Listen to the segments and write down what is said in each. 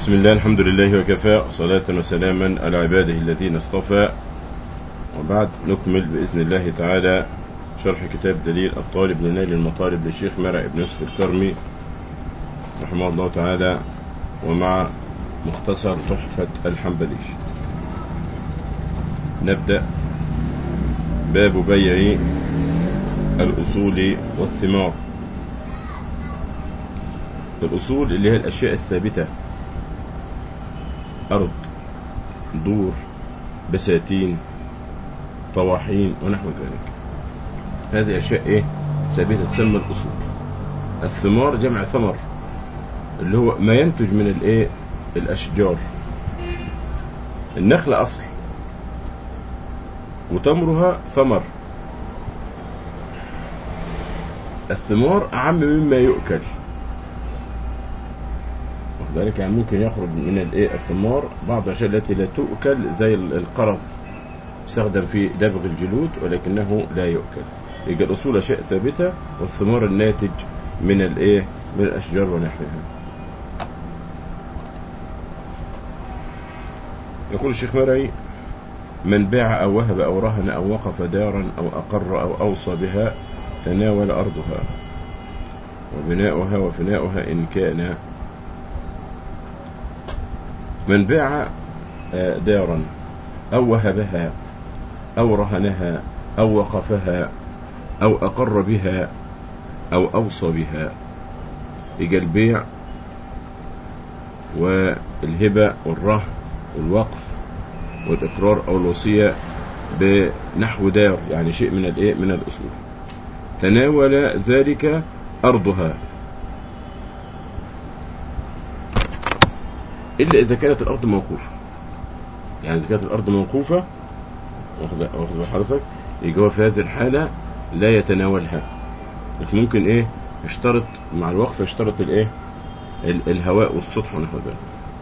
بسم الله الحمد لله وكفى صلاة وسلاما على عباده الذين اصطفى وبعد نكمل بإذن الله تعالى شرح كتاب دليل الطالب لنيل المطالب للشيخ مرع بن يوسف الكرمي رحمه الله تعالى ومع مختصر تحفة الحنبلي نبدأ باب بيع الأصول والثمار الأصول اللي هي الأشياء الثابتة أرض دور بساتين طواحين ونحو ذلك هذه أشياء إيه ثابتة تسمى الأصول الثمار جمع ثمر اللي هو ما ينتج من الإيه الأشجار النخلة أصل وتمرها ثمر الثمار أعم مما يؤكل ذلك يعني ممكن يخرج من الايه الثمار بعض الاشياء التي لا تؤكل زي القرف يستخدم في دبغ الجلود ولكنه لا يؤكل يبقى الاصول اشياء ثابته والثمار الناتج من الايه من الاشجار ونحوها يقول الشيخ مرعي من باع او وهب او رهن او وقف دارا او اقر او اوصى بها تناول ارضها وبناؤها وفناؤها ان كان من باع دارا أو وهبها أو رهنها أو وقفها أو أقر بها أو أوصى بها يجي البيع والهبة والرهن والوقف والإقرار أو الوصية بنحو دار يعني شيء من الإيه من الأصول تناول ذلك أرضها إلا إذا كانت الأرض موقوفة يعني إذا كانت الأرض موقوفة واخد حضرتك يجي هو في هذه الحالة لا يتناولها لكن ممكن إيه يشترط مع الوقف يشترط الإيه الهواء والسطح ونحو ذلك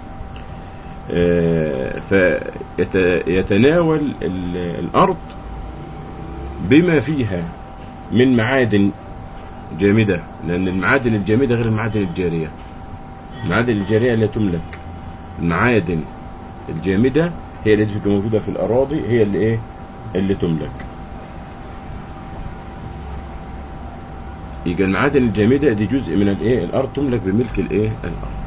فيتناول الأرض بما فيها من معادن جامدة لأن المعادن الجامدة غير المعادن الجارية المعادن الجارية لا تملك المعادن الجامدة هي التي تبقى موجودة في الأراضي هي اللي إيه اللي تملك يبقى المعادن الجامدة دي جزء من الإيه الأرض تملك بملك الإيه الأرض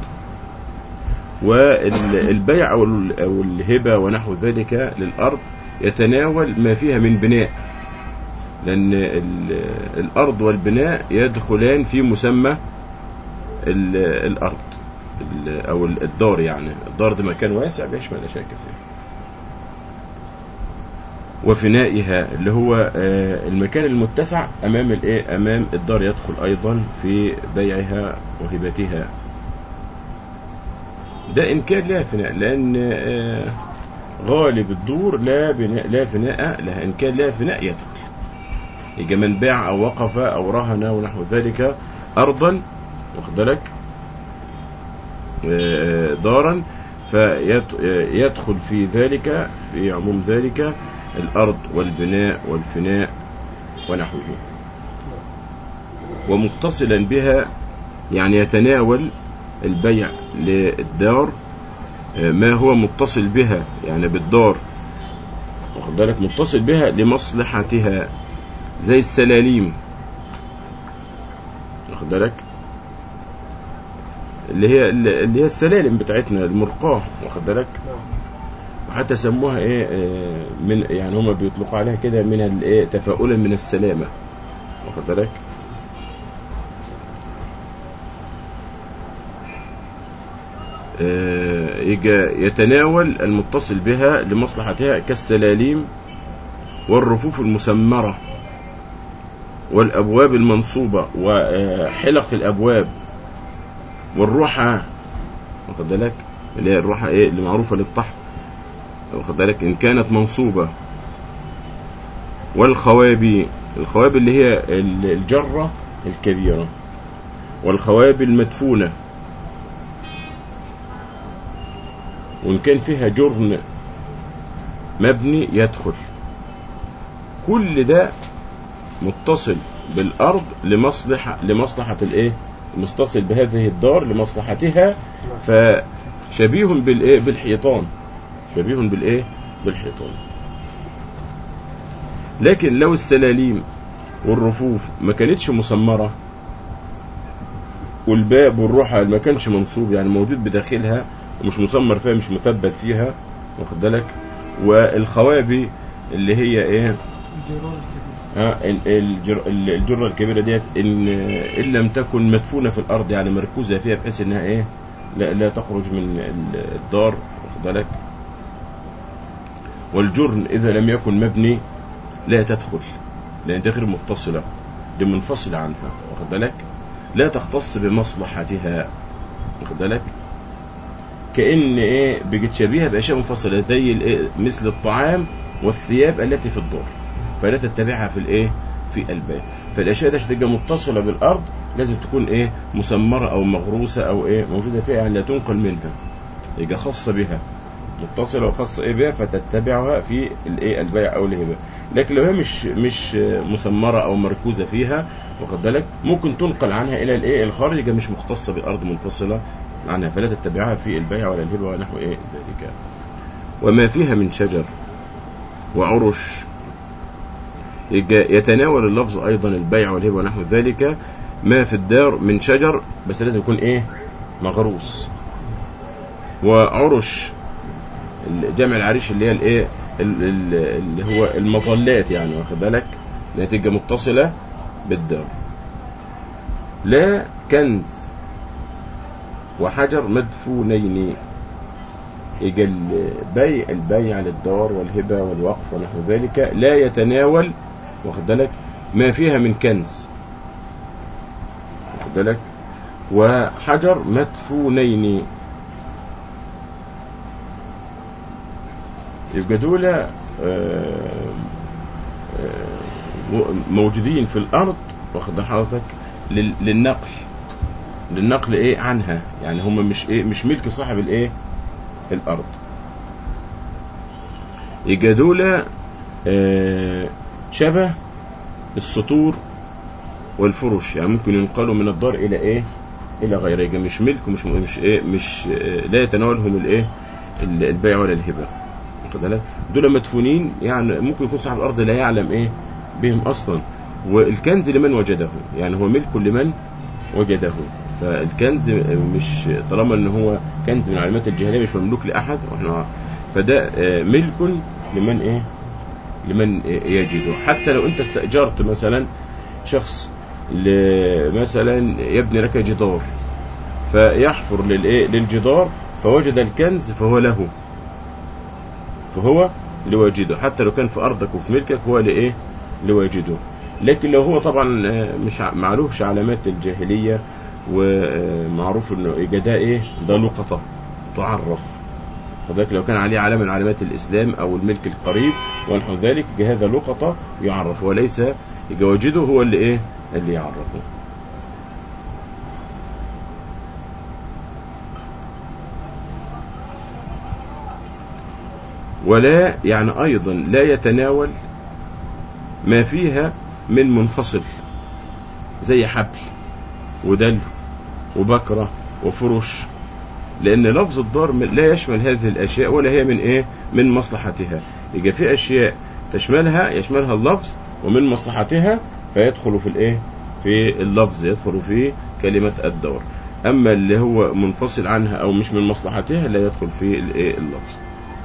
والبيع أو أو الهبة ونحو ذلك للأرض يتناول ما فيها من بناء لأن الأرض والبناء يدخلان في مسمى الأرض او الدار يعني الدار ده مكان واسع بيشمل اشياء كثيره وفنائها اللي هو المكان المتسع امام الايه امام الدار يدخل ايضا في بيعها وهبتها ده ان كان لها فناء لان غالب الدور لا بناء لا فناء لها ان كان لها فناء يدخل يجي من باع او وقف او رهن ونحو ذلك ارضا واخد بالك دارا فيدخل في ذلك في عموم ذلك الأرض والبناء والفناء ونحوه ومتصلا بها يعني يتناول البيع للدار ما هو متصل بها يعني بالدار واخد بالك متصل بها لمصلحتها زي السلاليم واخد بالك اللي هي اللي هي السلالم بتاعتنا المرقاه واخد بالك وحتى سموها ايه من يعني هم بيطلقوا عليها كده من الايه تفاؤلا من السلامه واخد بالك يجي يتناول المتصل بها لمصلحتها كالسلاليم والرفوف المسمره والابواب المنصوبه وحلق الابواب والروحة واخد بالك اللي هي الروحة ايه اللي معروفة للطحن واخد بالك ان كانت منصوبة والخوابي الخوابي اللي هي الجرة الكبيرة والخوابي المدفونة وان كان فيها جرن مبني يدخل كل ده متصل بالارض لمصلحة لمصلحة الايه متصل بهذه الدار لمصلحتها شبيه بالايه بالحيطان شبيه بالايه بالحيطان لكن لو السلاليم والرفوف ما كانتش مسمرة والباب والروحة ما كانش منصوب يعني موجود بداخلها ومش مسمر فيها مش مثبت فيها واخد بالك والخوابي اللي هي ايه الجرار الكبير ها ال- الجر ال- الجرة الكبيرة ديت إن إن لم تكن مدفونة في الأرض يعني مركوزة فيها بحيث إنها إيه لا, لا تخرج من ال- الدار واخد بالك والجرن إذا لم يكن مبني لا تدخل لأن دي غير متصلة دي منفصلة عنها واخد بالك لا تختص بمصلحتها واخد بالك كأن إيه بتشبيهها بأشياء منفصلة زي الإيه مثل الطعام والثياب التي في الدار فلا تتبعها في الايه في الباب فالاشياء دي عشان تبقى متصله بالارض لازم تكون ايه مسمره او مغروسه او ايه موجوده فيها يعني لا تنقل منها يبقى خاصه بها متصله وخاصه ايه بها فتتبعها في الايه البيع او الهبه لكن لو هي مش مش مسمره او مركوزه فيها واخد بالك ممكن تنقل عنها الى الايه الخارج يبقى مش مختصه بالارض منفصله عنها فلا تتبعها في البيع ولا الهبه ونحو ايه ذلك وما فيها من شجر وعرش يجا- يتناول اللفظ ايضا البيع والهبه ونحو ذلك ما في الدار من شجر بس لازم يكون ايه مغروس وعرش جمع العريش اللي هي الايه ال- ال- اللي هو المظلات يعني واخد بالك اللي تبقى متصله بالدار لا كنز وحجر مدفونين يجي البيع البيع للدار والهبة والوقف ونحو ذلك لا يتناول واخد بالك ما فيها من كنز واخد بالك وحجر مدفونين يبقى دول آه، آه، موجودين في الأرض واخد بال حضرتك لل- للنقل للنقل ايه عنها يعني هم مش ايه مش ملك صاحب الايه الارض يبقى دول آه، شبه السطور والفرش يعني ممكن ينقلوا من الدار الى ايه الى غيره يبقى مش ملك ومش مش ايه مش آه، لا يتناولهم الايه ال- البيع ولا الهبه واخد بالك؟ دول مدفونين يعني ممكن يكون صاحب الارض لا يعلم ايه بهم اصلا والكنز لمن وجده يعني هو ملك لمن وجده فالكنز مش طالما ان هو كنز من علامات الجاهليه مش مملوك لاحد واحنا فده آه، ملك لمن ايه لمن يجده حتى لو انت استاجرت مثلا شخص ل- مثلا يبني لك جدار فيحفر للايه للجدار فوجد الكنز فهو له فهو لواجده حتى لو كان في ارضك وفي ملكك هو لايه لواجده لكن لو هو طبعا آه، مش ع- معلوش علامات الجاهليه ومعروف انه يبقى ده ايه ده لقطه تعرف فذلك لو كان عليه علامه من علامات الاسلام او الملك القريب ونحو ذلك يبقى هذا لقطه يعرف وليس يبقى واجده هو اللي ايه اللي يعرفه ولا يعني ايضا لا يتناول ما فيها من منفصل زي حبل ودلو وبكرة وفرش لأن لفظ الدار من- لا يشمل هذه الأشياء ولا هي من إيه؟ من مصلحتها يبقى في أشياء تشملها يشملها اللفظ ومن مصلحتها فيدخل في الإيه؟ في اللفظ يدخل في كلمة الدار أما اللي هو منفصل عنها أو مش من مصلحتها لا يدخل في الإيه؟ اللفظ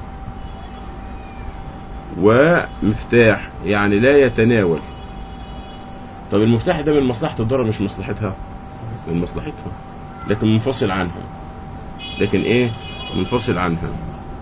ومفتاح يعني لا يتناول طب المفتاح ده من مصلحة الدار مش مصلحتها من مصلحتها لكن منفصل عنها لكن ايه منفصل عنها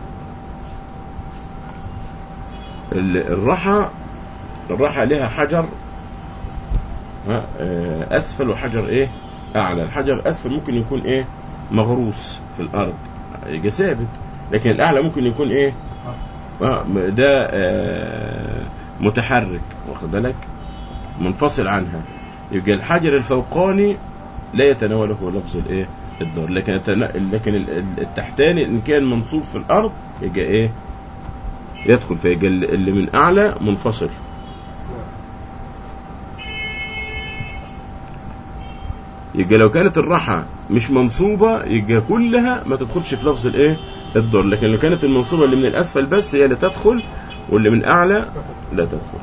ال- الرحى الرحى لها حجر ها، آه، اسفل وحجر ايه اعلى الحجر الاسفل ممكن يكون ايه مغروس في الارض يبقى ثابت لكن الاعلى ممكن يكون ايه آه، ده آه، متحرك واخد بالك منفصل عنها يبقى الحجر الفوقاني لا يتناوله لفظ الايه الدار لكن يتنا- لكن ال- ال- التحتاني ان كان منصوب في الارض يبقى ايه يدخل فيبقى ال- اللي من اعلى منفصل يبقى لو كانت الرحى مش منصوبة يبقى كلها ما تدخلش في لفظ الايه الضر لكن لو كانت المنصوبة اللي من الأسفل بس هي اللي تدخل واللي من أعلى لا تدخل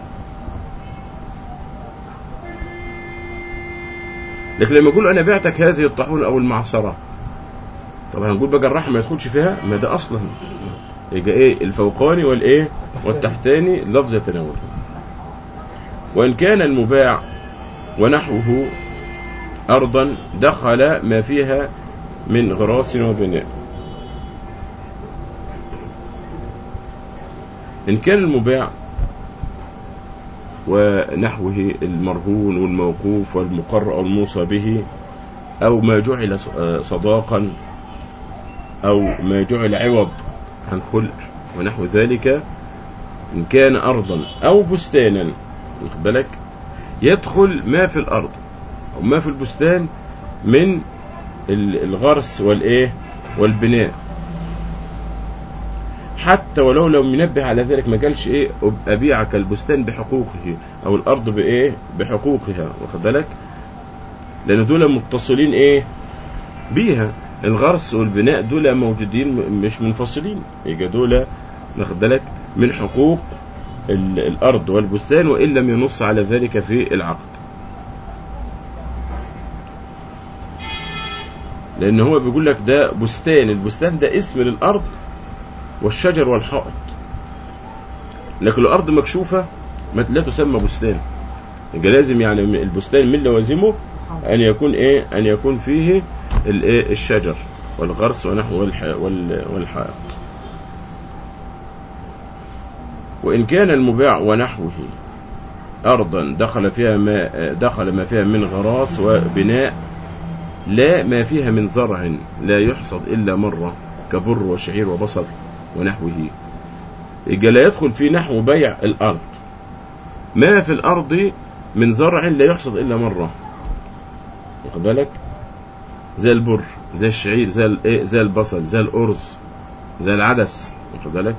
لكن لما يقول أنا بعتك هذه الطاحون أو المعصرة طبعا هنقول بقى الرحم ما يدخلش فيها ما ده أصلا يبقى إيه الفوقاني والإيه والتحتاني لفظ يتناول وإن كان المباع ونحوه أرضا دخل ما فيها من غراس وبناء إن كان المباع ونحوه المرهون والموقوف والمقر أو الموصى به أو ما جعل صداقا أو ما جعل عوض عن خلع ونحو ذلك إن كان أرضا أو بستانا واخد بالك يدخل ما في الأرض أو ما في البستان من الغرس والإيه والبناء حتى ولو لو منبه على ذلك ما قالش ايه ابيعك البستان بحقوقه او الارض بايه بحقوقها واخد بالك لان دول متصلين ايه بيها الغرس والبناء دول موجودين مش منفصلين يبقى دول واخد بالك من حقوق الارض والبستان وان لم ينص على ذلك في العقد لان هو بيقول لك ده بستان البستان ده اسم للارض والشجر والحائط لكن الأرض مكشوفة لا تسمى بستان يبقى لازم يعني البستان من لوازمه أن يكون إيه أن يكون فيه الإيه الشجر والغرس ونحو والحائط وإن كان المباع ونحوه أرضا دخل فيها ما دخل ما فيها من غراس وبناء لا ما فيها من زرع لا يحصد إلا مرة كبر وشعير وبصل ونحوه يبقى لا يدخل في نحو بيع الأرض ما في الأرض من زرع لا يحصد إلا مرة واخد بالك زي البر زي الشعير زي زي البصل زي الأرز زي العدس واخد بالك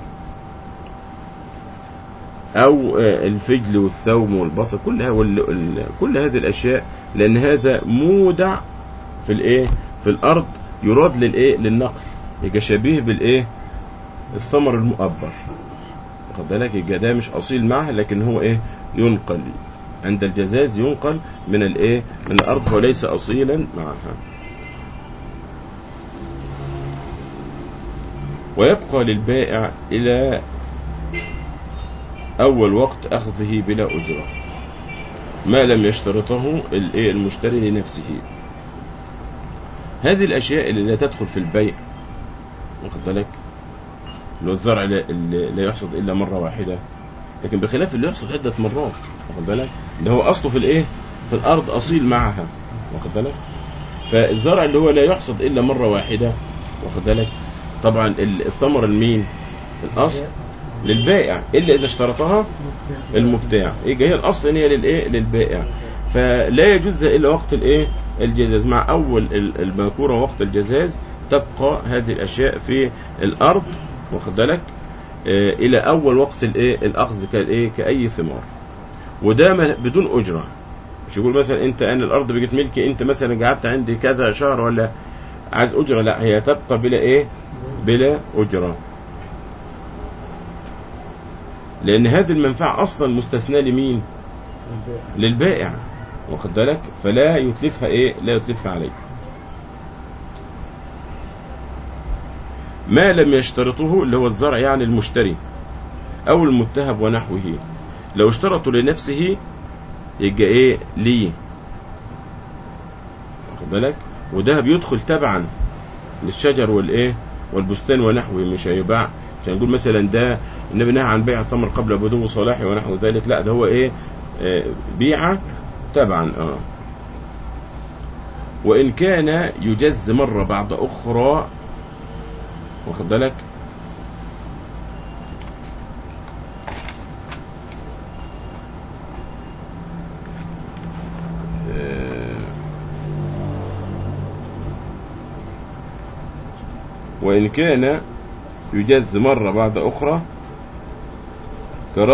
أو الفجل والثوم والبصل كلها وال... كل هذه الأشياء لأن هذا مودع في الإيه في الأرض يراد للإيه للنقل يبقى شبيه بالإيه الثمر المؤبر واخد بالك يبقى ده مش اصيل معه لكن هو ايه ينقل عند الجزاز ينقل من الايه من الارض وليس اصيلا معها ويبقى للبائع الى اول وقت اخذه بلا اجره ما لم يشترطه الايه المشتري لنفسه هذه الاشياء اللي لا تدخل في البيع واخد بالك اللي هو الزرع اللي لا يحصد الا مره واحده لكن بخلاف اللي يحصد عده مرات واخد بالك ده هو اصله في الايه في الارض اصيل معها واخد بالك فالزرع اللي هو لا يحصد الا مره واحده واخد بالك طبعا الثمره لمين الاصل للبائع الا اذا اشترطها المبتاع يبقى هي الاصل ان هي للايه للبائع فلا يجوز الا وقت الايه الجزاز مع اول الماكوره وقت الجزاز تبقى هذه الاشياء في الارض واخد بالك آه الى اول وقت الايه الاخذ كالايه كاي ثمار وده بدون اجره مش يقول مثلا انت انا الارض بقت ملكي انت مثلا قعدت عندي كذا شهر ولا عايز اجره لا هي تبقى بلا ايه بلا اجره لان هذه المنفعه اصلا مستثناه لمين للبائع واخد بالك فلا يتلفها ايه لا يتلفها عليك ما لم يشترطه اللي هو الزرع يعني المشتري او المتهب ونحوه لو اشترطوا لنفسه يبقى ايه ليه واخد بالك وده بيدخل تبعا للشجر والايه والبستان ونحوه مش هيباع عشان نقول مثلا ده النبي نهى عن بيع الثمر قبل بدو صلاحه ونحو ذلك لا ده هو ايه آه بيعه تبعا اه وان كان يجز مره بعد اخرى واخد بالك وإن كان يجز مرة بعد أخرى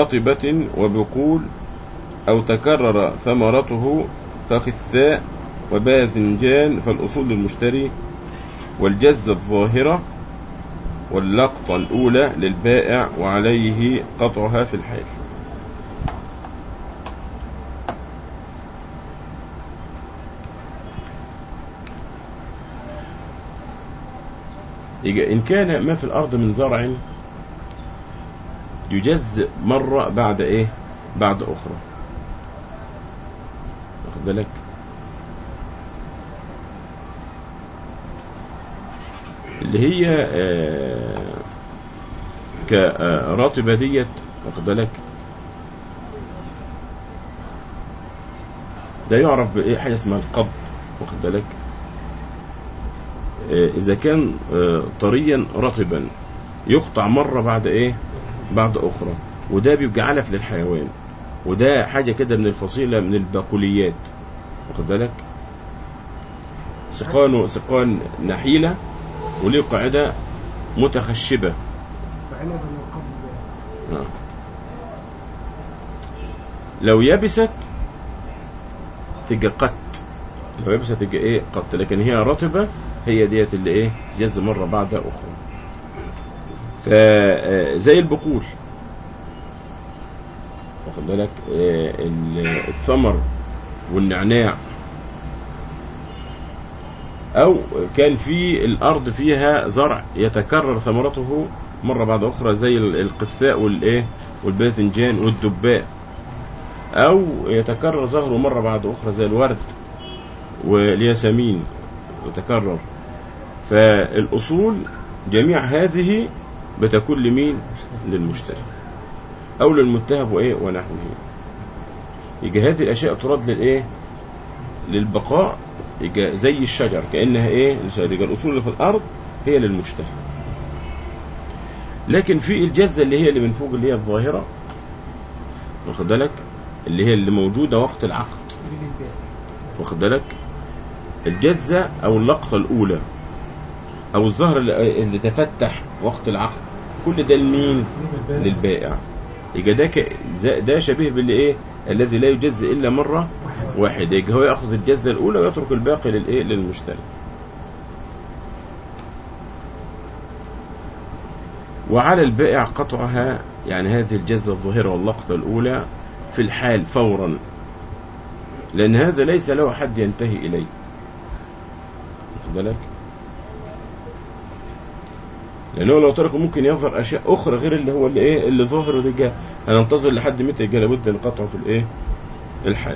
كرطبة وبقول أو تكرر ثمرته كخثاء وباذنجان فالأصول للمشتري والجزة الظاهرة واللقطة الأولى للبائع وعليه قطعها في الحال يجي إن كان ما في الأرض من زرع يجز مرة بعد إيه بعد أخرى واخد بالك اللي هي آه، كراتبة ديت واخد بالك ده يعرف بإيه حاجة اسمها القبض واخد بالك آه، إذا كان آه، طريا رطبا يقطع مرة بعد إيه بعد أخرى وده بيبقى علف للحيوان وده حاجة كده من الفصيلة من الباقوليات واخد بالك سقان سقان نحيلة وليه قاعدة متخشبة وعنب القبض آه. لو يبست تبقى قت لو يبست تبقى ايه قت لكن هي رطبة هي ديت اللي ايه جز مرة بعد أخرى فزي البقول واخد بالك آه، ال- الثمر والنعناع أو كان في الأرض فيها زرع يتكرر ثمرته مرة بعد أخرى زي ال- القثاء والإيه والباذنجان والدباء أو يتكرر ظهره مرة بعد أخرى زي الورد والياسمين يتكرر فالأصول جميع هذه بتكون لمين للمشتري أو للمتهب وإيه ونحوه يجي هذه الأشياء ترد للإيه للبقاء يجي زي الشجر كأنها إيه يجي الأصول اللي في الأرض هي للمشتري لكن في الجزة اللي هي اللي من فوق اللي هي الظاهرة واخد بالك اللي هي اللي موجودة وقت العقد دي للبيع واخد بالك الجزة أو اللقطة الأولى أو الظهر اللي اللي تفتح وقت العقد كل ده لمين؟ للبائع يبقى ده ك- ده- ده شبيه باللي ايه الذي لا يجز الا مره واحده يبقى هو ياخذ الجزه الاولى ويترك الباقي للايه للمشتري وعلى البائع قطعها يعني هذه الجزه الظاهره واللقطه الاولى في الحال فورا لان هذا ليس له حد ينتهي اليه واخد بالك لانه لو تركه ممكن يظهر اشياء اخرى غير اللي هو اللي ايه اللي ظاهر وده جه هننتظر لحد متى يجي لابد نقطعه في الايه الحال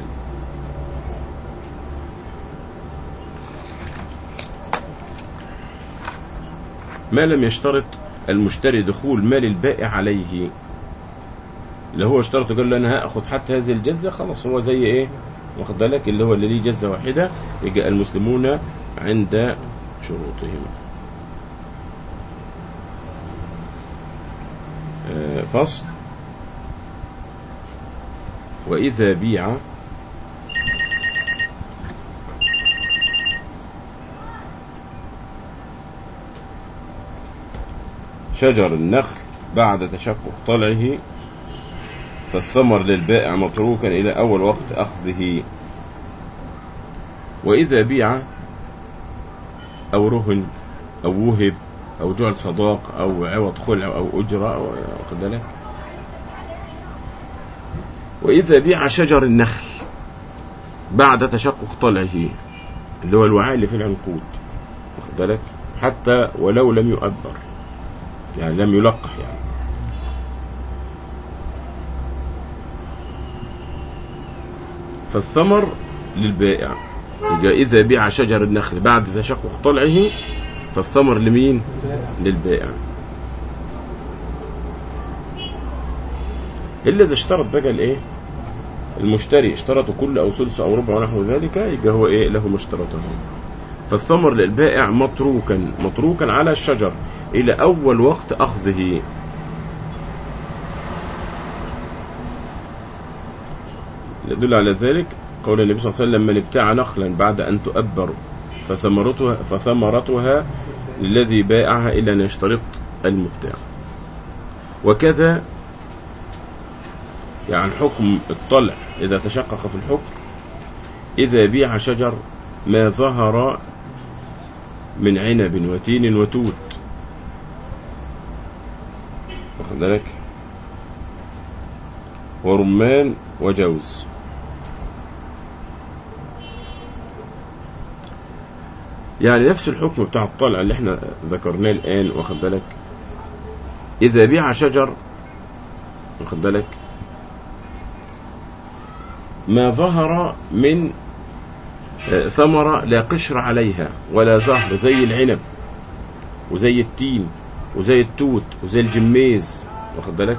ما لم يشترط المشتري دخول مال البائع عليه اللي هو اشترط قال له انا هاخد حتى هذه الجزه خلاص هو زي ايه واخد بالك اللي هو اللي ليه جزه واحده يجي المسلمون عند شروطهم آه، فصل وإذا بيع شجر النخل بعد تشقق طلعه فالثمر للبائع متروكا إلى أول وقت أخذه وإذا بيع أو رهن أو وهب أو جعل صداق أو عوض خلع أو أجرة أو واخد بالك وإذا بيع شجر النخل بعد تشقق طلعه اللي هو الوعاء اللي في العنقود واخد بالك حتى ولو لم يؤبر يعني لم يلقح يعني فالثمر للبائع يبقى إذا بيع شجر النخل بعد تشقق طلعه فالثمر لمين؟ للبائع إلا إذا اشترط بقى الإيه؟ المشتري اشترط كل أو ثلث أو ربع ونحو ذلك يبقى هو إيه له ما اشترطه فالثمر للبائع متروكا متروكا على الشجر إلى أول وقت أخذه يدل على ذلك قول النبي صلى الله عليه وسلم من ابتاع نخلا بعد أن تؤبر فثمرتها فثمرتها للذي باعها إلى أن يشترط المبتاع وكذا يعني حكم الطلع إذا تشقق في الحكم إذا بيع شجر ما ظهر من عنب وتين وتوت واخد بالك ورمان وجوز يعني نفس الحكم بتاع الطلع اللي احنا ذكرناه الآن واخد بالك إذا بيع شجر واخد بالك ما ظهر من آه، ثمرة لا قشر عليها ولا زهر زي العنب وزي التين وزي التوت وزي الجميز واخد بالك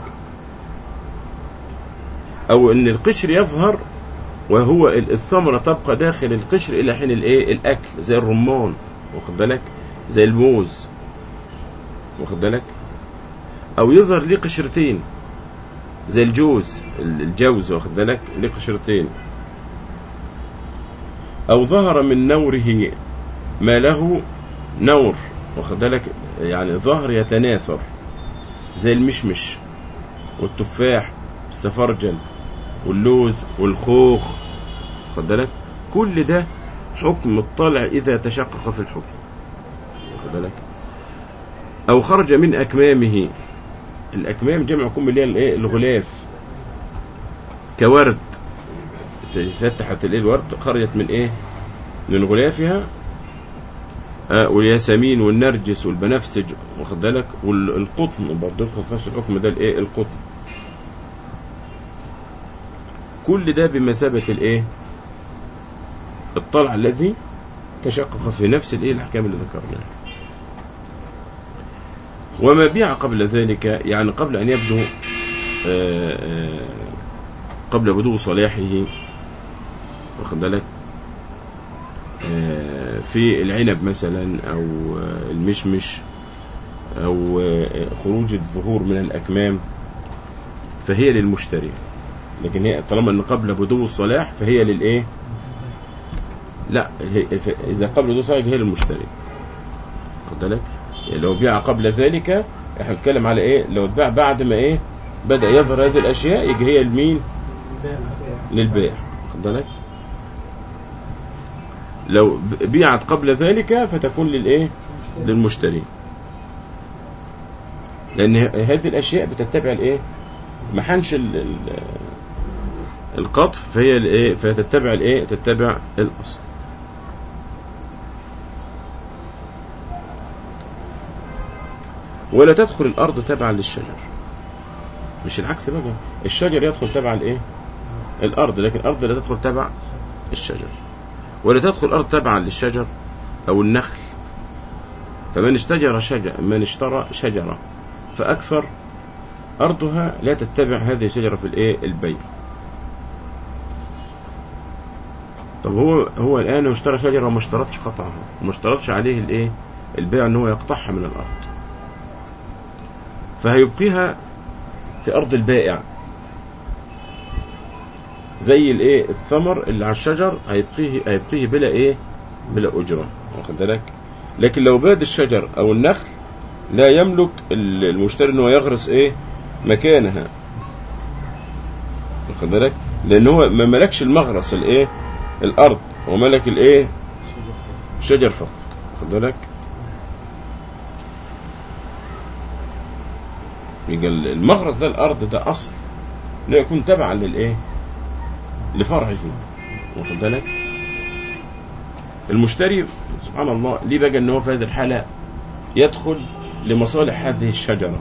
او ان القشر يظهر وهو ال- الثمرة تبقى داخل القشر الى حين الايه الاكل زي الرمان واخد بالك زي الموز واخد بالك او يظهر ليه قشرتين زي الجوز ال- الجوز واخد بالك ليه قشرتين او ظهر من نوره ما له نور واخد بالك يعني ظهر يتناثر زي المشمش والتفاح والسفرجل واللوز والخوخ واخد بالك كل ده حكم الطلع اذا تشقق في الحكم واخد بالك او خرج من اكمامه الاكمام جمع كم اللي هي الايه الغلاف كورد فتحت الايه الورد خرجت من ايه من غلافها آه والياسمين والنرجس والبنفسج واخد بالك والقطن برضه يدخل في نفس الحكم ده الايه القطن كل ده بمثابة الايه الطلع الذي تشقق في نفس الايه الاحكام اللي ذكرناها وما بيع قبل ذلك يعني قبل ان يبدو آه، آه، قبل بدو صلاحه واخد بالك آه، في العنب مثلا او آه، المشمش او آه، خروج الظهور من الاكمام فهي للمشتري لكن هي طالما ان قبل بدو الصلاح فهي للايه لا هي- ف- اذا قبل بدو الصلاح هي للمشتري خد بالك يعني لو بيع قبل ذلك احنا بنتكلم على ايه لو اتباع بعد ما ايه بدا يظهر هذه الاشياء يجي هي لمين للبيع خد بالك لو ب- بيعت قبل ذلك فتكون للايه للمشتري لان ه- هذه الاشياء بتتبع الايه ما حنش ال- ال- القطف فهي الايه فتتبع الايه تتبع الاصل ولا تدخل الارض تبعا للشجر مش العكس بقى الشجر يدخل تبع الايه الارض لكن الارض لا تدخل تبع الشجر ولا تدخل الارض تبعا للشجر او النخل فمن اشتجر شجر من اشترى شجره فاكثر ارضها لا تتبع هذه الشجره في الايه البيع طب هو هو الان هو اشترى شجره وما اشترطش قطعها وما اشترطش عليه الايه البيع ان هو يقطعها من الارض فهيبقيها في ارض البائع زي الايه الثمر اللي على الشجر هيبقيه هيبقيه بلا ايه بلا اجره واخد بالك لكن لو باد الشجر او النخل لا يملك ال- المشتري انه يغرس ايه مكانها واخد بالك لان هو ما ملكش المغرس الايه الارض هو ملك الايه شجر فقط واخد بالك يبقى المغرس ده الارض ده اصل لا يكون تبعا للايه لفرعه واخد بالك المشتري سبحان الله ليه بقى ان هو في هذه الحاله يدخل لمصالح هذه الشجره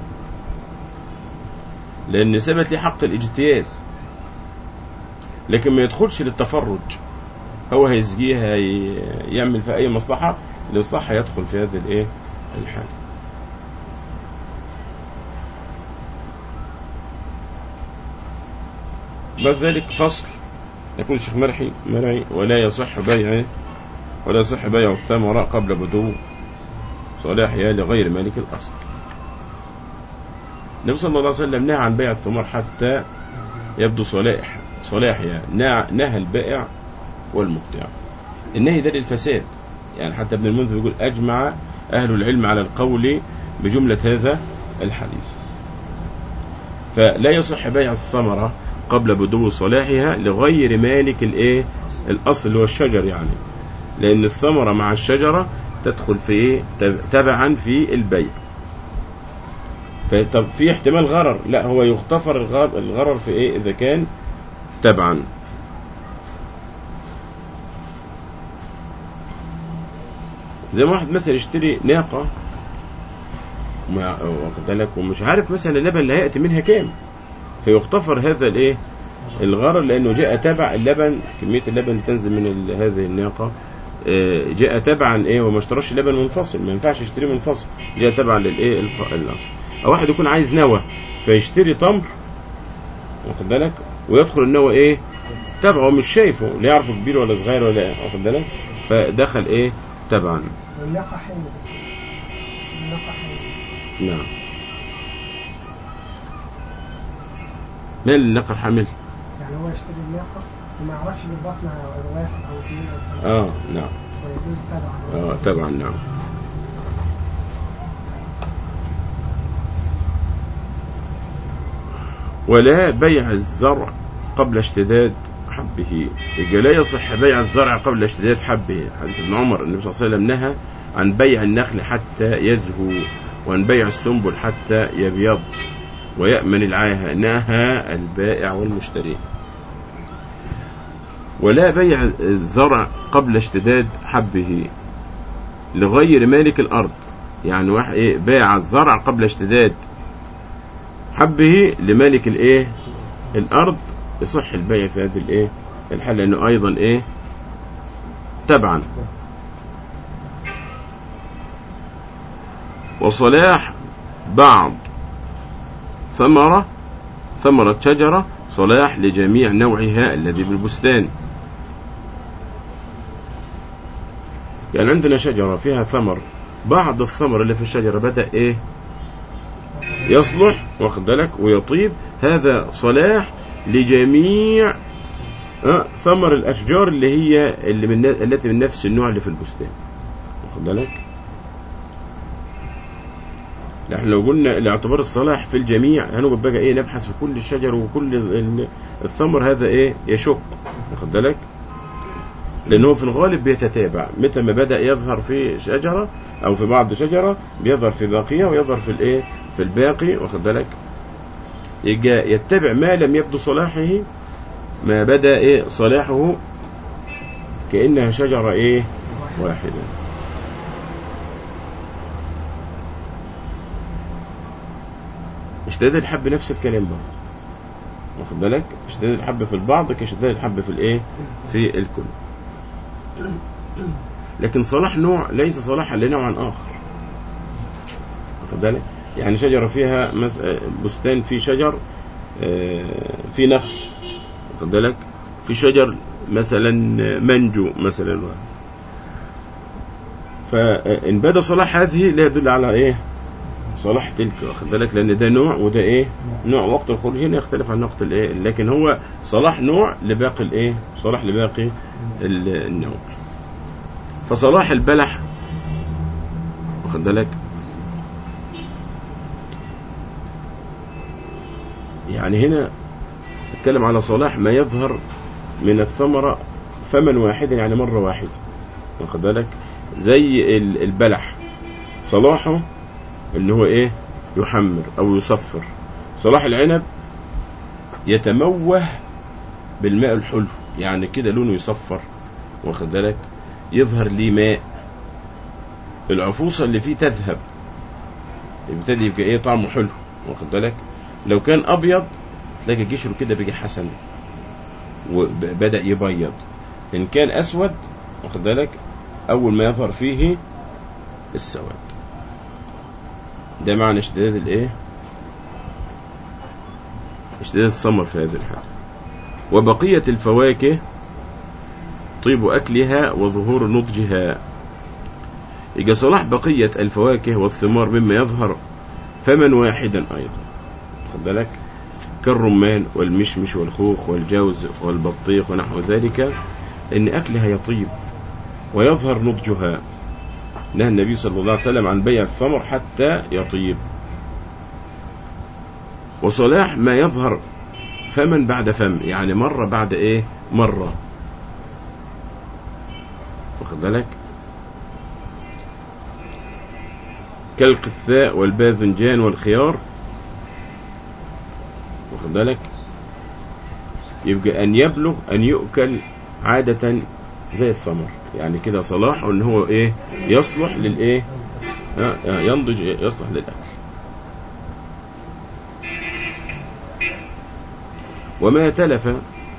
لان ثبت ليه حق الاجتياز لكن ما يدخلش للتفرج هو هيسقيها ي- يعمل في اي مصلحه الاصلاح يدخل في هذه الايه الحاله بعد ذلك فصل يقول الشيخ مرحي مرعي ولا يصح بيعه ولا يصح بيع الثمرة قبل بدو صلاحها لغير مالك الأصل النبي صلى الله عليه وسلم نهى عن بيع الثمار حتى يبدو صلاح صلاحها نع- نهى البائع والمبتاع النهي ده للفساد يعني حتى ابن المنذر يقول أجمع أهل العلم على القول بجملة هذا الحديث فلا يصح بيع الثمرة قبل بدو صلاحها لغير مالك الايه الاصل اللي هو الشجر يعني لأن الثمرة مع الشجرة تدخل في إيه تب- تبعا في البيع فطب في احتمال غرر لا هو يغتفر الغر- الغرر في إيه إذا كان تبعا زي ما واحد مثلا يشتري ناقة وما- واخد بالك ومش عارف مثلا اللبن اللي هيأتي منها كام فيغتفر هذا الايه الغرر لانه جاء تبع اللبن كميه اللبن اللي تنزل من ال- هذه الناقه آه، جاء تبعا ايه وما اشتراش لبن منفصل ما ينفعش يشتريه منفصل جاء تبعا للايه الف- الاصل او واحد يكون عايز نوى فيشتري تمر واخد بالك ويدخل النوى ايه تبعه مش شايفه لا يعرفه كبير ولا صغير ولا إيه، واخد بالك فدخل ايه تبعا والناقة حامل بس الناقة حامل نعم ما اللقى الحامل يعني هو يشتري الناقة وما يعرفش ان بطنها واحد او اثنين او ثلاثة اه نعم فيجوز تبعا اه طبعا نعم ولا بيع الزرع قبل اشتداد حبه يبقى لا يصح بيع الزرع قبل اشتداد حبه حديث ابن عمر النبي صلى الله عليه وسلم نهى عن بيع النخل حتى يزهو وعن بيع السنبل حتى يبيض ويأمن العاهة نهى البائع والمشتري ولا بيع الزرع قبل اشتداد حبه لغير مالك الأرض يعني واحد إيه باع الزرع قبل اشتداد حبه لمالك الايه الأرض يصح البيع في هذه الايه الحالة لأنه أيضا ايه تبعا وصلاح بعض ثمرة ثمرة شجرة صلاح لجميع نوعها الذي بالبستان يعني عندنا شجرة فيها ثمر بعض الثمر اللي في الشجرة بدأ ايه يصلح واخد بالك ويطيب هذا صلاح لجميع آه، ثمر الأشجار اللي هي اللي من التي من نفس النوع اللي في البستان واخد بالك نحن لو قلنا لاعتبار الصلاح في الجميع هنقعد بقى ايه نبحث في كل الشجر وكل ال- الثمر هذا ايه يشق واخد بالك لأنه في الغالب بيتتابع متى ما بدأ يظهر في شجرة أو في بعض شجرة بيظهر في باقية ويظهر في الإيه في الباقي واخد بالك يجي يتبع ما لم يبدو صلاحه ما بدأ إيه صلاحه كأنها شجرة إيه واحدة اشتداد الحب نفس الكلام برضه واخد بالك اشتداد الحب في البعض كاشتداد الحب في الايه في الكل لكن صلاح نوع ليس صلاحا لنوع اخر واخد بالك يعني شجره فيها مس... آه، بستان فيه شجر آه، في نخل واخد بالك في شجر مثلا منجو مثلا فإن بدا صلاح هذه لا يدل على ايه صلاح تلك واخد بالك لان ده نوع وده ايه نوع وقت الخروج هنا يختلف عن وقت الايه لكن هو صلاح نوع لباقي الايه صلاح لباقي ال- النوع فصلاح البلح واخد بالك يعني هنا نتكلم على صلاح ما يظهر من الثمرة فما واحدا يعني مرة واحدة واخد بالك زي ال- البلح صلاحه اللي هو ايه يحمر او يصفر صلاح العنب يتموه بالماء الحلو يعني كده لونه يصفر واخد بالك يظهر ليه ماء العفوصة اللي فيه تذهب يبتدي يبقى ايه طعمه حلو واخد بالك لو كان ابيض تلاقي قشره كده بيجي حسن وبدأ يبيض ان كان اسود واخد بالك اول ما يظهر فيه السواد ده معنى اشتداد الايه اشتداد الثمر في هذه الحالة وبقية الفواكه طيب أكلها وظهور نضجها يجي صلاح بقية الفواكه والثمار مما يظهر فمن واحدا أيضا خد بالك كالرمان والمشمش والخوخ والجوز والبطيخ ونحو ذلك إن أكلها يطيب ويظهر نضجها نهى النبي صلى الله عليه وسلم عن بيع الثمر حتى يطيب وصلاح ما يظهر فمن بعد فم يعني مرة بعد ايه مرة واخد بالك كالقثاء والباذنجان والخيار واخد بالك يبقى أن يبلغ أن يؤكل عادة زي الثمر يعني كده صلاح ان هو ايه يصلح للايه آه، آه، ينضج يصلح للاكل وما تلف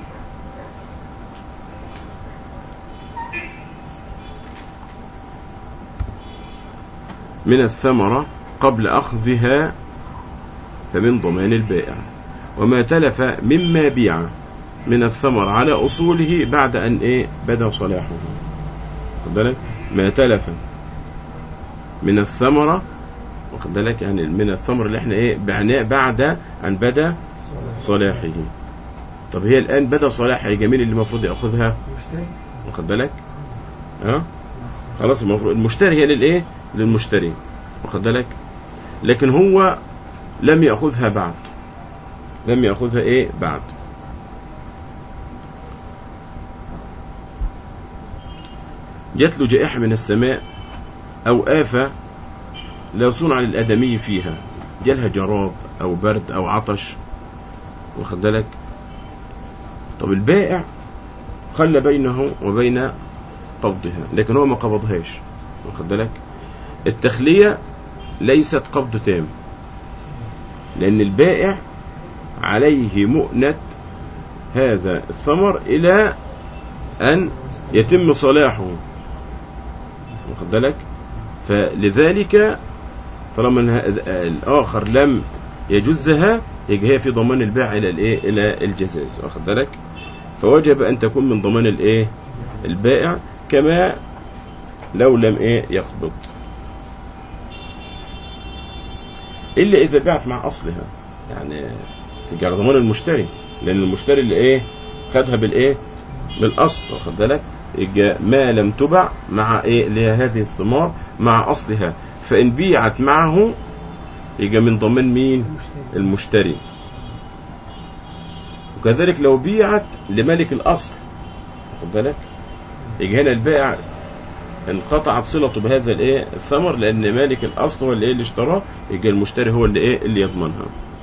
من الثمرة قبل أخذها فمن ضمان البائع وما تلف مما بيع من الثمر على أصوله بعد أن إيه بدا صلاحه واخد بالك ما تلف من الثمرة واخد بالك يعني من الثمر اللي احنا ايه بعناه بعد أن بدا صلاحه طب هي الآن بدا صلاحها يبقى مين اللي المفروض يأخذها مشتري واخد بالك ها خلاص المفروض المشتري هي للايه للمشتري واخد بالك لكن هو لم يأخذها بعد لم يأخذها ايه بعد جات له جائحة من السماء أو آفة لا صنع للآدمي فيها جالها جراد أو برد أو عطش واخد بالك طب البائع خلى بينه وبين قبضها لكن هو ما قبضهاش واخد بالك التخلية ليست قبض تام لأن البائع عليه مؤنة هذا الثمر إلى أن يتم صلاحه واخد بالك فلذلك طالما إن ه- الآخر لم يجزها يبقى هي في ضمان البيع إلى الإيه إلى الجزاز واخد بالك فوجب أن تكون من ضمان الإيه البائع كما لو لم إيه يقبض إلا إذا بعت مع أصلها يعني تجي على ضمان المشتري لأن المشتري اللي إيه خدها بالإيه بالأصل واخد بالك يبقى ما لم تبع مع إيه اللي هي هذه الثمار مع أصلها فإن بيعت معه يبقى من ضمان مين المشتري المشتري وكذلك لو بيعت لملك الأصل واخد بالك يجي هنا البائع انقطعت صلته بهذا الايه الثمر لان مالك الاصل هو اللي ايه اللي اشتراه يجي المشتري هو اللي ايه اللي يضمنها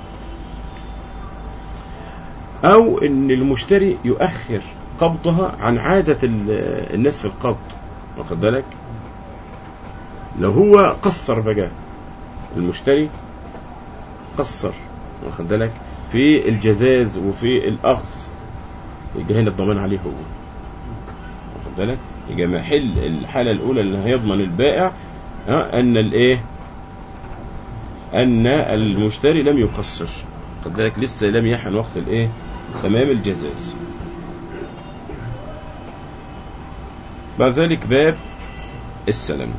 او ان المشتري يؤخر قبضها عن عادة ال- الناس في القبض واخد بالك لو هو قصر بقى المشتري قصر واخد بالك في الجزاز وفي الاخذ يجي هنا الضمان عليه هو واخد بالك يجي محل الحاله الاولى اللي هيضمن البائع ها ان الايه ان المشتري لم يقصر واخد بالك لسه لم يحن وقت الايه تمام الجزاز بعد ذلك باب السلم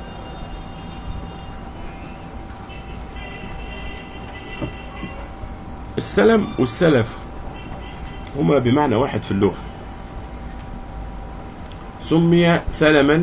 السلم والسلف هما بمعنى واحد في اللغة سمي سلما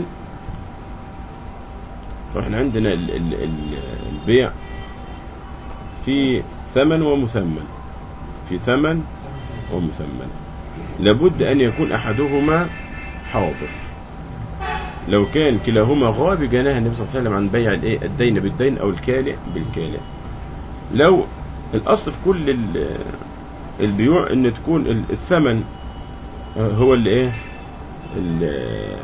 واحنا عندنا ال ال ال البيع في ثمن ومثمن في ثمن ومثمن لابد أن يكون أحدهما حاضر لو كان كلاهما غاب جناه النبي صلى الله عليه وسلم عن بيع الايه الدين بالدين او الكالئ بالكالئ لو الاصل في كل ال- البيوع ان تكون ال- الثمن هو اللي ايه ال-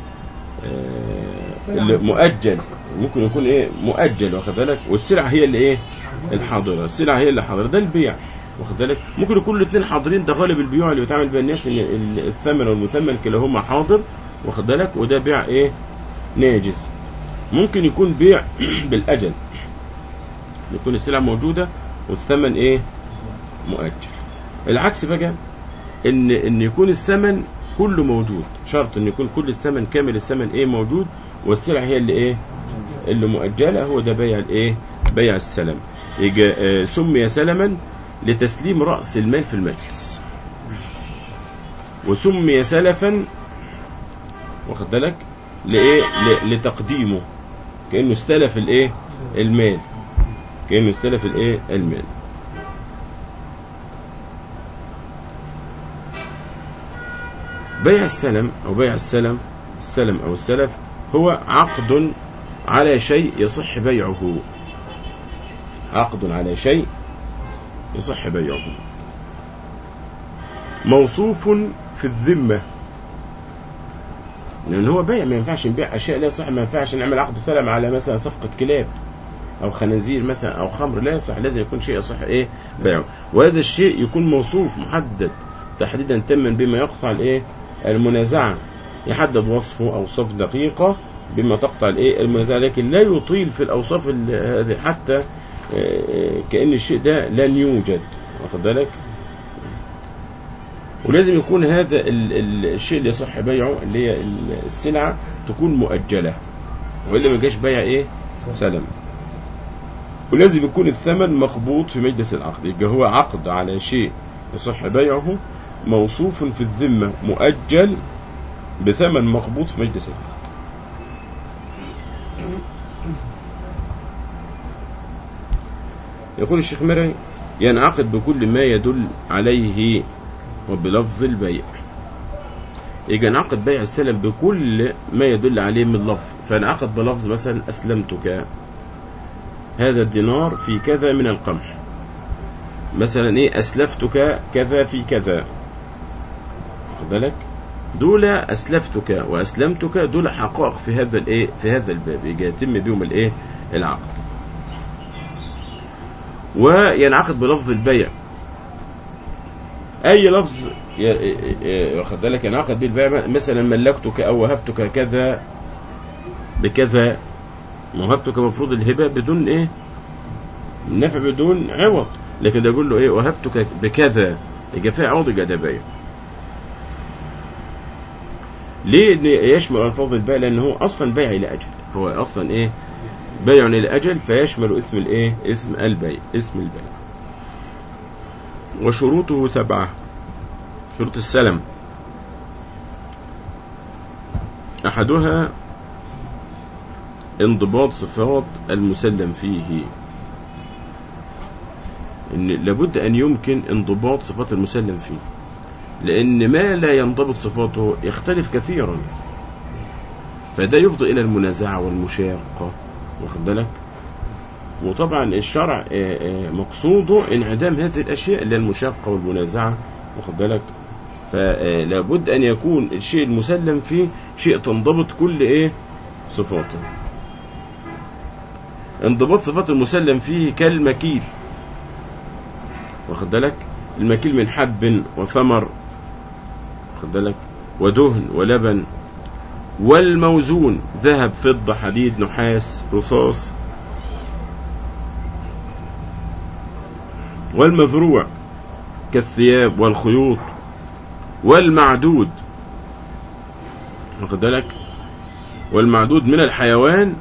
آه، اللي مؤجل ممكن يكون ايه مؤجل واخد بالك والسلعه هي اللي ايه الحاضره السلعه هي اللي حاضره ده البيع واخد بالك ممكن يكون الاثنين حاضرين ده غالب البيوع اللي بيتعامل بين الناس ان ال- الثمن والمثمن كلاهما حاضر واخد بالك وده بيع ايه ناجز ممكن يكون بيع بالاجل يكون السلعه موجوده والثمن ايه مؤجل العكس بقى ان ان يكون الثمن كله موجود شرط ان يكون كل الثمن كامل الثمن ايه موجود والسلعه هي اللي ايه اللي مؤجله هو ده بيع الايه بيع السلم يجي آه، سمي سلما لتسليم راس المال في المجلس وسمي سلفا واخد بالك لايه ل- لتقديمه كانه استلف الايه المال كانه استلف الايه المال بيع السلم او بيع السلم السلم أو السلف هو عقد على شيء يصح بيعه عقد على شيء يصح بيعه موصوف في الذمة لأن هو بيع ما ينفعش نبيع أشياء لا يصح ما ينفعش نعمل عقد سلم على مثلا صفقة كلاب أو خنازير مثلا أو خمر لا يصح لازم يكون شيء يصح إيه بيعه وهذا الشيء يكون موصوف محدد تحديدا تما بما يقطع الإيه المنازعة يحدد وصفه أوصاف دقيقة بما تقطع الإيه المنازعة لكن لا يطيل في الأوصاف ال- هذه حتى آه، آه، كأن الشيء ده لن يوجد واخد بالك ولازم يكون هذا ال- ال- الشيء اللي يصح بيعه اللي هي ال- السلعة تكون مؤجلة وإلا ما جاش بيع إيه سلم ولازم يكون الثمن مخبوط في مجلس العقد يبقى هو عقد على شيء يصح بيعه موصوف في الذمة مؤجل بثمن مخبوط في مجلس العقد يقول الشيخ مرعي ينعقد بكل ما يدل عليه وبلفظ البيع يجي ينعقد بيع السلم بكل ما يدل عليه من لفظ فينعقد بلفظ مثلا أسلمتك هذا الدينار في كذا من القمح مثلا ايه أسلفتك كذا في كذا واخد بالك دول أسلفتك وأسلمتك دول حقائق في هذا الايه في هذا الباب يجي يتم بهم الايه العقد وينعقد بلفظ البيع اي لفظ ي- ي- ي- واخد بالك ينعقد به البيع مثلا ملكتك او وهبتك كذا بكذا وهبتك المفروض الهبه بدون ايه نفع بدون عوض لكن ده يقول له ايه وهبتك بكذا يبقى فيها عوض يبقى ده بيع ليه إن يشمل الفاظ البيع لان هو اصلا بيع الى اجل هو اصلا ايه بيع الى اجل فيشمل اسم الايه اسم البيع اسم البيع وشروطه سبعة شروط السلم أحدها انضباط صفات المسلم فيه إن لابد أن يمكن انضباط صفات المسلم فيه لأن ما لا ينضبط صفاته يختلف كثيرا فده يفضي إلى المنازعة والمشاقة واخد بالك وطبعا الشرع آه، آه، مقصوده انعدام هذه الاشياء اللي هي المشاقه والمنازعه واخد بالك فلا بد ان يكون الشيء المسلم فيه شيء تنضبط كل ايه صفاته انضباط صفات المسلم فيه كالمكيل واخد بالك المكيل من حب وثمر واخد بالك ودهن ولبن والموزون ذهب فضة حديد نحاس رصاص والمذروع كالثياب والخيوط والمعدود واخد بالك والمعدود من الحيوان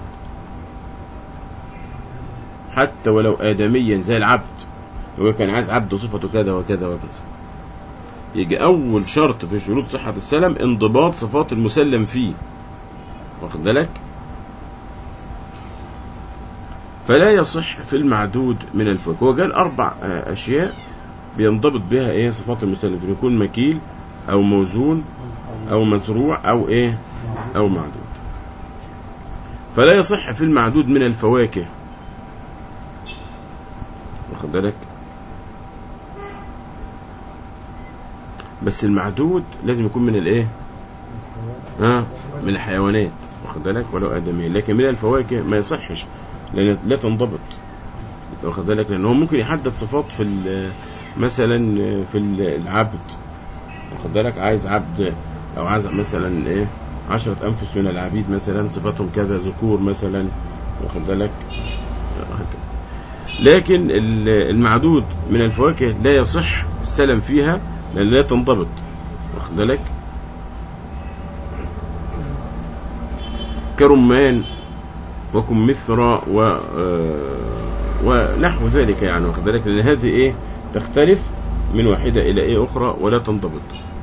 حتى ولو آدميا زي العبد هو كان عايز عبد صفته كذا وكذا وكذا يجي أول شرط في شروط صحة السلم انضباط صفات المسلم فيه واخد بالك فلا يصح في المعدود من الفك هو قال أربع آه، أشياء بينضبط بها إيه صفات المسلم فيه يكون مكيل أو موزون أو مزروع أو إيه أو معدود فلا يصح في المعدود من الفواكه واخد بالك بس المعدود لازم يكون من الايه ها من الحيوانات واخد بالك ولو ادميه لكن من الفواكه ما يصحش لان لا تنضبط واخد بالك لان هو ممكن يحدد صفات في ال- مثلا في ال- العبد واخد بالك عايز عبد او عايز مثلا ايه عشرة أنفس من العبيد مثلا صفاتهم كذا ذكور مثلا واخد بالك لكن ال- المعدود من الفواكه لا يصح السلم فيها لأن لا تنضبط واخد بالك كرمان وكمثرى و آه، ونحو ذلك يعني واخد بالك لأن هذه إيه تختلف من واحدة إلى إيه أخرى ولا تنضبط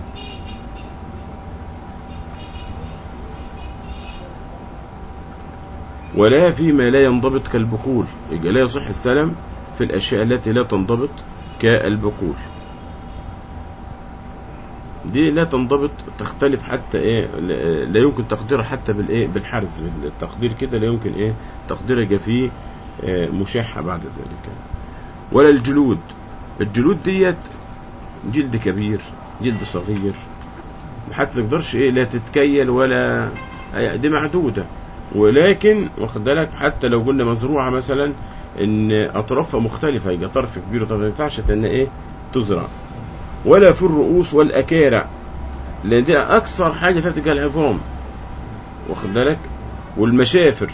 ولا فيما لا ينضبط كالبقول يبقى لا يصح السلم في الأشياء التي لا تنضبط كالبقول دي لا تنضبط تختلف حتى ايه لا- لا يمكن تقديرها حتى بالايه بالحرز بالتقدير كده لا يمكن ايه تقديرها يبقى فيه آه، مشاحة بعد ذلك ولا الجلود الجلود ديت جلد كبير جلد صغير حتى ما تقدرش ايه لا تتكيل ولا أي- دي محدودة ولكن واخد بالك حتى لو قلنا مزروعة مثلا ان اطرافها مختلفة يبقى طرف كبير وطرف ما ينفعش ان ايه تزرع ولا في الرؤوس والاكارع لان دي اكثر حاجة فيها تلقى العظام واخد بالك والمشافر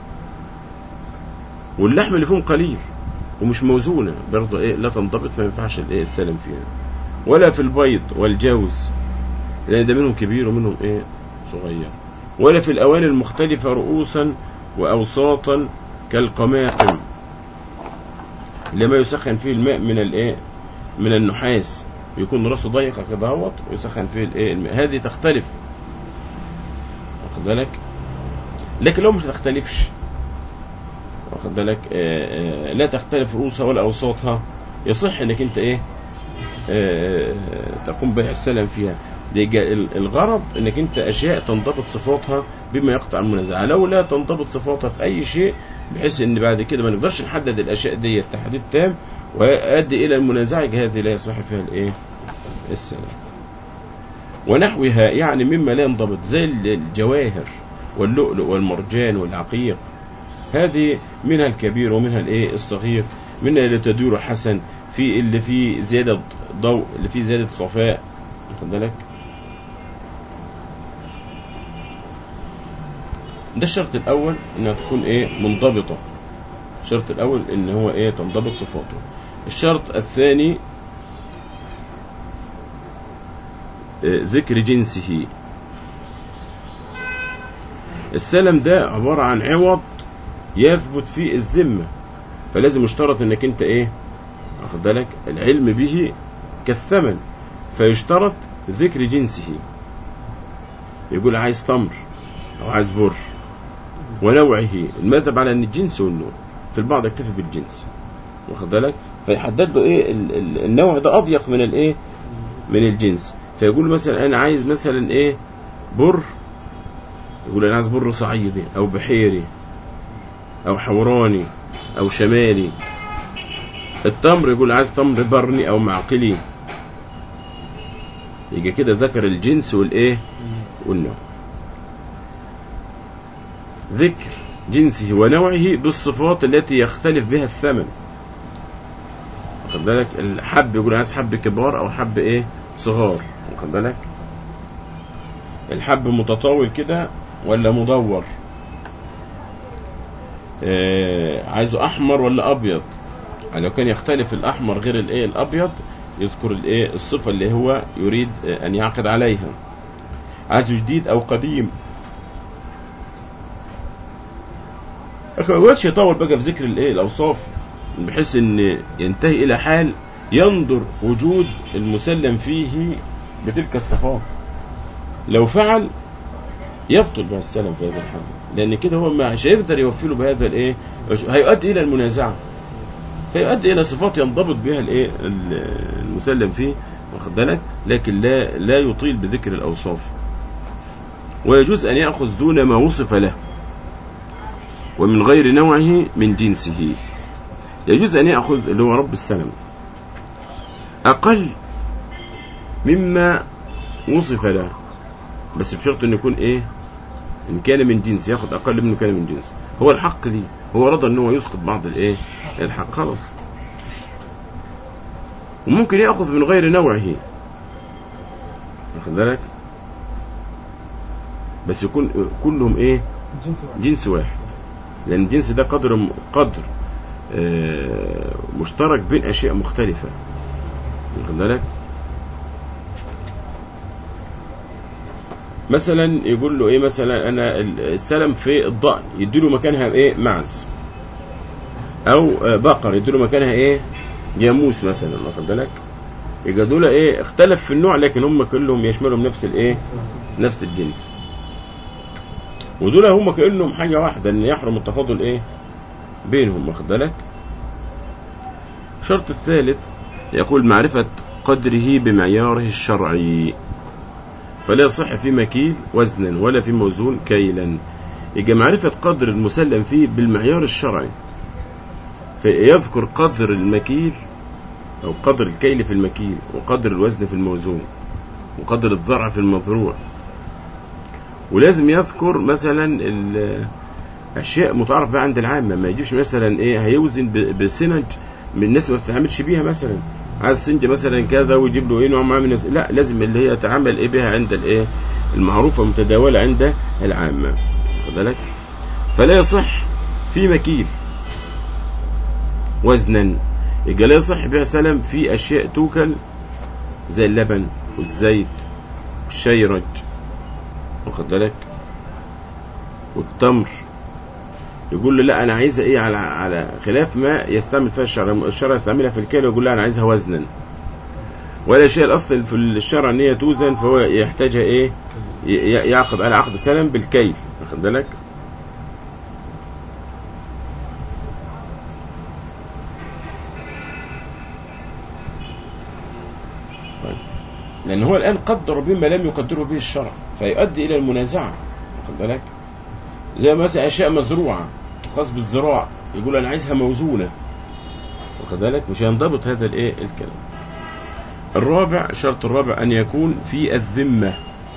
واللحم اللي فيهم قليل ومش موزونة برضه ايه لا تنضبط ما ينفعش الايه السلم فيها ولا في البيض والجوز لان ده منهم كبير ومنهم ايه صغير ولا في الاواني المختلفة رؤوسا واوساطا كالقماقم لما يسخن فيه الماء من الايه من النحاس يكون راسه ضيقة كده اهوت ويسخن فيه الايه الماء هذه تختلف واخد بالك لكن لو مش تختلفش واخد بالك آه، آه، لا تختلف رؤوسها ولا اوساطها يصح انك انت ايه آه، تقوم بها السلم فيها دي جا- ال- الغرض انك انت اشياء تنضبط صفاتها بما يقطع المنازعه لو لا تنضبط صفاتها في اي شيء بحيث ان بعد كده ما نقدرش نحدد الاشياء دي تحديد تام ويؤدي الى المنازعه هذه لا يصح فيها الايه السلام ونحوها يعني مما لا ينضبط زي الجواهر واللؤلؤ والمرجان والعقيق هذه منها الكبير ومنها الايه الصغير منها اللي تدور حسن في اللي فيه زيادة ضوء اللي فيه زيادة صفاء واخد بالك ده الشرط الأول إنها تكون إيه منضبطة الشرط الأول إن هو إيه تنضبط صفاته الشرط الثاني آه، ذكر جنسه السلم ده عبارة عن عوض يثبت فيه الذمة فلازم يشترط انك انت ايه واخد بالك العلم به كالثمن فيشترط ذكر جنسه يقول عايز تمر او عايز بر ونوعه المذهب على ان الجنس والنوع في البعض يكتفي بالجنس واخد بالك فيحدد له ايه ال- ال- النوع ده اضيق من الايه من الجنس فيقول مثلا انا عايز مثلا ايه بر يقول انا عايز بر صعيدي او بحيري او حوراني او شمالي التمر يقول عايز تمر برني او معقلي يجي كده ذكر الجنس والايه والنوع ذكر جنسه ونوعه بالصفات التي يختلف بها الثمن واخد بالك الحب يقول عايز حب كبار او حب ايه صغار واخد بالك الحب متطاول كده ولا مدور آه عايزه احمر ولا ابيض يعني لو كان يختلف الاحمر غير الايه الابيض يذكر الايه الصفه اللي هو يريد آه، ان يعقد عليها عايزه جديد او قديم لكن ما يقعدش يطول بقى في ذكر الايه الاوصاف بحيث ان ينتهي الى حال ينظر وجود المسلم فيه بتلك الصفات لو فعل يبطل بها السلم في هذا الحال لان كده هو مش هيقدر يوفي له بهذا الايه هيؤدي الى المنازعه فيؤدي الى صفات ينضبط بها الايه المسلم فيه واخد بالك لكن لا لا يطيل بذكر الاوصاف ويجوز ان ياخذ دون ما وصف له ومن غير نوعه من جنسه يجوز ان ياخذ اللي هو رب السلم اقل مما وصف له بس بشرط انه يكون ايه ان كان من جنس ياخذ اقل منه كان من جنس هو الحق ليه هو رضى ان هو يسقط بعض الايه الحق خلاص وممكن ياخذ من غير نوعه واخد بالك بس يكون كلهم ايه جنس واحد جنس واحد لان الجنس ده قدر قدر آه، مشترك بين اشياء مختلفه واخد بالك مثلا يقول له ايه مثلا انا السلم في الضأن يديله مكانها ايه معز او آه، بقر يديله مكانها ايه جاموس مثلا واخد بالك يبقى دول ايه اختلف في النوع لكن هم كلهم يشملهم نفس الايه نفس الجنس ودول هم كانهم حاجه واحده ان يحرم التفاضل ايه بينهم واخد بالك الشرط الثالث يقول معرفه قدره بمعياره الشرعي فلا يصح في مكيل وزنا ولا في موزون كيلا يبقى معرفة قدر المسلم فيه بالمعيار الشرعي فيذكر قدر المكيل أو قدر الكيل في المكيل وقدر الوزن في الموزون وقدر الضرع في المضروع ولازم يذكر مثلا ال- أشياء متعارف بها عند العامة ما يجيبش مثلا إيه هيوزن ب- بسنج من الناس ما بتتعاملش بيها مثلا عايز سنج مثلا كذا ويجيب له ايه نوع معين من الناس لا لازم اللي هي يتعامل ايه بها عند الايه المعروفه المتداوله عند العامه واخد بالك فلا يصح في مكيل وزنا يبقى لا يصح بها سلم في اشياء توكل زي اللبن والزيت والشيرج واخد بالك والتمر يقول له لا انا عايزها ايه على على خلاف ما يستعمل فيها الشرع الشرع يستعملها في الكيلو يقول لا انا عايزها وزنا ولا شيء الاصل في الشرع ان هي توزن فهو يحتاجها ايه ي- ي- يعقد على عقد سلم بالكيل واخد بالك طيب. لان هو الان قدر بما لم يقدره به الشرع فيؤدي الى المنازعه واخد بالك زي مثلا اشياء مزروعه تقاس بالزراع يقول انا عايزها موزونه واخد بالك مش هينضبط هذا الايه الكلام الرابع الشرط الرابع ان يكون في الذمه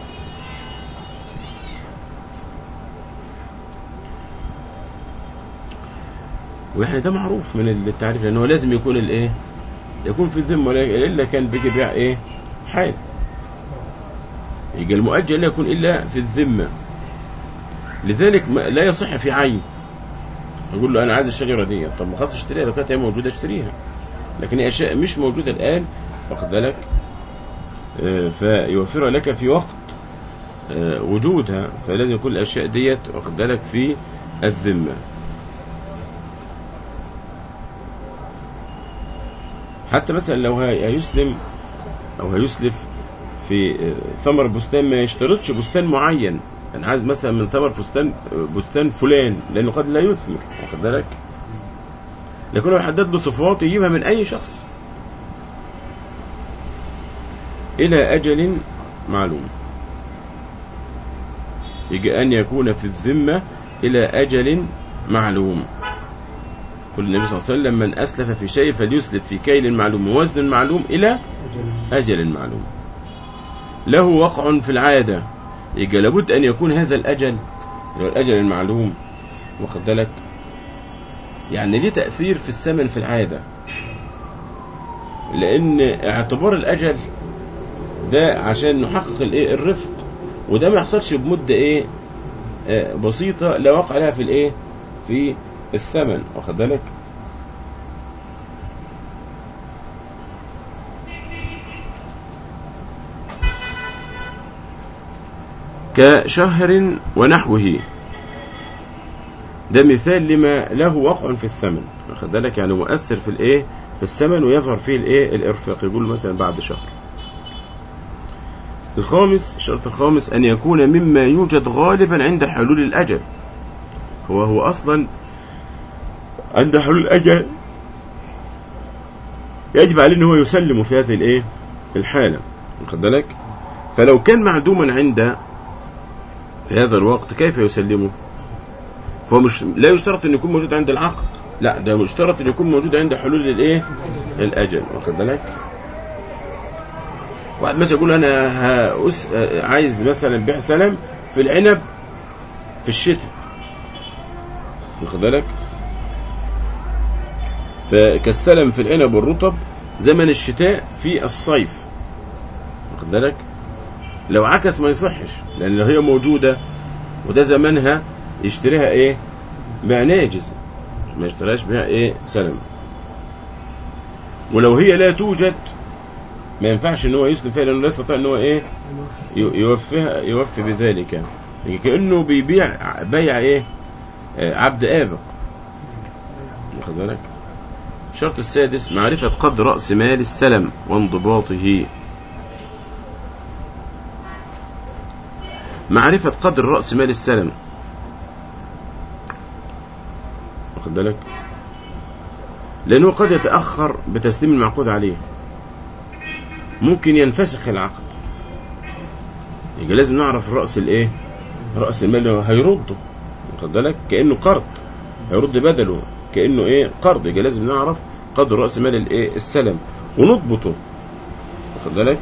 واحنا ده معروف من التعريف لانه لازم يكون الايه يكون في الذمه ولا- الا كان بيجي بيع ايه حال يبقى المؤجل لا يكون الا في الذمه لذلك ما لا يصح في عين يقول له انا عايز الشجره دي طب ما خلاص اشتريها لو كانت هي موجوده اشتريها لكن هي اشياء مش موجوده الان واخد بالك آه، فيوفرها لك في وقت آه، وجودها فلازم يكون الاشياء ديت واخد بالك في الذمه حتى مثلا لو هي- هيسلم او هيسلف في آه، ثمر بستان ما يشترطش بستان معين انا عايز مثلا من ثمر فستان آه، بستان فلان لانه قد لا يثمر واخد بالك لكن هو يحدد له صفات يجيبها من اي شخص الى اجل معلوم يجي ان يكون في الذمه الى اجل معلوم قل النبي صلى الله عليه وسلم من اسلف في شيء فليسلف في كيل معلوم ووزن معلوم الى أجل معلوم له وقع في العادة يبقى لابد أن يكون هذا الأجل اللي هو الأجل المعلوم واخد بالك يعني ليه تأثير في الثمن في العادة لأن اعتبار الأجل ده عشان نحقق الايه الرفق وده ما يحصلش بمدة ايه آه، بسيطة لا وقع لها في الايه في الثمن واخد بالك كشهر ونحوه ده مثال لما له وقع في الثمن واخد بالك يعني مؤثر في الايه في الثمن ويظهر فيه الايه الارفاق يقول مثلا بعد شهر الخامس الشرط الخامس ان يكون مما يوجد غالبا عند حلول الاجل هو هو اصلا عند حلول الاجل يجب عليه ان هو يسلم في هذه الايه الحاله واخد بالك فلو كان معدوما عند في هذا الوقت كيف يسلمه فهو مش لا يشترط ان يكون موجود عند العقد لا ده مشترط ان يكون موجود عند حلول الايه الاجل واخد بالك واحد مثلا يقول انا هأس... عايز مثلا بيع سلم في العنب في الشتاء واخد بالك فكالسلم في العنب والرطب زمن الشتاء في الصيف واخد بالك لو عكس ما يصحش لان لو هي موجوده وده زمانها يشتريها ايه بيع ناجز ما يشتريهاش بيع ايه سلم ولو هي لا توجد ما ينفعش ان هو يسلم فيها لانه لا يستطيع ان هو ايه ي- يوفيها يوفي بذلك يعني كانه بيبيع بيع ايه آه، عبد آبق واخد بالك الشرط السادس معرفة قدر رأس مال السلم وانضباطه معرفة قدر رأس مال السلم واخد بالك لأنه قد يتأخر بتسليم المعقود عليه ممكن ينفسخ العقد يبقى لازم نعرف رأس الايه رأس المال اللي هو هيرده واخد بالك كأنه قرض هيرد بدله كأنه ايه قرض يبقى لازم نعرف قدر رأس مال الايه السلم ونضبطه واخد بالك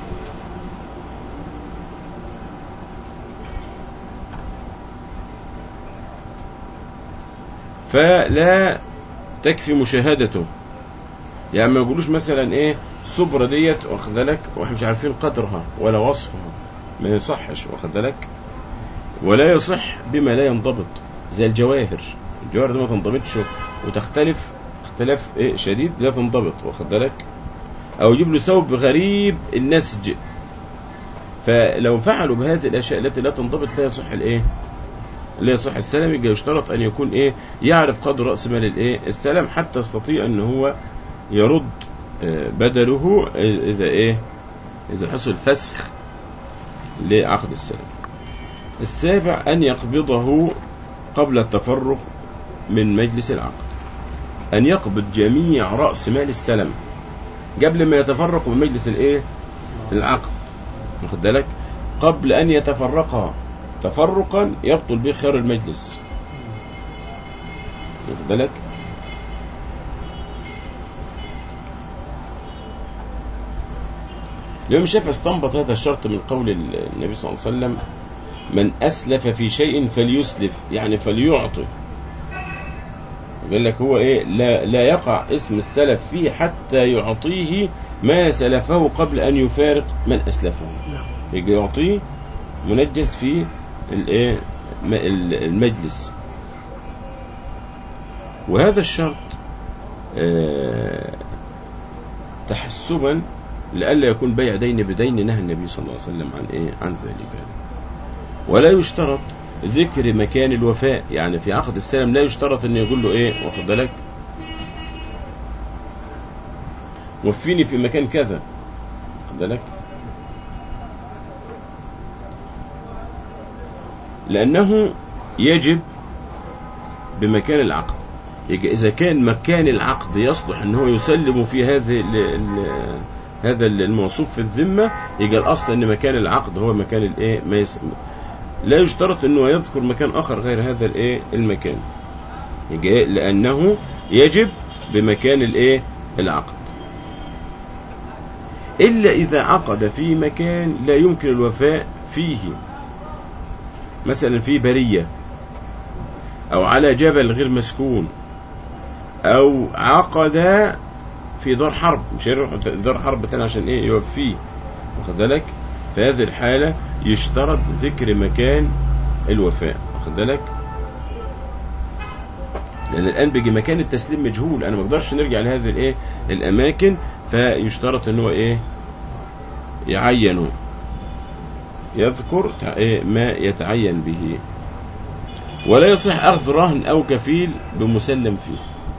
فلا تكفي مشاهدته يعني ما يقولوش مثلا ايه الصبرة ديت واخد بالك واحنا مش عارفين قدرها ولا وصفها ما يصحش واخد بالك ولا يصح بما لا ينضبط زي الجواهر الجواهر دي ما تنضبطش وتختلف اختلاف ايه شديد لا تنضبط واخد بالك او يجيب له ثوب غريب النسج فلو فعلوا بهذه الاشياء التي لا تنضبط لا يصح الايه لا يصح السلم يبقى يشترط ان يكون ايه يعرف قدر راس مال الايه السلم حتى يستطيع ان هو يرد آه، بدله اذا ايه اذا حصل فسخ لعقد السلم السابع ان يقبضه قبل التفرق من مجلس العقد ان يقبض جميع راس مال السلم قبل ما يتفرق من مجلس الايه العقد واخد بالك قبل ان يتفرقا تفرقا يبطل به خير المجلس واخد بالك الإمام الشافعي استنبط هذا الشرط من قول النبي صلى الله عليه وسلم من أسلف في شيء فليسلف يعني فليعطي يقول لك هو إيه لا, لا يقع اسم السلف فيه حتى يعطيه ما سلفه قبل أن يفارق من أسلفه نعم يجي يعطيه منجز في الايه م- المجلس وهذا الشرط آه، تحسبا لئلا يكون بيع دين بدين نهى النبي صلى الله عليه وسلم عن ايه عن ذلك ولا يشترط ذكر مكان الوفاء يعني في عقد السلم لا يشترط ان يقول له ايه واخد بالك وفيني في مكان كذا واخد بالك لأنه يجب بمكان العقد يجي إذا كان مكان العقد يصلح أن هو يسلم في هذه ال ال هذا الموصوف في الذمة يجي الأصل أن مكان العقد هو مكان الإيه ما يس... لا يشترط أنه يذكر مكان آخر غير هذا الإيه المكان يجي لأنه يجب بمكان الإيه العقد إلا إذا عقد في مكان لا يمكن الوفاء فيه مثلا في برية أو على جبل غير مسكون أو عقد في دار حرب مش هيروح دار حرب تاني عشان إيه يوفيه واخد بالك في هذه الحالة يشترط ذكر مكان الوفاء واخد بالك لأن الآن بيجي مكان التسليم مجهول أنا ما أقدرش نرجع لهذه الإيه الأماكن فيشترط إن هو إيه يعينوا يذكر تع- إيه ما يتعين به ولا يصح أخذ رهن أو كفيل بمسلم فيه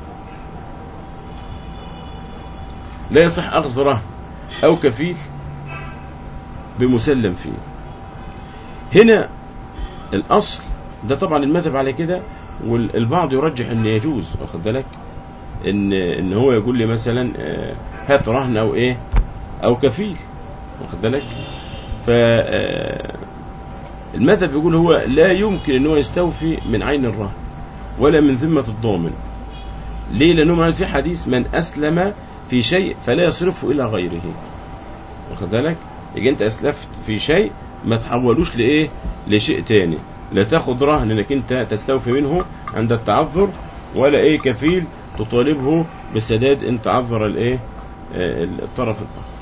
لا يصح أخذ رهن أو كفيل بمسلم فيه هنا الأصل ده طبعا المذهب على كده والبعض يرجح ان يجوز واخد بالك ان ان هو يقول لي مثلا آه، هات رهن او ايه او كفيل واخد بالك ف آه، المذهب بيقول هو لا يمكن ان هو يستوفي من عين الرهن ولا من ذمة الضامن ليه لانه معنا في حديث من اسلم في شيء فلا يصرفه الى غيره واخد بالك يجي انت اسلفت في شيء ما تحولوش لايه لشيء تاني لا تاخد رهن انك انت تستوفي منه عند التعذر ولا ايه كفيل تطالبه بسداد ان تعذر الايه آه، الطرف الاخر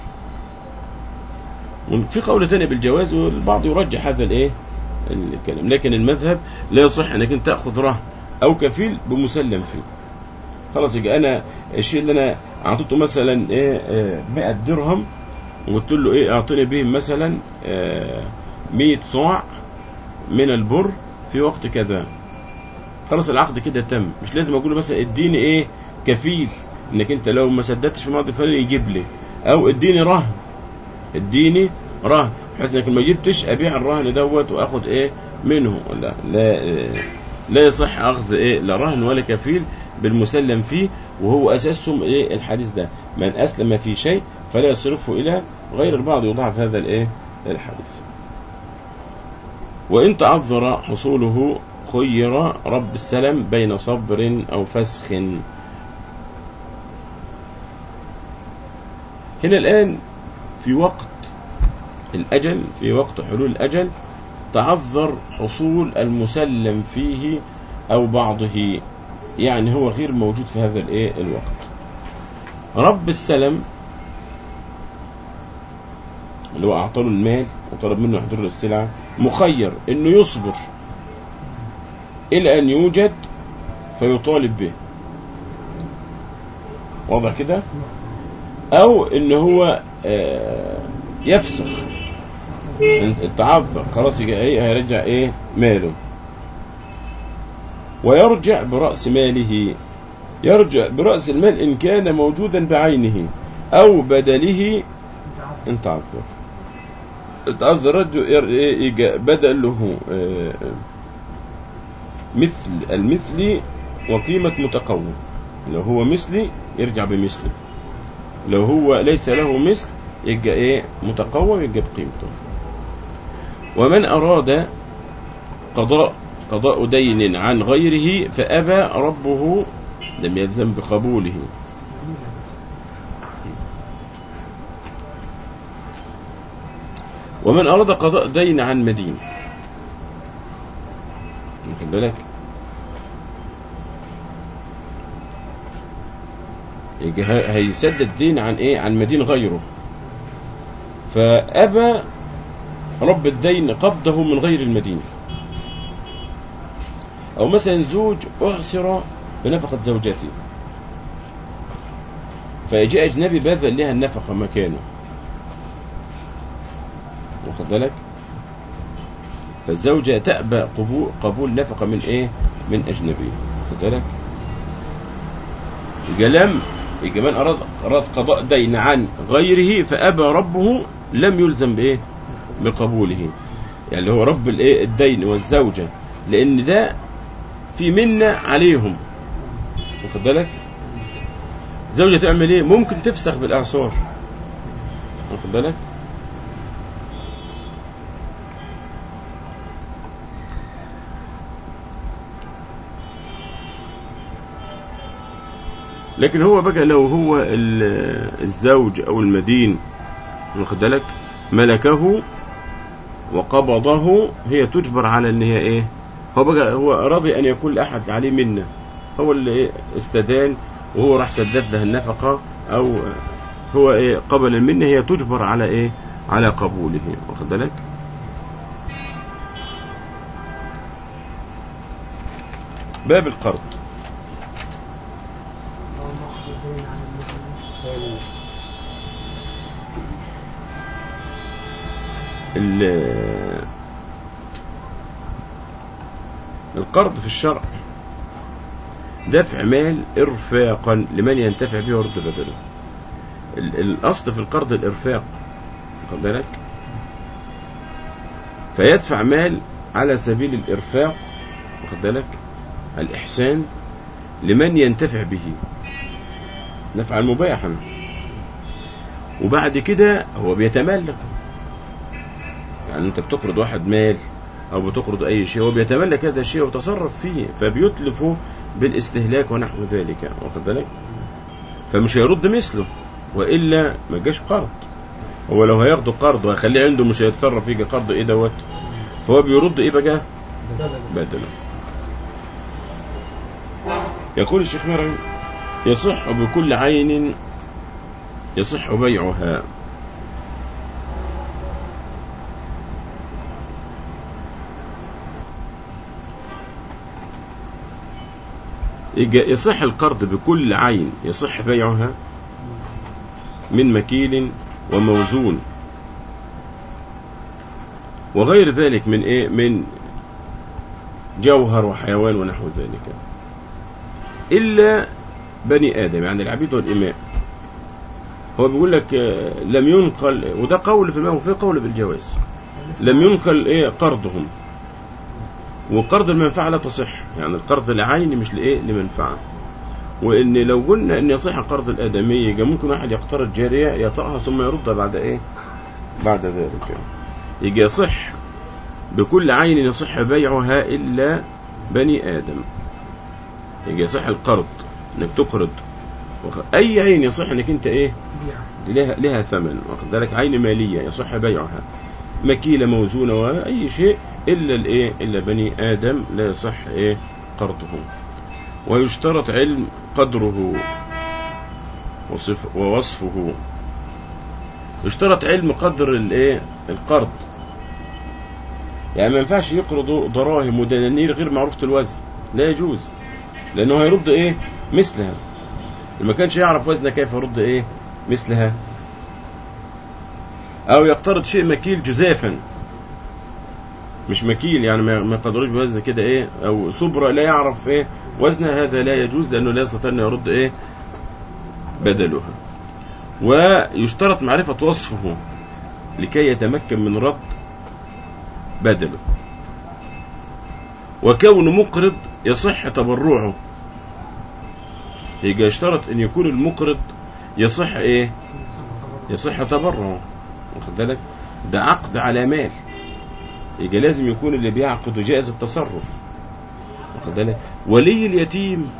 وفي قول تاني بالجواز والبعض يرجح هذا الايه الكلام لكن المذهب لا يصح انك انت تاخذ رهن او كفيل بمسلم فيه خلاص يبقى انا الشيء اللي انا اعطيته مثلا ايه آه، 100 درهم وقلت له ايه اعطيني بهم مثلا آه، 100 صاع من البر في وقت كذا خلاص العقد كده تم مش لازم اقول له مثلا اديني ايه كفيل انك انت لو ما سددتش في الماضي الفلاني يجيب لي او اديني رهن اديني رهن بحيث انك ما جبتش ابيع الرهن دوت واخد ايه منه لا لا آه، لا يصح اخذ ايه لا رهن ولا كفيل بالمسلم فيه وهو اساسهم ايه الحديث ده من نعم. اسلم في شيء فلا يصرفه الى غير البعض يضاعف هذا الايه الحديث نعم. وفي قول تاني بالجواز والبعض يرجح هذا الايه وإن تعذر حصوله خير رب السلام بين صبر أو فسخ هنا الآن في وقت الأجل في وقت حلول الأجل تعذر حصول المسلم فيه أو بعضه يعني هو غير موجود في هذا الإيه الوقت رب السلم اللي هو أعطاه المال وطلب منه حضور السلعة مخير إنه يصبر إلى أن يوجد فيطالب به واضح كده أو إن هو آه، يفسخ التعذر خلاص يجي ايه هيرجع ايه ماله ويرجع برأس ماله يرجع برأس المال إن كان موجودا بعينه أو بدله إن تعذر تعذر رجل ير- إيه يجي بدله آه، مثل المثل وقيمة متقوم لو هو مثلي يرجع بمثله لو هو ليس له مثل يبقى ايه متقوم يبقى بقيمته ومن أراد قضاء قضاء دين عن غيره فأبى ربه لم يلزم بقبوله ومن أراد قضاء دين عن مدين واخد بالك يجي ه- هيسدد دين عن ايه عن مدين غيره فأبى رب الدين قبضه من غير المدين أو مثلا زوج أعسر بنفقة زوجته فيجي أجنبي بذل لها النفقة مكانه واخد بالك فالزوجة تأبى قبول, قبول نفقة من إيه من أجنبي واخد بالك يبقى لم يبقى من أراد, أراد قضاء دين عن غيره فأبى ربه لم يلزم بإيه بقبوله يعني اللي هو رب الايه الدين والزوجة لأن ده في منة عليهم واخد بالك زوجة تعمل ايه ممكن تفسخ بالإعصار واخد بالك لكن هو بقى لو هو ال- الزوج او المدين واخد بالك ملكه وقبضه هي تجبر على ان هي ايه هو بقى هو راضي ان يكون لاحد عليه منه هو اللي إيه استدان وهو راح سدد له النفقه او هو ايه قبل المنه هي تجبر على ايه على قبوله واخد بالك باب القرض لو ناخد الدين عن المدين ال- القرض في الشرع دفع مال إرفاقا لمن ينتفع به ورد بدله ال- الأصل في القرض الإرفاق واخد بالك فيدفع مال على سبيل الإرفاق واخد بالك الإحسان لمن ينتفع به نفعا مباحا وبعد كده هو بيتملك يعني انت بتقرض واحد مال او بتقرض اي شيء هو بيتملك هذا الشيء ويتصرف فيه فبيتلفه بالاستهلاك ونحو ذلك واخد بالك فمش هيرد مثله والا ما جاش قرض هو لو هياخده قرض وهيخليه عنده مش هيتصرف فيه قرض ايه دوت فهو بيرد ايه بقى بدله يقول الشيخ مرعي يصح بكل عين يصح بيعها يجا- يصح القرض بكل عين يصح بيعها من مكيل وموزون وغير ذلك من ايه من جوهر وحيوان ونحو ذلك الا بني ادم يعني العبيد والاماء هو بيقول لك آه، لم ينقل وده قول في الماء وفي قول بالجواز لم ينقل ايه قرضهم وقرض المنفعة لا تصح يعني القرض العيني مش لإيه لمنفعة وإن لو قلنا إن يصح قرض الآدمي يبقى ممكن واحد يقترض جارية يطأها ثم يردها بعد إيه بعد ذلك يجي يصح بكل عين يصح بيعها إلا بني آدم يجي يصح القرض انك تقرض وخ- اي عين يصح انك انت ايه بيع دي لها لها ثمن واخد بالك عين ماليه يصح بيعها مكيله موزونه واي شيء الا الايه الا بني ادم لا يصح ايه قرضه ويشترط علم قدره وصف ووصفه يشترط علم قدر الايه القرض يعني ما ينفعش يقرضوا دراهم ودنانير غير معروفه الوزن لا يجوز لانه هيرد ايه مثلها ما كانش يعرف وزنها كيف يرد ايه مثلها او يقترض شيء مكيل جزافا مش مكيل يعني ما ما يقدروش بوزن كده ايه او صبرة لا يعرف ايه وزنها هذا لا يجوز لانه لا يستطيع ان يرد ايه بدلها ويشترط معرفة وصفه لكي يتمكن من رد بدله وكون مقرض يصح تبرعه يبقى يشترط ان يكون المقرض يصح ايه يصح تبرعه واخد بالك ده عقد على مال يبقى لازم يكون اللي بيعقد جائز التصرف واخد بالك ولي اليتيم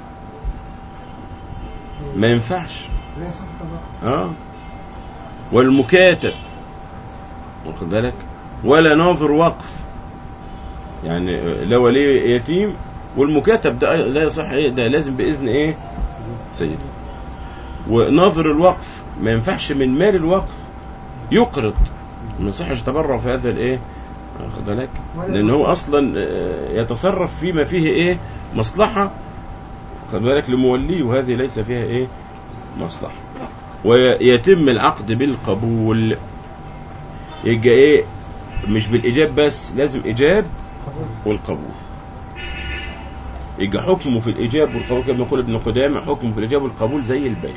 ما ينفعش لا يصح طبعا اه والمكاتب واخد بالك ولا ناظر وقف يعني لا ولي يتيم والمكاتب ده لا يصح ايه ده لازم باذن ايه سيده وناظر الوقف ما ينفعش من مال الوقف يقرض ما يصحش تبرع في هذا الايه واخد بالك لان هو اصلا آه، يتصرف فيما فيه ايه مصلحه خد بالك لموليه وهذه ليس فيها ايه مصلحه ويتم العقد بالقبول يبقى ايه مش بالايجاب بس لازم ايجاب قبول والقبول يبقى حكمه في الايجاب والقبول كما يقول ابن قدامه حكمه في الايجاب والقبول زي البيع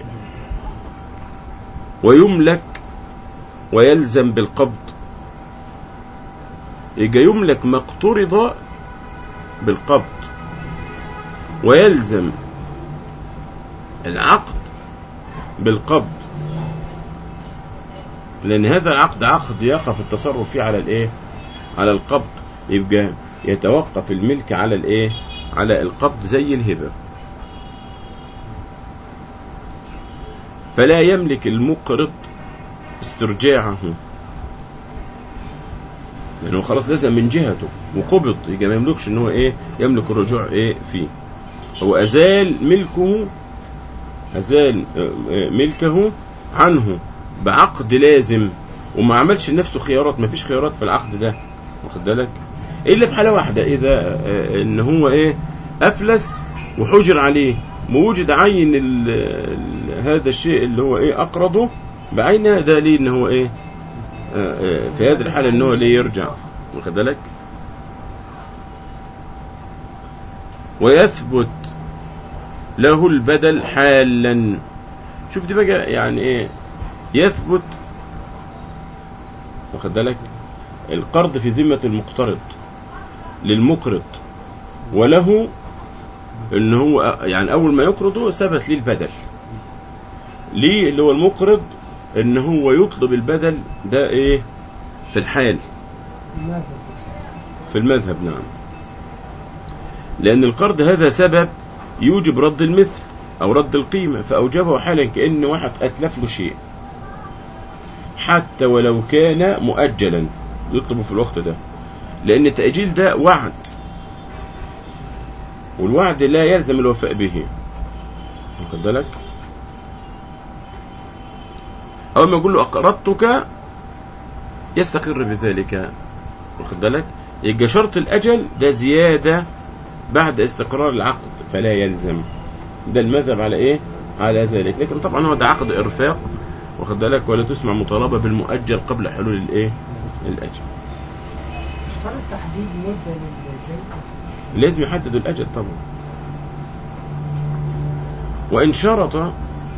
ويملك ويلزم بالقبض يبقى يملك ما اقترض بالقبض ويلزم العقد بالقبض لان هذا العقد عقد يقف التصرف فيه على الايه على القبض يبقى يتوقف الملك على الايه على القبض زي الهبه فلا يملك المقرض استرجاعه لانه خلاص لزم من جهته وقبض يبقى ما يملكش ان هو ايه يملك الرجوع ايه فيه هو ازال ملكه ازال آه، آه، ملكه عنه بعقد لازم وما عملش لنفسه خيارات ما فيش خيارات في العقد ده واخد بالك الا في حاله واحده اذا آه، ان هو ايه افلس وحجر عليه ووجد عين ال- ال- هذا الشيء اللي هو ايه اقرضه بعينه ده ليه ان هو ايه آه، آه، في هذه الحاله ان هو ليه يرجع واخد بالك ويثبت له البدل حالا شوف دي بقى يعني ايه يثبت واخد بالك القرض في ذمة المقترض للمقرض وله ان هو يعني اول ما يقرضه ثبت ليه البدل ليه اللي هو المقرض ان هو يطلب البدل ده ايه في الحال ماذا في المذهب نعم لأن القرض هذا سبب يوجب رد المثل أو رد القيمة فأوجبه حالا كأن واحد أتلف له شيء حتى ولو كان مؤجلا يطلبه في الوقت ده لأن التأجيل ده وعد والوعد لا يلزم الوفاء به واخد بالك أول ما يقول له أقرضتك يستقر بذلك واخد بالك يبقى شرط الأجل ده زيادة بعد استقرار العقد فلا يلزم ده المذهب على إيه على ذلك لكن طبعا هو ده عقد إرفاق واخد بالك ولا تسمع مطالبة بالمؤجل قبل حلول الإيه الأجل اشترط تحديد مدة للبيع لازم يحددوا الأجل طبعا وإن شرط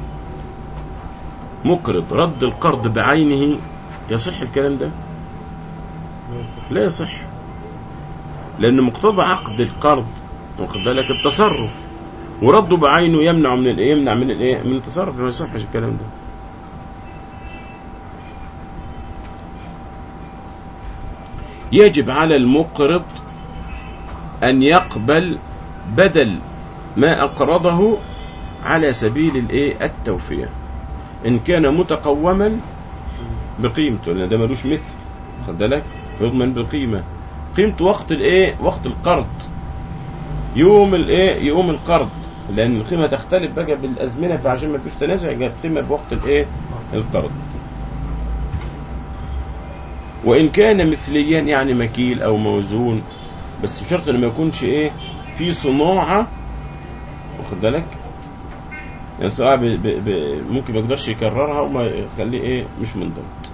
مقرض رد القرض بعينه يصح الكلام ده لا يصح لأن مقتضى عقد القرض واخد بالك التصرف ورده بعينه يمنع من الايه يمنع من الايه من التصرف ما يصحش الكلام ده يجب على المقرض أن يقبل بدل ما أقرضه على سبيل الإيه التوفية إن كان متقوما بقيمته لأن ده ملوش مثل خد بالك فيضمن بقيمة قيمة وقت الإيه وقت القرض يوم الإيه يوم القرض لأن القيمة تختلف بقى بالأزمنة فعشان ما فيش تنازع يبقى القيمة بوقت الإيه القرض وإن كان مثليا يعني مكيل أو موزون بس بشرط إنه ما يكونش إيه في صناعة واخد بالك يعني صعب ب... ب... ممكن ما يقدرش يكررها وما يخليه ايه مش منضبط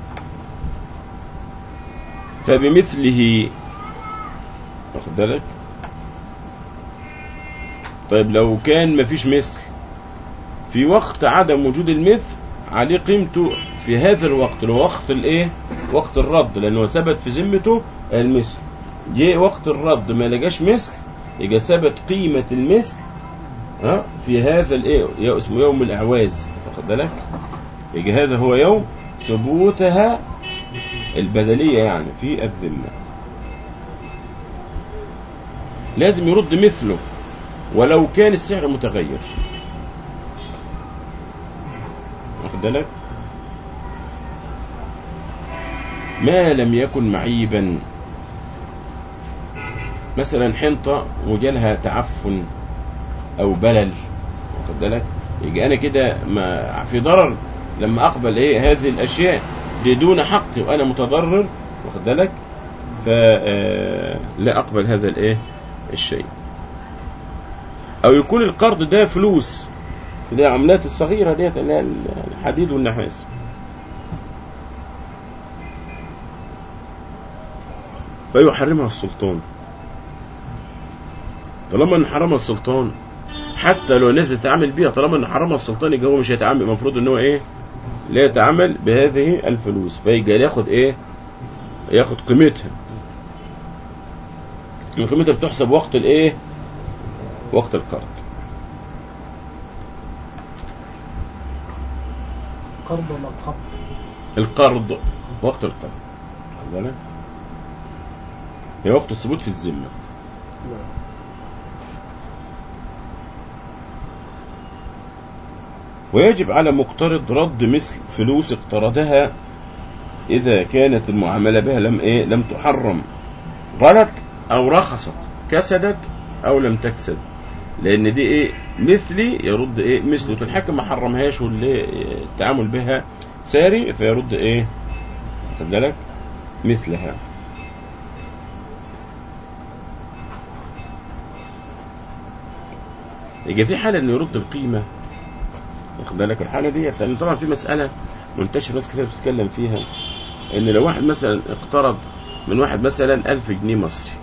فبمثله واخد بالك طيب لو كان ما فيش مثل في وقت عدم وجود المثل عليه قيمته في هذا الوقت اللي هو وقت الايه وقت الرد لانه ثبت في ذمته المثل جه وقت الرد ما لقاش مثل يبقى ثبت قيمة المثل ها في هذا الايه يا- اسمه يوم الاعواز واخد بالك يجي هذا هو يوم ثبوتها البدليه يعني في الذمه لازم يرد مثله ولو كان السعر متغير واخد بالك ما لم يكن معيبا مثلا حنطه وجالها تعفن او بلل واخد بالك يجي انا كده ما في ضرر لما اقبل ايه هذه الاشياء دي دون حقي وانا متضرر واخد بالك فلا اقبل هذا الايه الشيء او يكون القرض ده فلوس اللي هي العملات الصغيره ديت اللي هي الحديد والنحاس فيحرمها السلطان طالما ان حرمها السلطان حتى لو الناس بتتعامل بيها طالما ان حرمها السلطان يبقى هو مش هيتعامل المفروض ان هو ايه لا يتعامل بهذه الفلوس فيجي ياخد ايه ياخد قيمتها قيمتها بتحسب وقت الايه وقت القرض قرض ولا قبض القرض وقت القرض خد بالك هي وقت الثبوت في الذمه نعم ويجب على مقترض رد مثل فلوس اقترضها إذا كانت المعاملة بها لم إيه لم تحرم غلط أو رخصت كسدت أو لم تكسد لأن دي إيه مثلي يرد إيه مثله الحاكم ما حرمهاش واللي التعامل بها ساري فيرد إيه خد بالك مثلها يجي في حالة إنه يرد القيمة واخد بالك الحالة دي لأن طبعا في مسألة منتشرة ناس كتير بتتكلم فيها إن لو واحد مثلا اقترض من واحد مثلا ألف جنيه مصري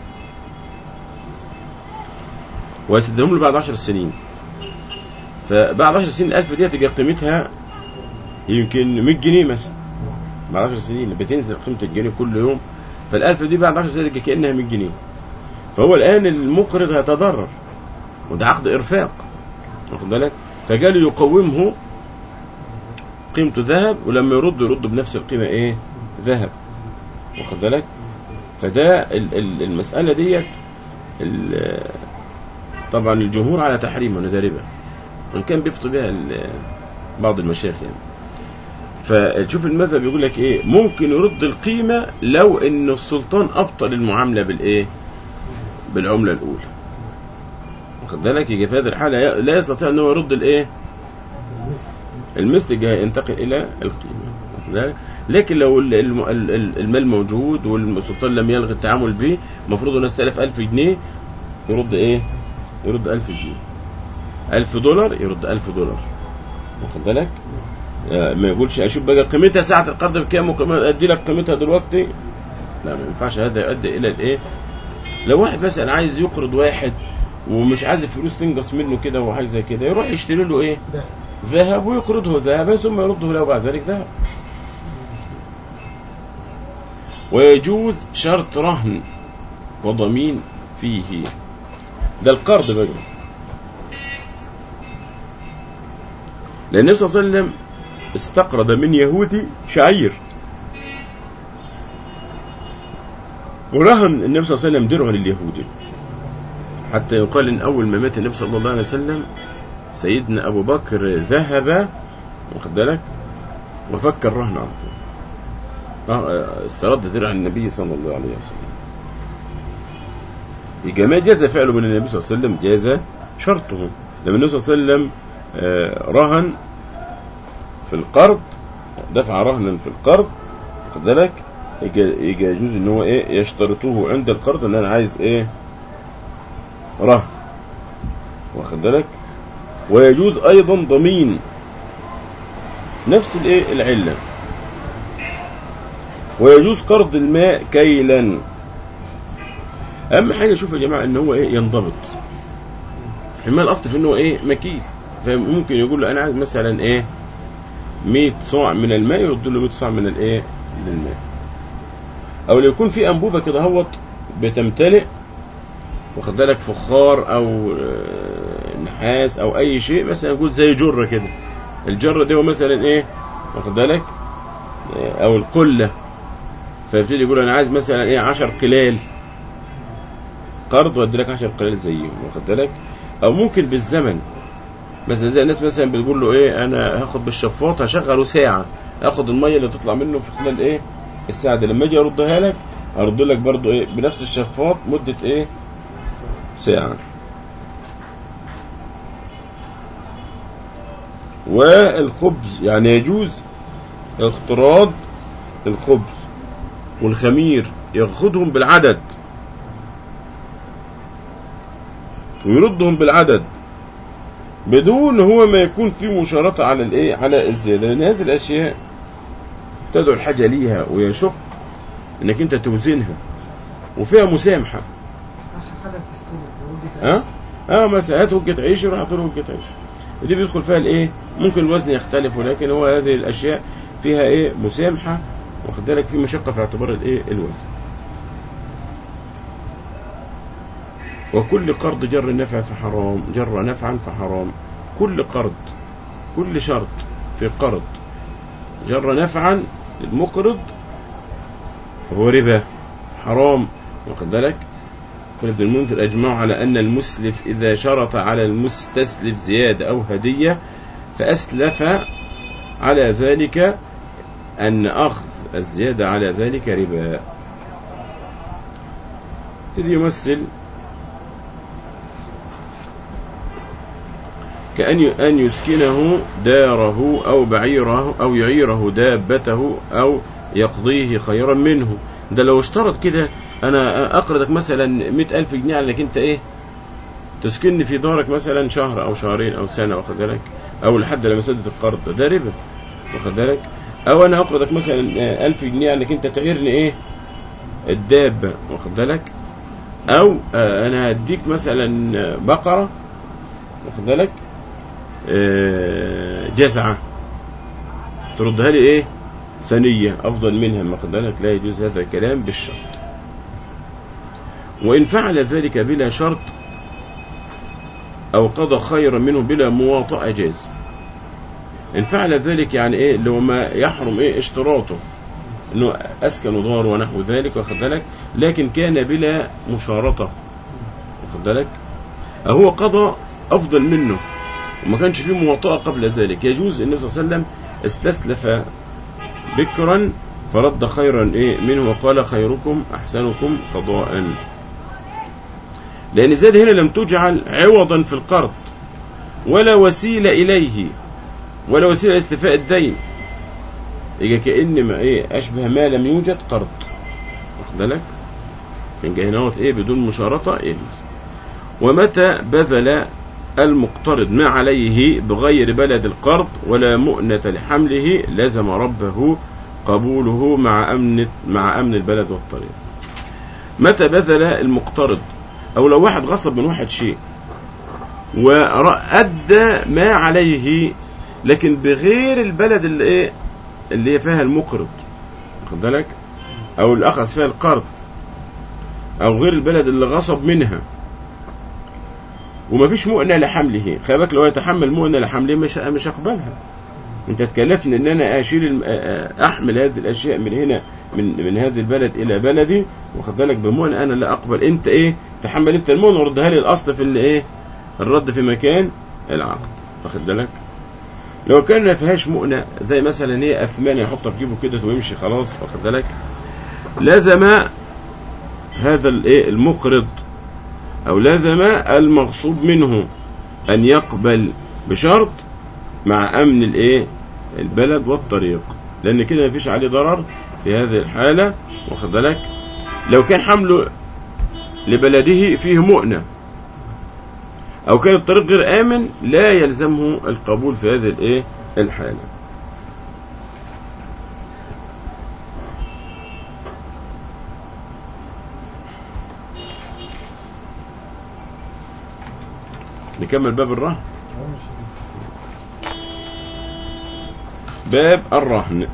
ويسدهم له بعد عشر سنين فبعد عشر سنين الألف دي تبقى قيمتها يمكن 100 جنيه مثلا بعد 10 سنين بتنزل قيمة الجنيه كل يوم فالألف دي بعد 10 سنين تبقى كأنها 100 جنيه فهو الآن المقرض هيتضرر وده عقد إرفاق واخد بالك فجاله يقومه قيمته ذهب ولما يرد يرد بنفس القيمة ايه ذهب واخد بالك فده ال- ال- المسألة ديت ال- طبعا الجمهور على تحريمه ان ده ربا وان كان بيفتوا بها ال- بعض المشايخ يعني فشوف المذهب يقول لك ايه ممكن يرد القيمة لو ان السلطان ابطل المعاملة بالايه بالعملة الاولى واخد بالك يجي في هذه الحالة لا يستطيع ان هو يرد الايه المثل جاي ينتقل الى القيمه واخد بالك؟ لكن لو ال- الم- ال- ال- المال موجود والسلطان لم يلغي التعامل به المفروض انه يستلف 1000 جنيه يرد ايه؟ يرد 1000 جنيه 1000 دولار يرد 1000 دولار واخد بالك؟ آه، ما يقولش اشوف بقى قيمتها ساعه القرض بكام وكمان ادي لك قيمتها دلوقتي لا ما ينفعش هذا يؤدي الى الايه؟ لو واحد مثلا عايز يقرض واحد ومش عايز الفلوس تنقص منه كده وحاجه زي كده يروح يشتري له ايه؟ ده ذهب ويقرضه ذهبا ثم يرده له بعد ذلك ذهب ويجوز شرط رهن وضمين فيه ده القرض بقى لأن النبي صلى الله عليه وسلم استقرض من يهودي شعير ورهن النبي صلى الله عليه وسلم درع لليهودي حتى يقال ان اول ما مات النبي صلى الله عليه وسلم سيدنا ابو بكر ذهب واخد بالك وفك الرهن على طول آه، استرد درع النبي صلى الله عليه وسلم يبقى ما جاز فعله من النبي صلى الله عليه وسلم جاز شرطه لما النبي صلى الله عليه وسلم آه، رهن في القرض دفع رهنا في القرض واخد بالك يجي يجي يجوز ان هو ايه يشترطوه عند القرض ان انا عايز ايه رهن واخد بالك ويجوز ايضا ضمين نفس الايه العله ويجوز قرض الماء كيلا اهم حاجه شوف يا جماعه ان هو ايه ينضبط الماء الاصل في انه ايه مكيل فممكن يقول له انا عايز مثلا ايه 100 صاع من الماء يرد له 100 صاع من الايه من الماء او لو يكون في انبوبه كده هوت بتمتلئ واخد بالك فخار او آه، نحاس او اي شيء مثلا يقول زي جره كده الجره دي هو مثلا ايه واخد بالك آه، او القله فيبتدي يقول انا عايز مثلا ايه 10 قلال قرض وادي لك 10 قلال زيهم واخد بالك او ممكن بالزمن مثلا زي الناس مثلا بتقول له ايه انا هاخد بالشفاط هشغله ساعه اخد الميه اللي تطلع منه في خلال ايه الساعه دي لما اجي اردها لك ارد لك برضو ايه بنفس الشفاط مده ايه ساعه والخبز يعني يجوز اقتراض الخبز والخمير ياخدهم بالعدد ويردهم بالعدد بدون هو ما يكون في مشارطة على الايه على الزيادة لان هذه الاشياء تدعو الحاجة ليها ويشق انك انت توزنها وفيها مسامحة عشان حاجة بتستلم وجهة ها اه مثلا هات وجة عيش وراح له وجة عيش ودي بيدخل فيها الايه ممكن الوزن يختلف ولكن هو هذه الاشياء فيها ايه مسامحة واخد بالك في مشقة في اعتبار الايه الوزن وكل قرض جر نفع فحرام جر نفعا فحرام كل قرض كل شرط في قرض جر نفعا للمقرض فهو ربا حرام واخد بالك قال ابن المنذر أجمعوا على أن المسلف إذا شرط على المستسلف زيادة أو هدية فأسلف على ذلك أن أخذ الزيادة على ذلك ربا ابتدي يمثل كأن أن يسكنه داره أو بعيره أو يعيره دابته أو يقضيه خيرا منه ده لو اشترط كده أنا أقرضك مثلا مئة ألف جنيه على إنك أنت إيه تسكنني في دارك مثلا شهر أو شهرين أو سنة واخد بالك أو لحد لما سدد القرض ده, ده ربا واخد بالك أو أنا أقرضك مثلا ألف جنيه على إنك أنت تعيرني إيه الدابة واخد بالك أو آه، أنا هديك مثلا بقرة واخد بالك آه، جزعة تردها لي ايه ثانية افضل منها ما خد بالك لا يجوز هذا الكلام بالشرط وان فعل ذلك بلا شرط او قضى خيرا منه بلا مواطأة جاز ان فعل ذلك يعني ايه اللي هو ما يحرم ايه اشتراطه انه اسكن دار ونحو ذلك واخد بالك لكن كان بلا مشارطة واخد بالك هو قضى افضل منه وما كانش فيه مواطأة قبل ذلك يجوز النبي صلى الله عليه وسلم استسلف بكرا فرد خيرا ايه منه وقال خيركم احسنكم قضاء لان زاد هنا لم تجعل عوضا في القرض ولا وسيلة اليه ولا وسيلة لاستيفاء الدين يبقى كأن ما ايه اشبه ما لم يوجد قرض واخد بالك كان جاي هنا ايه بدون مشارطة يجوز ومتى بذل المقترض ما عليه بغير بلد القرض ولا مؤنة لحمله لزم ربه قبوله مع أمن مع أمن البلد والطريق متى بذل المقترض أو لو واحد غصب من واحد شيء وأدى ما عليه لكن بغير البلد اللي إيه اللي هي فيها المقرض واخد بالك أو اللي أخذ فيها القرض أو غير البلد اللي غصب منها وما فيش مؤنة لحمله خلي بالك لو يتحمل مؤنة لحمله مش مش هقبلها انت تكلفني ان انا اشيل الم... احمل هذه الاشياء من هنا من من هذه البلد الى بلدي واخد بالك بمؤنة انا لا اقبل انت ايه تحمل انت المؤنة وردها لي الاصل في اللي ايه الرد في مكان العقد واخد بالك لو كان ما فيهاش مؤنة زي مثلا ايه اثمان يحطها في جيبه كده ويمشي خلاص واخد بالك لزم هذا الايه المقرض او لزم المغصوب منه ان يقبل بشرط مع امن الايه البلد والطريق لان كده مفيش عليه ضرر في هذه الحالة واخد بالك لو كان حمله لبلده فيه مؤنة او كان الطريق غير امن لا يلزمه القبول في هذه الايه الحالة نكمل باب الرهن باب الرهن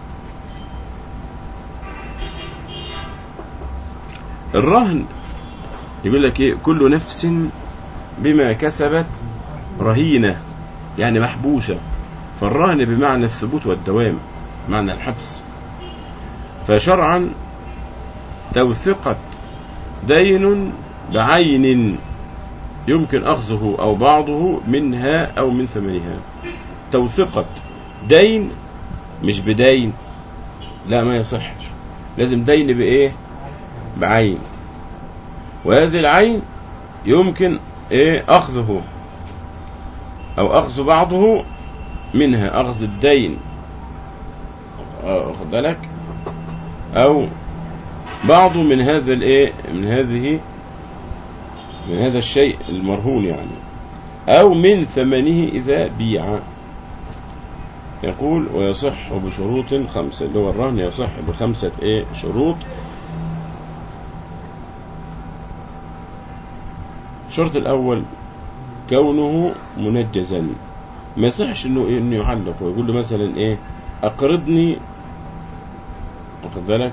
الرهن يقول لك ايه كل نفس بما كسبت رهينة يعني محبوسة فالرهن بمعنى الثبوت والدوام معنى الحبس فشرعا توثقة دين بعين يمكن أخذه أو بعضه منها أو من ثمنها توثقة دين مش بدين لا ما يصحش لازم دين بإيه بعين وهذه العين يمكن إيه أخذه أو أخذ بعضه منها أخذ الدين واخد بالك أو بعض من هذا الإيه من هذه من هذا الشيء المرهون يعني أو من ثمنه إذا بيع يقول ويصح بشروط خمسة اللي هو الرهن يصح بخمسة إيه شروط الشرط الأول كونه منجزا ما يصحش انه إيه انه يعلق ويقول له مثلا ايه اقرضني واخد بالك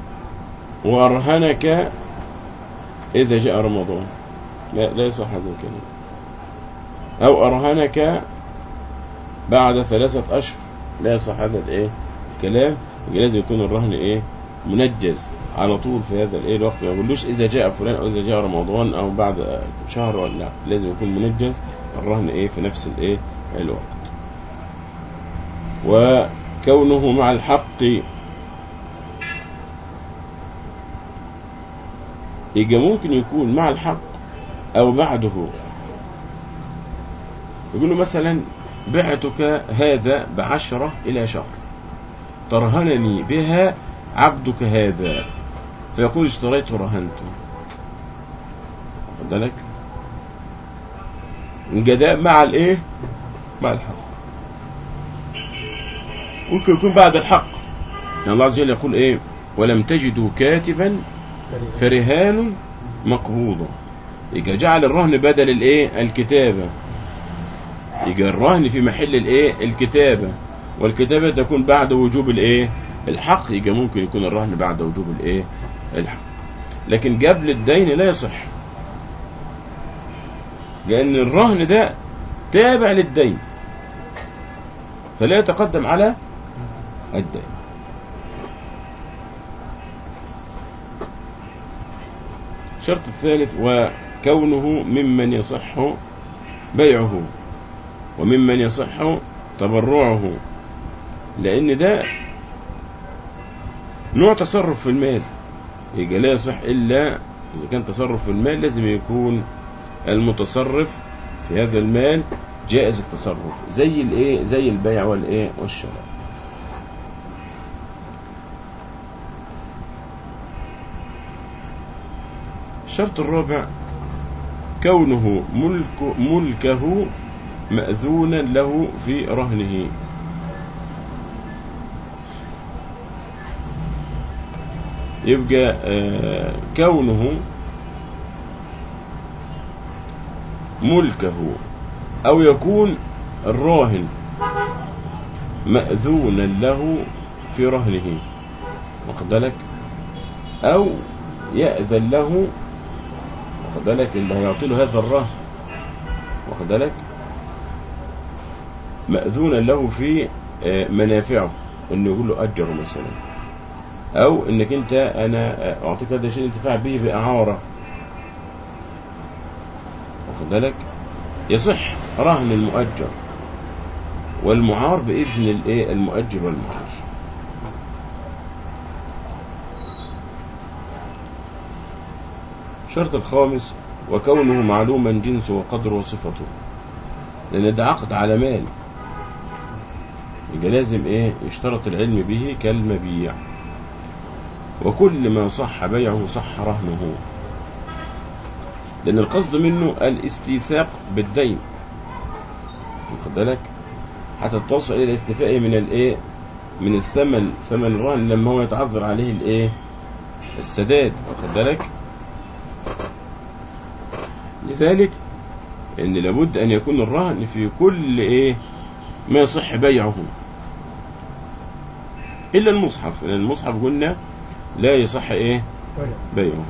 وارهنك اذا جاء رمضان لا لا يصح هذا الكلام او ارهنك بعد ثلاثة اشهر لا يصح هذا الايه الكلام لازم يكون الرهن ايه منجز على طول في هذا الايه الوقت ما يقولوش اذا جاء فلان او اذا جاء رمضان او بعد شهر ولا لا لازم يكون منجز الرهن ايه في نفس الايه الوقت وكونه مع الحق يبقى ممكن يكون مع الحق او بعده يقول له مثلا بعتك هذا بعشرة الى شهر ترهنني بها عبدك هذا فيقول اشتريت ورهنته واخد بالك الجداء مع الايه مع الحق ممكن يكون بعد الحق يعني الله عز وجل يقول ايه ولم تجدوا كاتبا فرهان مقبوضا يبقى جعل الرهن بدل الايه الكتابة يبقى الرهن في محل الايه الكتابة والكتابة تكون بعد وجوب الايه الحق يبقى ممكن يكون الرهن بعد وجوب الايه الحق لكن قبل الدين لا يصح لان الرهن ده تابع للدين فلا يتقدم على الدين الشرط الثالث وكونه ممن يصح بيعه وممن يصح تبرعه لأن ده نوع تصرف في المال يبقى لا يصح إلا إذا كان تصرف في المال لازم يكون المتصرف في هذا المال جائز التصرف زي الايه زي البيع والايه والشراء الشرط الرابع كونه ملك ملكه مأذونا له في رهنه يبقى آه كونه ملكه أو يكون الراهن مأذونا له في رهنه واخد بالك أو يأذن له واخد بالك اللي هيعطي له هذا الرهن واخد بالك مأذونا له في منافعه انه يقول له أجره مثلا او انك انت انا اعطيك هذا الشيء انتفاع به باعاره واخد بالك يصح رهن المؤجر والمعار باذن الايه المؤجر والمعار الشرط الخامس وكونه معلوما جنسه وقدره وصفته لان ده عقد على مال يبقى لازم ايه يشترط العلم به كالمبيع وكل ما صح بيعه صح رهنه لان القصد منه الاستيثاق بالدين واخد بالك حتى توصل الى الاستيفاء من الايه من الثمن ثمن الرهن لما هو يتعذر عليه الايه السداد واخد بالك لذلك ان لابد ان يكون الرهن في كل ايه ما يصح بيعه الا المصحف لان المصحف قلنا لا يصح ايه ولا بيعه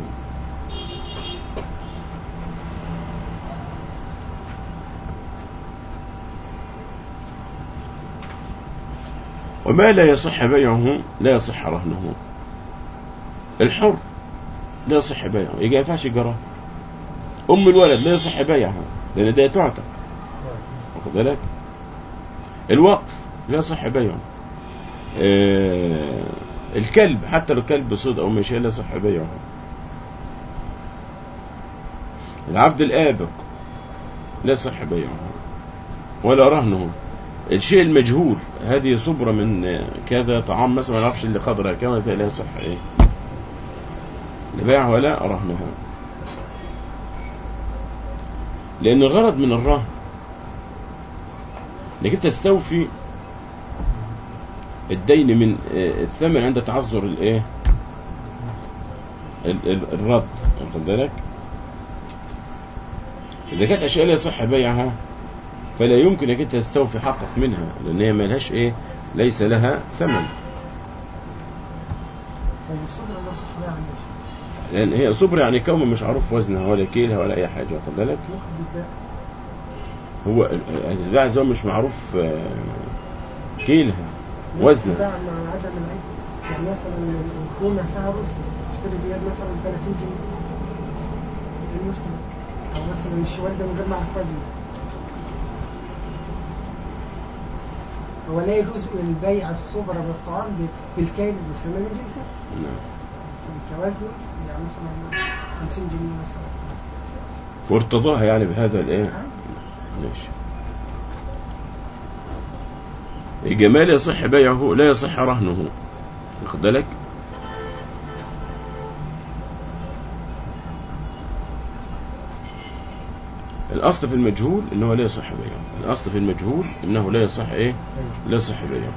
وما لا يصح بيعه لا يصح رهنه الحر لا يصح بيعه يبقى ما ينفعش يجراه ام الولد لا يصح بيعها لان ده تعتق واخد بالك الوقف لا يصح بيعه آه الكلب حتى لو كلب صيد او مشي لا يصح بيعه العبد الآبق لا يصح بيعه ولا رهنه الشيء المجهول هذه صبرة من آه، كذا طعام مثلا ما نعرفش اللي قدرها كما لا يصح ايه لا بيعها ولا رهنها لأن الغرض من الرهن انك انت تستوفي الدين من آه، الثمن عند تعذر الايه ال- ال- الرد واخد بالك اذا كانت اشياء لا يصح بيعها فلا يمكن انك انت تستوفي حقك منها لان هي مالهاش ايه ليس لها ثمن طيب الصبر ما صح بقى عندي لان هي صبر يعني كوم مش معروف وزنها ولا كيلها ولا اي حاجه واخد بالك ممكن يتباع هو ال- الباع زي مش معروف آه، كيلها وزنها يتباع مع عدم العيب يعني مثلا الكومة فيها رز اشتري ديات مثلا ب 30 جنيه ايه المشكلة؟ أو مثلا الشوال ده من غير ما أعرف وزنه هو لا يجوز البيع الصبر بالطعام ب- بالكيل بثمن جنسه نعم كوزنه يعني مثلا 50 جنيه مثلا وارتضاها يعني بهذا الايه عادي. ماشي الجمال يصح بيعه لا يصح رهنه واخد بالك الاصل في المجهول انه لا يصح بيعه الاصل في المجهول انه لا يصح ايه لا يصح بيعه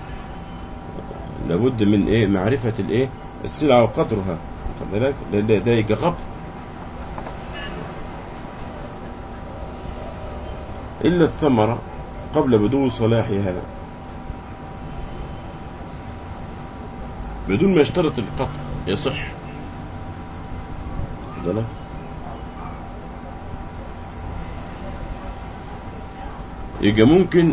لابد من ايه معرفة الايه السلعة وقدرها واخد بالك ده ده, ده يبقى غبط إلا الثمرة قبل بدو صلاحها بدون ما يشترط القطع يصح واخد بالك؟ يبقى ممكن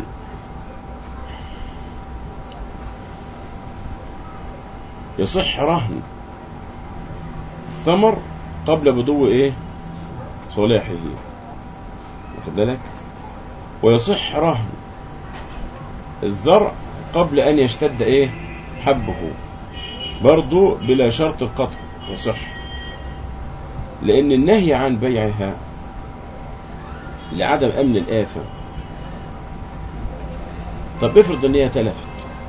يصح رهن الثمر قبل بدو ايه صلاحه واخد بالك ويصح رهن الزرع قبل أن يشتد إيه حبه برضو بلا شرط القطع يصح لأن النهي عن بيعها لعدم أمن الآفة طب افرض ان هي تلفت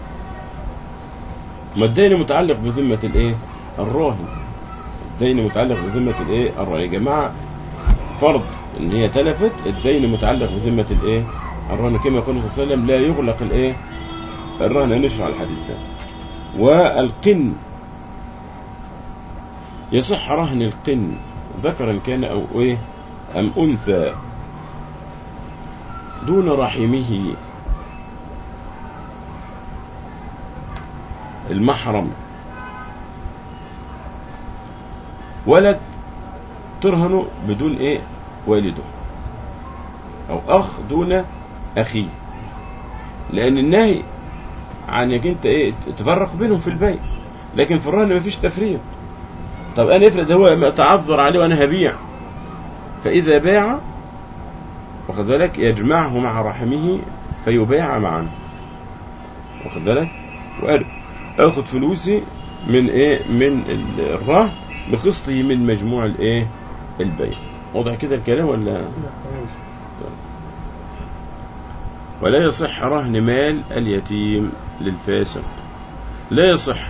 ما الدين متعلق بذمة الايه الراهن الدين متعلق بذمة الايه الراهن يا جماعة فرض ان هي تلفت الدين متعلق بذمة الايه الرهن كما يقول صلى الله عليه وسلم لا يغلق الايه الرهن نشرع الحديث ده والقن يصح رهن القن ذكرا كان او ايه ام انثى دون رحمه المحرم ولد ترهن بدون ايه والده او اخ دون اخيه لان النهي عن انك انت ايه تفرق بينهم في البيع لكن في الرهن مفيش تفريط طب انا افرض هو تعذر عليه وانا هبيع فاذا باع واخد بالك يجمعه مع رحمه فيباع معا واخد بالك وقال اخد فلوسي من ايه من ال- الرهن بقسطه من مجموع الايه البيع واضح كده الكلام ولا لا ولا يصح رهن مال اليتيم للفاسق لا يصح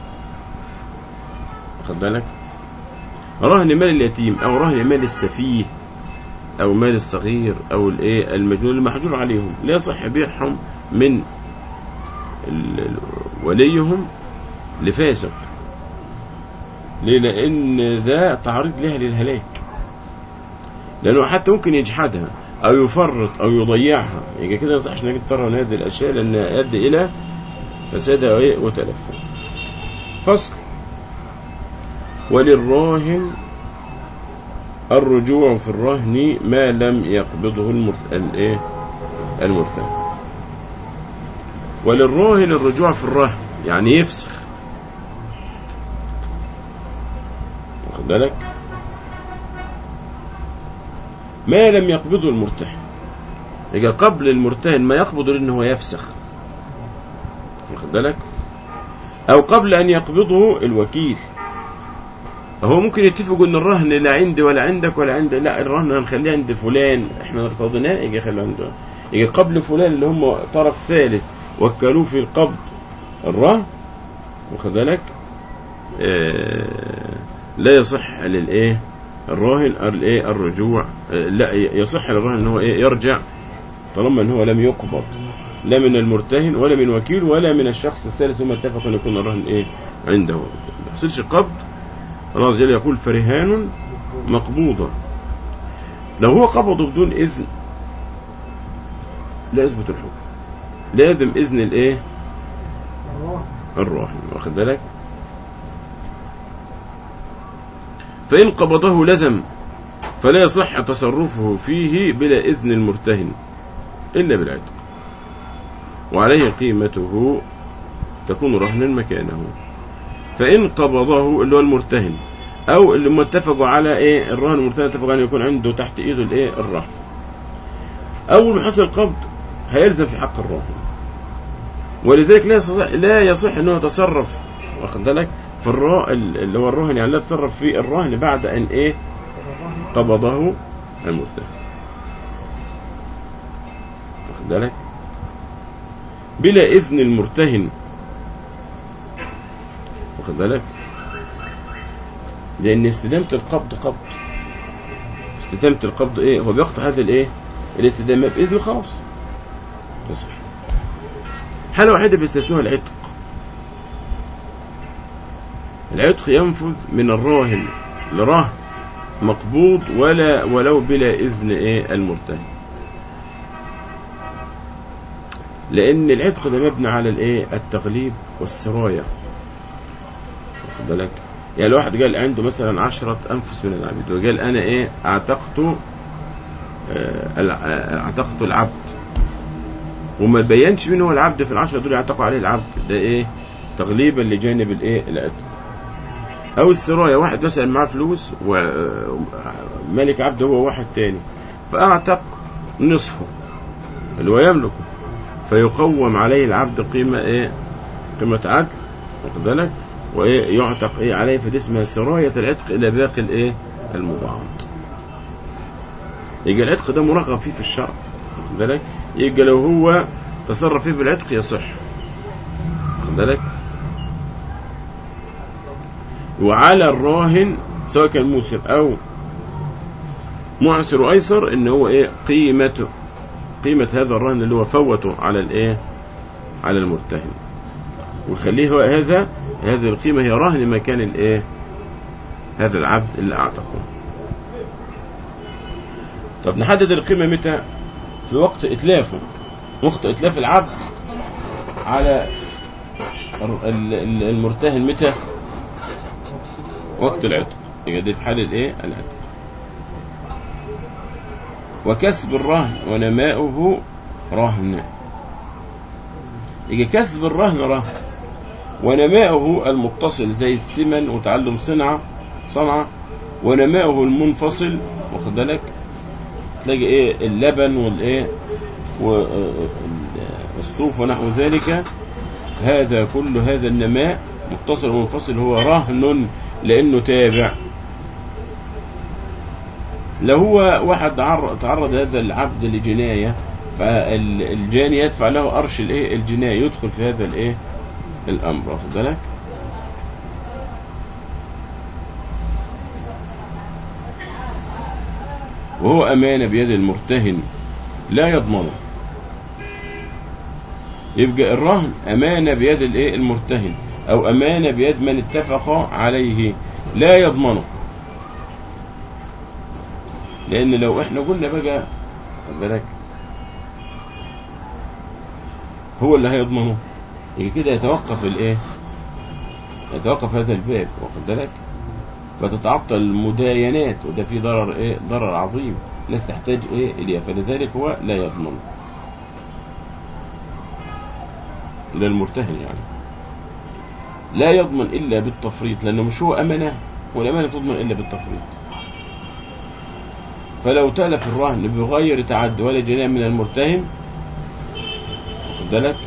واخد بالك رهن مال اليتيم او رهن مال السفيه او مال الصغير او الايه المجنون المحجور عليهم لا يصح بيعهم من ال- ال- وليهم لفاسق ليه لان ده تعريض لها للهلاك لانه حتى ممكن يجحدها او يفرط او يضيعها يبقى كده ما يصحش انك ترى هذه الاشياء لانها يؤدي الى فسادها وإيه؟ وتلفها فصل وللراهن الرجوع في الرهن ما لم يقبضه المرت... الايه المرتهن وللراهن الرجوع في الرهن يعني يفسخ واخد بالك ما لم يقبضه المرتهن يبقى قبل المرتهن ما يقبضه لأنه هو يفسخ واخد بالك أو قبل أن يقبضه الوكيل هو ممكن يتفقوا ان الرهن لا عندي ولا عندك ولا عند لا الرهن هنخليه عند فلان احنا ارتضيناه يجي خليه عنده يجي قبل فلان اللي هم طرف ثالث وكلوه في القبض الرهن واخد بالك آه لا يصح للايه الراهن الايه الرجوع آه لا يصح للراهن ان هو ايه يرجع طالما ان هو لم يقبض لا من المرتهن ولا من وكيل ولا من الشخص الثالث هم اتفقوا ان يكون الرهن ايه عنده ما يحصلش قبض الله عز وجل يقول فرهان مقبوضة لو هو قبضه بدون إذن لا يثبت الحكم لازم إذن الإيه الله الراهن واخد بالك فإن قبضه لزم فلا يصح تصرفه فيه بلا إذن المرتهن إلا بالعتق وعليه قيمته تكون رهنا مكانه فإن قبضه اللي هو المرتهن أو اللي هم اتفقوا على إيه الرهن المرتهن اتفقوا أن يكون عنده تحت إيده الإيه الرهن أول ما حصل القبض هيلزم في حق الراهن ولذلك لا يصح لا يصح أنه يتصرف واخد بالك في الرا اللي هو الرهن يعني لا يتصرف في الرهن بعد أن إيه قبضه المرتهن واخد بالك بلا إذن المرتهن واخد بالك لأن استدامة القبض قبض استدامة القبض إيه هو بيقطع هذا الإيه الاستدامة بإذن خاص يصح حالة واحدة بيستثنوها العتق العتق ينفذ من الراهن لراهن مقبوض ولا ولو بلا إذن إيه المرتهن لأن العتق ده مبني على الإيه التغليب والسراية واخد بالك يعني الواحد قال عنده مثلا عشرة أنفس من العبيد وقال أنا إيه أعتقت آه، الع- آه، أعتقت العبد وما بينش مين هو العبد في العشرة دول يعتقوا عليه العبد ده إيه تغليبا لجانب الإيه العتق أو السراية واحد مثلا معاه فلوس وملك عبد هو واحد تاني فأعتق نصفه اللي هو يملكه فيقوم عليه العبد قيمة إيه قيمة عدل واخد بالك وايه يعتق ايه عليه فدي اسمها سراية العتق الى باقي الايه المضاعف يبقى العتق ده مرغب فيه في الشرع واخد بالك يبقى لو هو تصرف فيه بالعتق يصح واخد بالك وعلى الراهن سواء كان موسر او معسر وايسر ان هو ايه قيمته قيمة هذا الرهن اللي هو فوته على الايه على المرتهن ويخليه هو هذا هذه القيمة هي رهن مكان الايه هذا العبد اللي اعتقه طب نحدد القيمة متى في وقت اتلافه وقت اتلاف العبد على ال- ال- المرتهن متى وقت العتق يبقى دي في حال الايه العتق وكسب الرهن ونماؤه رهن يجي كسب الرهن رهن ونماؤه المتصل زي الثمن وتعلم صنعة صنعة ونماؤه المنفصل واخد بالك تلاقي ايه اللبن والايه والصوف ونحو ذلك هذا كل هذا النماء متصل ومنفصل هو رهن لانه تابع لو هو واحد عر- تعرض هذا العبد لجناية فالجاني يدفع له قرش الايه الجناية يدخل في هذا الايه الامر واخد بالك وهو أمانة بيد المرتهن لا يضمنه يبقى الرهن أمانة بيد الايه المرتهن أو أمانة بيد من اتفق عليه لا يضمنه لأن لو احنا قلنا بقى خد بالك هو اللي هيضمنه يبقى كده يتوقف الايه يتوقف هذا الباب واخد بالك فتتعطل المداينات وده فيه ضرر ايه ضرر عظيم الناس تحتاج ايه اليه فلذلك هو لا يضمن للمرتهن يعني لا يضمن الا بالتفريط لانه مش هو امانه والامانه تضمن الا بالتفريط فلو تلف الرهن بغير تعدي ولا جناية من المرتهن واخد بالك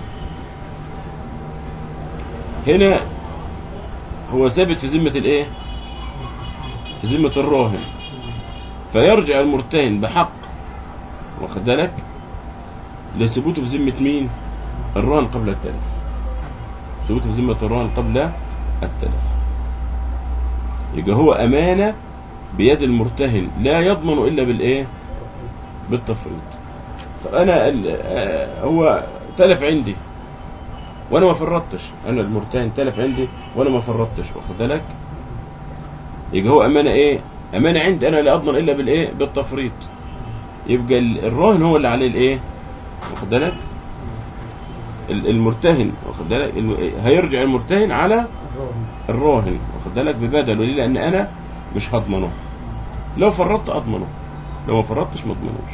هنا هو ثابت في ذمة الايه في ذمة الراهن فيرجع المرتهن بحق واخد بالك لثبوته في ذمة مين الراهن قبل التلف ثبوته في ذمة الراهن قبل التلف يبقى هو أمانة بيد المرتهن لا يضمن إلا بالإيه بالتفريط طب أنا ال- آه، هو تلف عندي وانا ما فرطتش انا المرتهن تلف عندي وانا ما فرطتش واخد بالك يبقى هو امانه ايه امانه عندي انا لا اضمن الا بالايه بالتفريط يبقى ال- الراهن هو اللي عليه الايه واخد بالك ال- المرتهن واخد بالك الم- هيرجع المرتهن على الراهن الراهن واخد بالك ببدله ليه لان انا مش هضمنه لو فرطت اضمنه لو ما فرطتش ما اضمنوش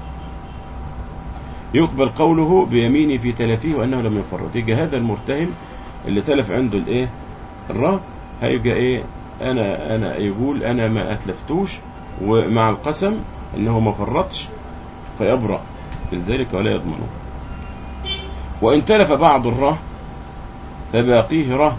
يقبل قوله بيمينه في تلفيه وانه لم يفرط يبقى هذا المرتهن اللي تلف عنده الايه الرهن هيبقى ايه انا انا يقول انا ما اتلفتوش ومع القسم انه ما فرطش فيبرأ من ذلك ولا يضمنه وان تلف بعض الرهن فباقيه رهن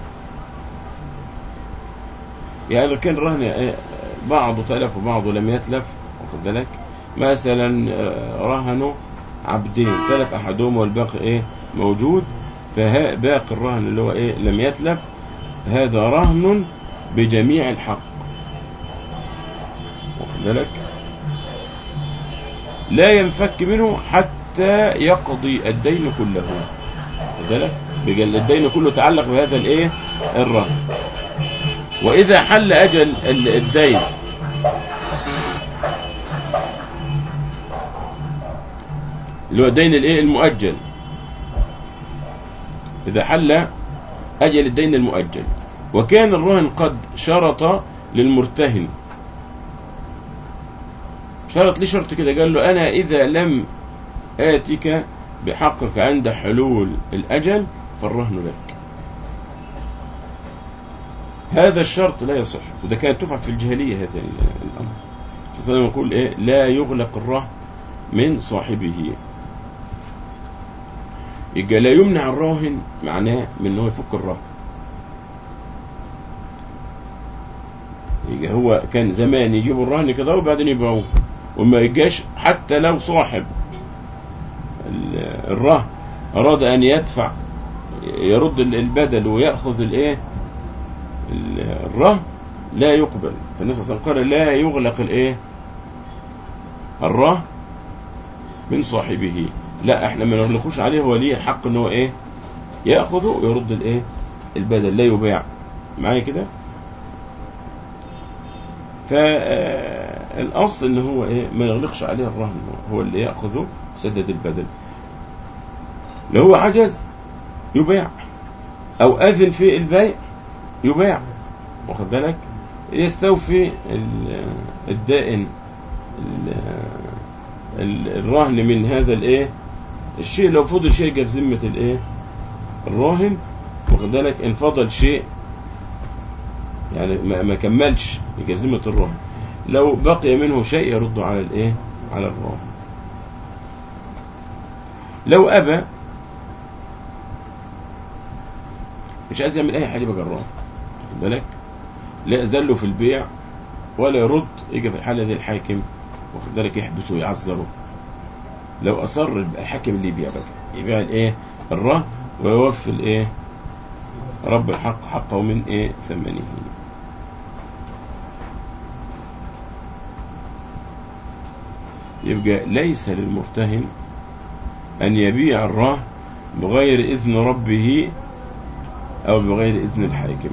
يعني لو كان رهن إيه، بعضه تلف وبعضه لم يتلف واخد بالك مثلا آه، رهنوا عبدين تلف احدهما والباقي ايه موجود فباقي الرهن اللي هو ايه لم يتلف هذا رهن بجميع الحق واخد بالك لا ينفك منه حتى يقضي الدين كله واخد بالك بقى الدين كله تعلق بهذا الايه الرهن واذا حل اجل ال- الدين اللي هو الدين الايه المؤجل اذا حل اجل الدين المؤجل وكان الرهن قد شرط للمرتهن شرط ليه شرط كده قال له انا اذا لم اتك بحقك عند حلول الاجل فالرهن لك هذا الشرط لا يصح وده كانت تفعل في الجاهليه هذا ال- الامر صلى الله عليه وسلم يقول ايه لا يغلق الرهن من صاحبه يبقى لا يمنع الراهن معناه من انه يفك الرهن يبقى هو كان زمان يجيبوا الرهن كده وبعدين يبيعوه وما يجاش حتى لو صاحب ال- الرهن اراد ان يدفع يرد ال- البدل وياخذ الايه ال- الرهن لا يقبل فالنبي صلى الله عليه وسلم قال لا يغلق الايه الرهن من صاحبه لا احنا ما نغلقوش عليه هو ليه الحق ان هو ايه ياخذه ويرد الايه البدل لا يباع معايا كده فالاصل ان هو ايه ما يغلقش عليه الرهن هو اللي ياخذه سدد البدل لو هو عجز يباع او اذن في البيع يباع واخد بالك يستوفي ال- الدائن ال- ال- الرهن من هذا الايه الشيء لو فضل شيء جه في ذمه الايه الراهن واخد بالك ان فضل شيء يعني ما, ما كملش جزمة الرهن لو بقي منه شيء يرد على الايه على الراهن لو ابى مش عايز يعمل اي حاجه بقى الراهن واخد بالك لا يأذن له في البيع ولا يرد يجي في الحاله دي الحاكم واخد بالك يحبسه ويعذره لو اصر يبقى الحاكم اللي يبيع بقى يبيع الايه الرهن ويوفي الايه رب الحق حقه من ايه ثمنه يبقى ليس للمرتهن أن يبيع الرهن بغير إذن ربه أو بغير إذن الحاكم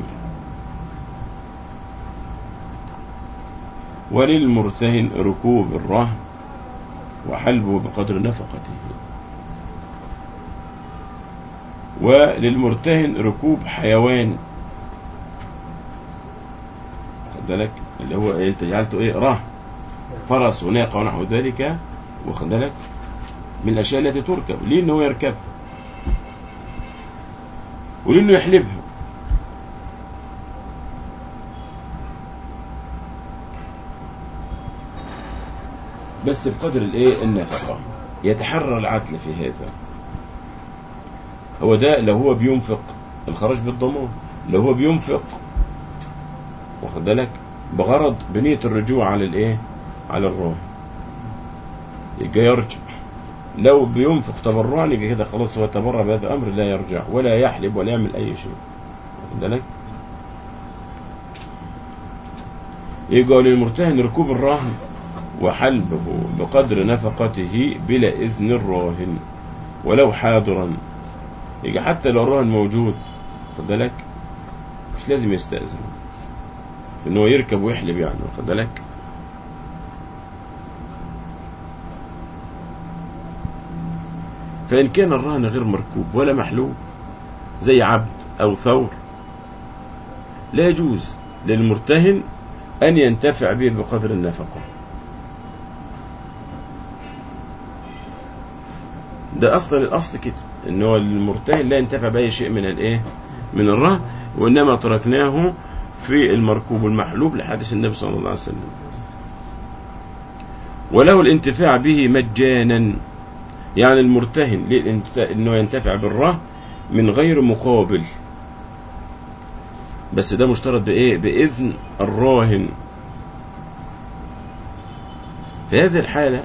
وللمرتهن ركوب الرهن وحلبه بقدر نفقته وللمرتهن ركوب حيوان خد بالك اللي هو إيه انت جعلته ايه رهن فرس وناقه ونحو ذلك واخد بالك من الاشياء التي تركب ليه انه يركبها وليه انه يحلبها بس بقدر الايه النفقه يتحرى العدل في هذا هو ده لو هو بينفق الخراج بالضمان لو هو بينفق واخد بالك بغرض بنية الرجوع على الايه على الراهن يبقى يرجع لو بينفق تبرعا يبقى كده خلاص هو تبرع بهذا الامر لا يرجع ولا يحلب ولا يعمل اي شيء واخد بالك يبقى للمرتهن ركوب الرهن وحلبه بقدر نفقته بلا اذن الراهن ولو حاضرا يجي حتى لو الراهن موجود خد بالك مش لازم يستأذن في ان هو يركب ويحلب يعني واخد بالك فإن كان الرهن غير مركوب ولا محلوب زي عبد أو ثور لا يجوز للمرتهن أن ينتفع به بقدر النفقة ده أصلا الأصل كده إن هو المرتهن لا ينتفع بأي شيء من الإيه من الرهن وإنما تركناه في المركوب المحلوب لحديث النبي صلى الله عليه وسلم وله الانتفاع به مجانا يعني المرتهن للانت- انه ينتفع بالرهن من غير مقابل بس ده مشترط بايه باذن الراهن في هذه الحالة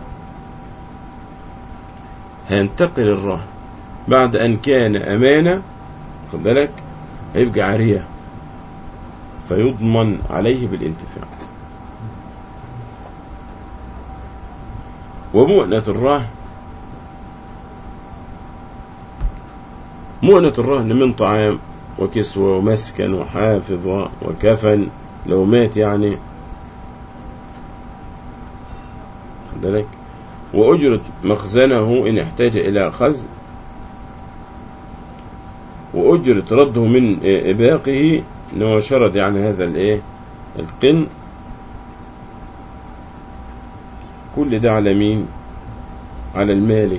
هينتقل الرهن بعد ان كان امانة خد بالك هيبقى عارية فيضمن عليه بالانتفاع ومؤنة الرهن مؤنة الرهن من طعام وكسوة ومسكن وحافظة وكفن لو مات يعني خد بالك وأجرة مخزنه إن احتاج إلى خزن وأجرة رده من إباقه إن هو شرد يعني هذا الإيه القن كل ده على مين على المالك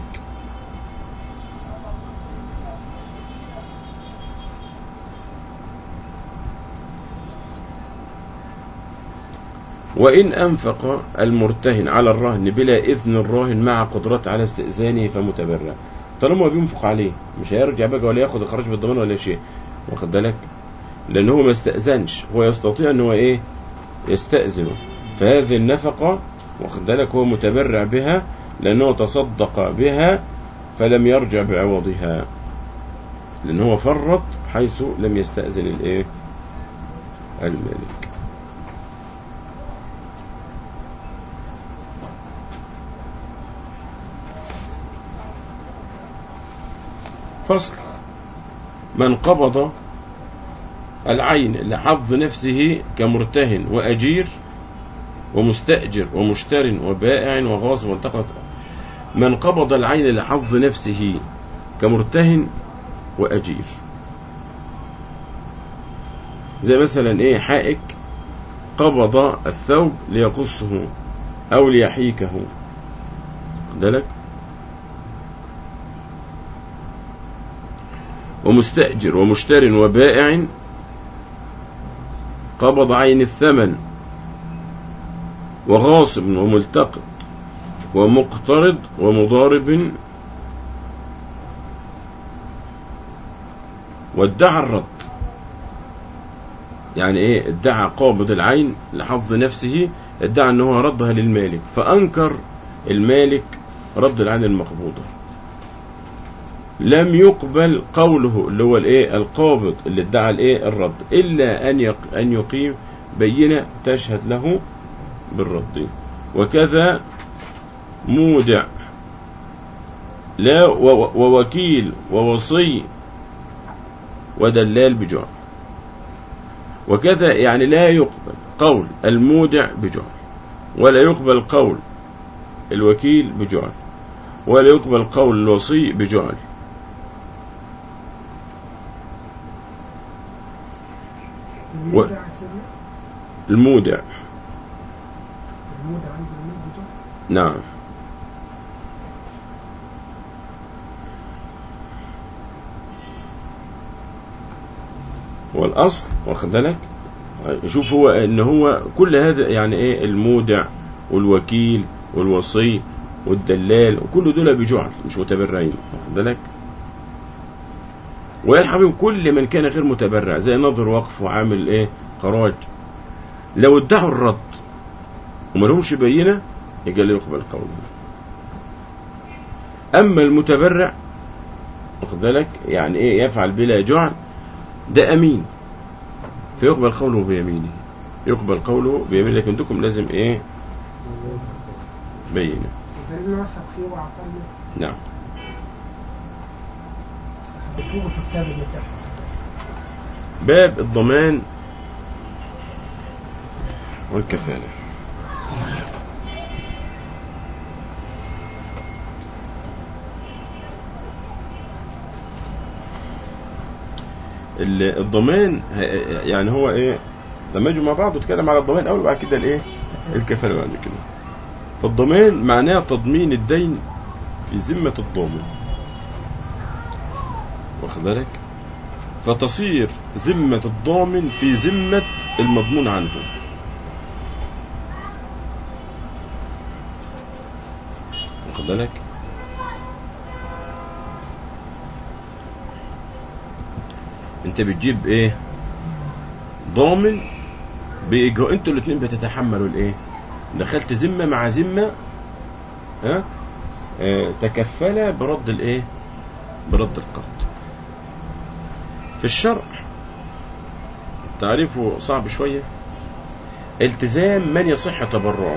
وإن أنفق المرتهن على الرهن بلا إذن الراهن مع قدرته على استئذانه فمتبرع طالما هو بينفق عليه مش هيرجع بقى ولا ياخد الخراج بالضمان ولا شيء واخد بالك لأن هو ما استأذنش هو يستطيع أن هو إيه يستأذنه فهذه النفقة واخد بالك هو متبرع بها لأنه تصدق بها فلم يرجع بعوضها لأن هو فرط حيث لم يستأذن الإيه المالك فصل من قبض العين لحظ نفسه كمرتهن وأجير ومستأجر ومشتر وبائع وغاصب والتقط من قبض العين لحظ نفسه كمرتهن وأجير زي مثلا ايه حائك قبض الثوب ليقصه او ليحيكه بالك ومستأجر ومشتر وبائع قبض عين الثمن وغاصب وملتقط ومقترض ومضارب وادعى الرد يعني ايه ادعى قابض العين لحظ نفسه ادعى ان هو ردها للمالك فانكر المالك رد العين المقبوضه لم يقبل قوله اللي هو الايه القابض اللي ادعى الايه الرد الا ان يق ان يقيم بينه تشهد له بالرد وكذا مودع لا و- ووكيل ووصي ودلال بجعل وكذا يعني لا يقبل قول المودع بجعل ولا يقبل قول الوكيل بجعل ولا يقبل قول الوصي بجعل المودع يا سيدنا المودع المودع عند المود بجر نعم والأصل واخد بالك شوف هو ان هو كل هذا يعني ايه المودع والوكيل والوصي والدلال وكل دول بجعل مش متبرعين واخد بالك ويلحق كل من كان غير متبرع زي ناظر وقف وعامل ايه خراج لو ادعوا الرد وما لهمش بينه يبقى لا يقبل قوله اما المتبرع واخد بالك يعني ايه يفعل بلا جعل ده امين فيقبل قوله بيمينه يقبل قوله بيمينه لكن عندكم لازم ايه بينه وكان وثق فيه وأعطاني نعم حطيته في كتاب النكاح باب الضمان والكفالة ال- الضمان ه- يعني هو ايه لما يجوا مع بعض نتكلم على الضمان اول وبعد كده الايه الكفاله بعد كده فالضمان معناه تضمين الدين في ذمه الضامن واخد بالك فتصير ذمة الضامن في ذمة المضمون عنه واخد بالك انت بتجيب ايه ضامن بيجوا انتوا الاثنين بتتحملوا الايه دخلت ذمة مع ذمة ها اه تكفل برد الايه برد القرض في الشرع تعريفه صعب شوية التزام من يصح تبرعه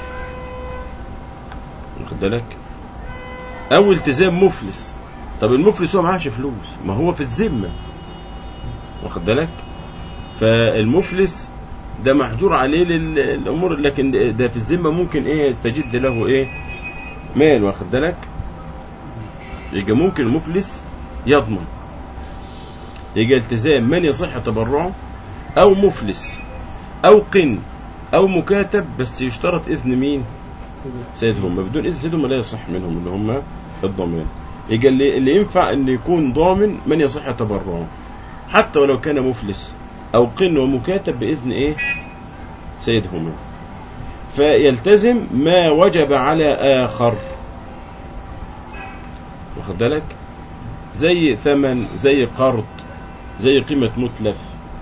واخد بالك او التزام مفلس طب المفلس هو معهش فلوس ما هو في الذمة واخد بالك فالمفلس ده محجور عليه لل- للامور لكن ده في الذمة ممكن ايه يستجد له ايه مال واخد بالك يبقى ممكن المفلس يضمن يجي التزام من يصح تبرعه او مفلس او قن او مكاتب بس يشترط اذن مين سيدهم بدون اذن سيدهم لا يصح منهم اللي هم الضمان يجي اللي, اللي ينفع ان يكون ضامن من يصح تبرعه حتى ولو كان مفلس او قن ومكاتب باذن ايه سيدهما فيلتزم ما وجب على اخر واخد بالك زي ثمن زي قرض زي قيمة متلف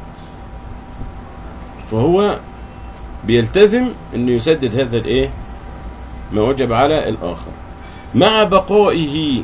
فهو بيلتزم انه يسدد هذا الايه ما وجب على الاخر مع بقائه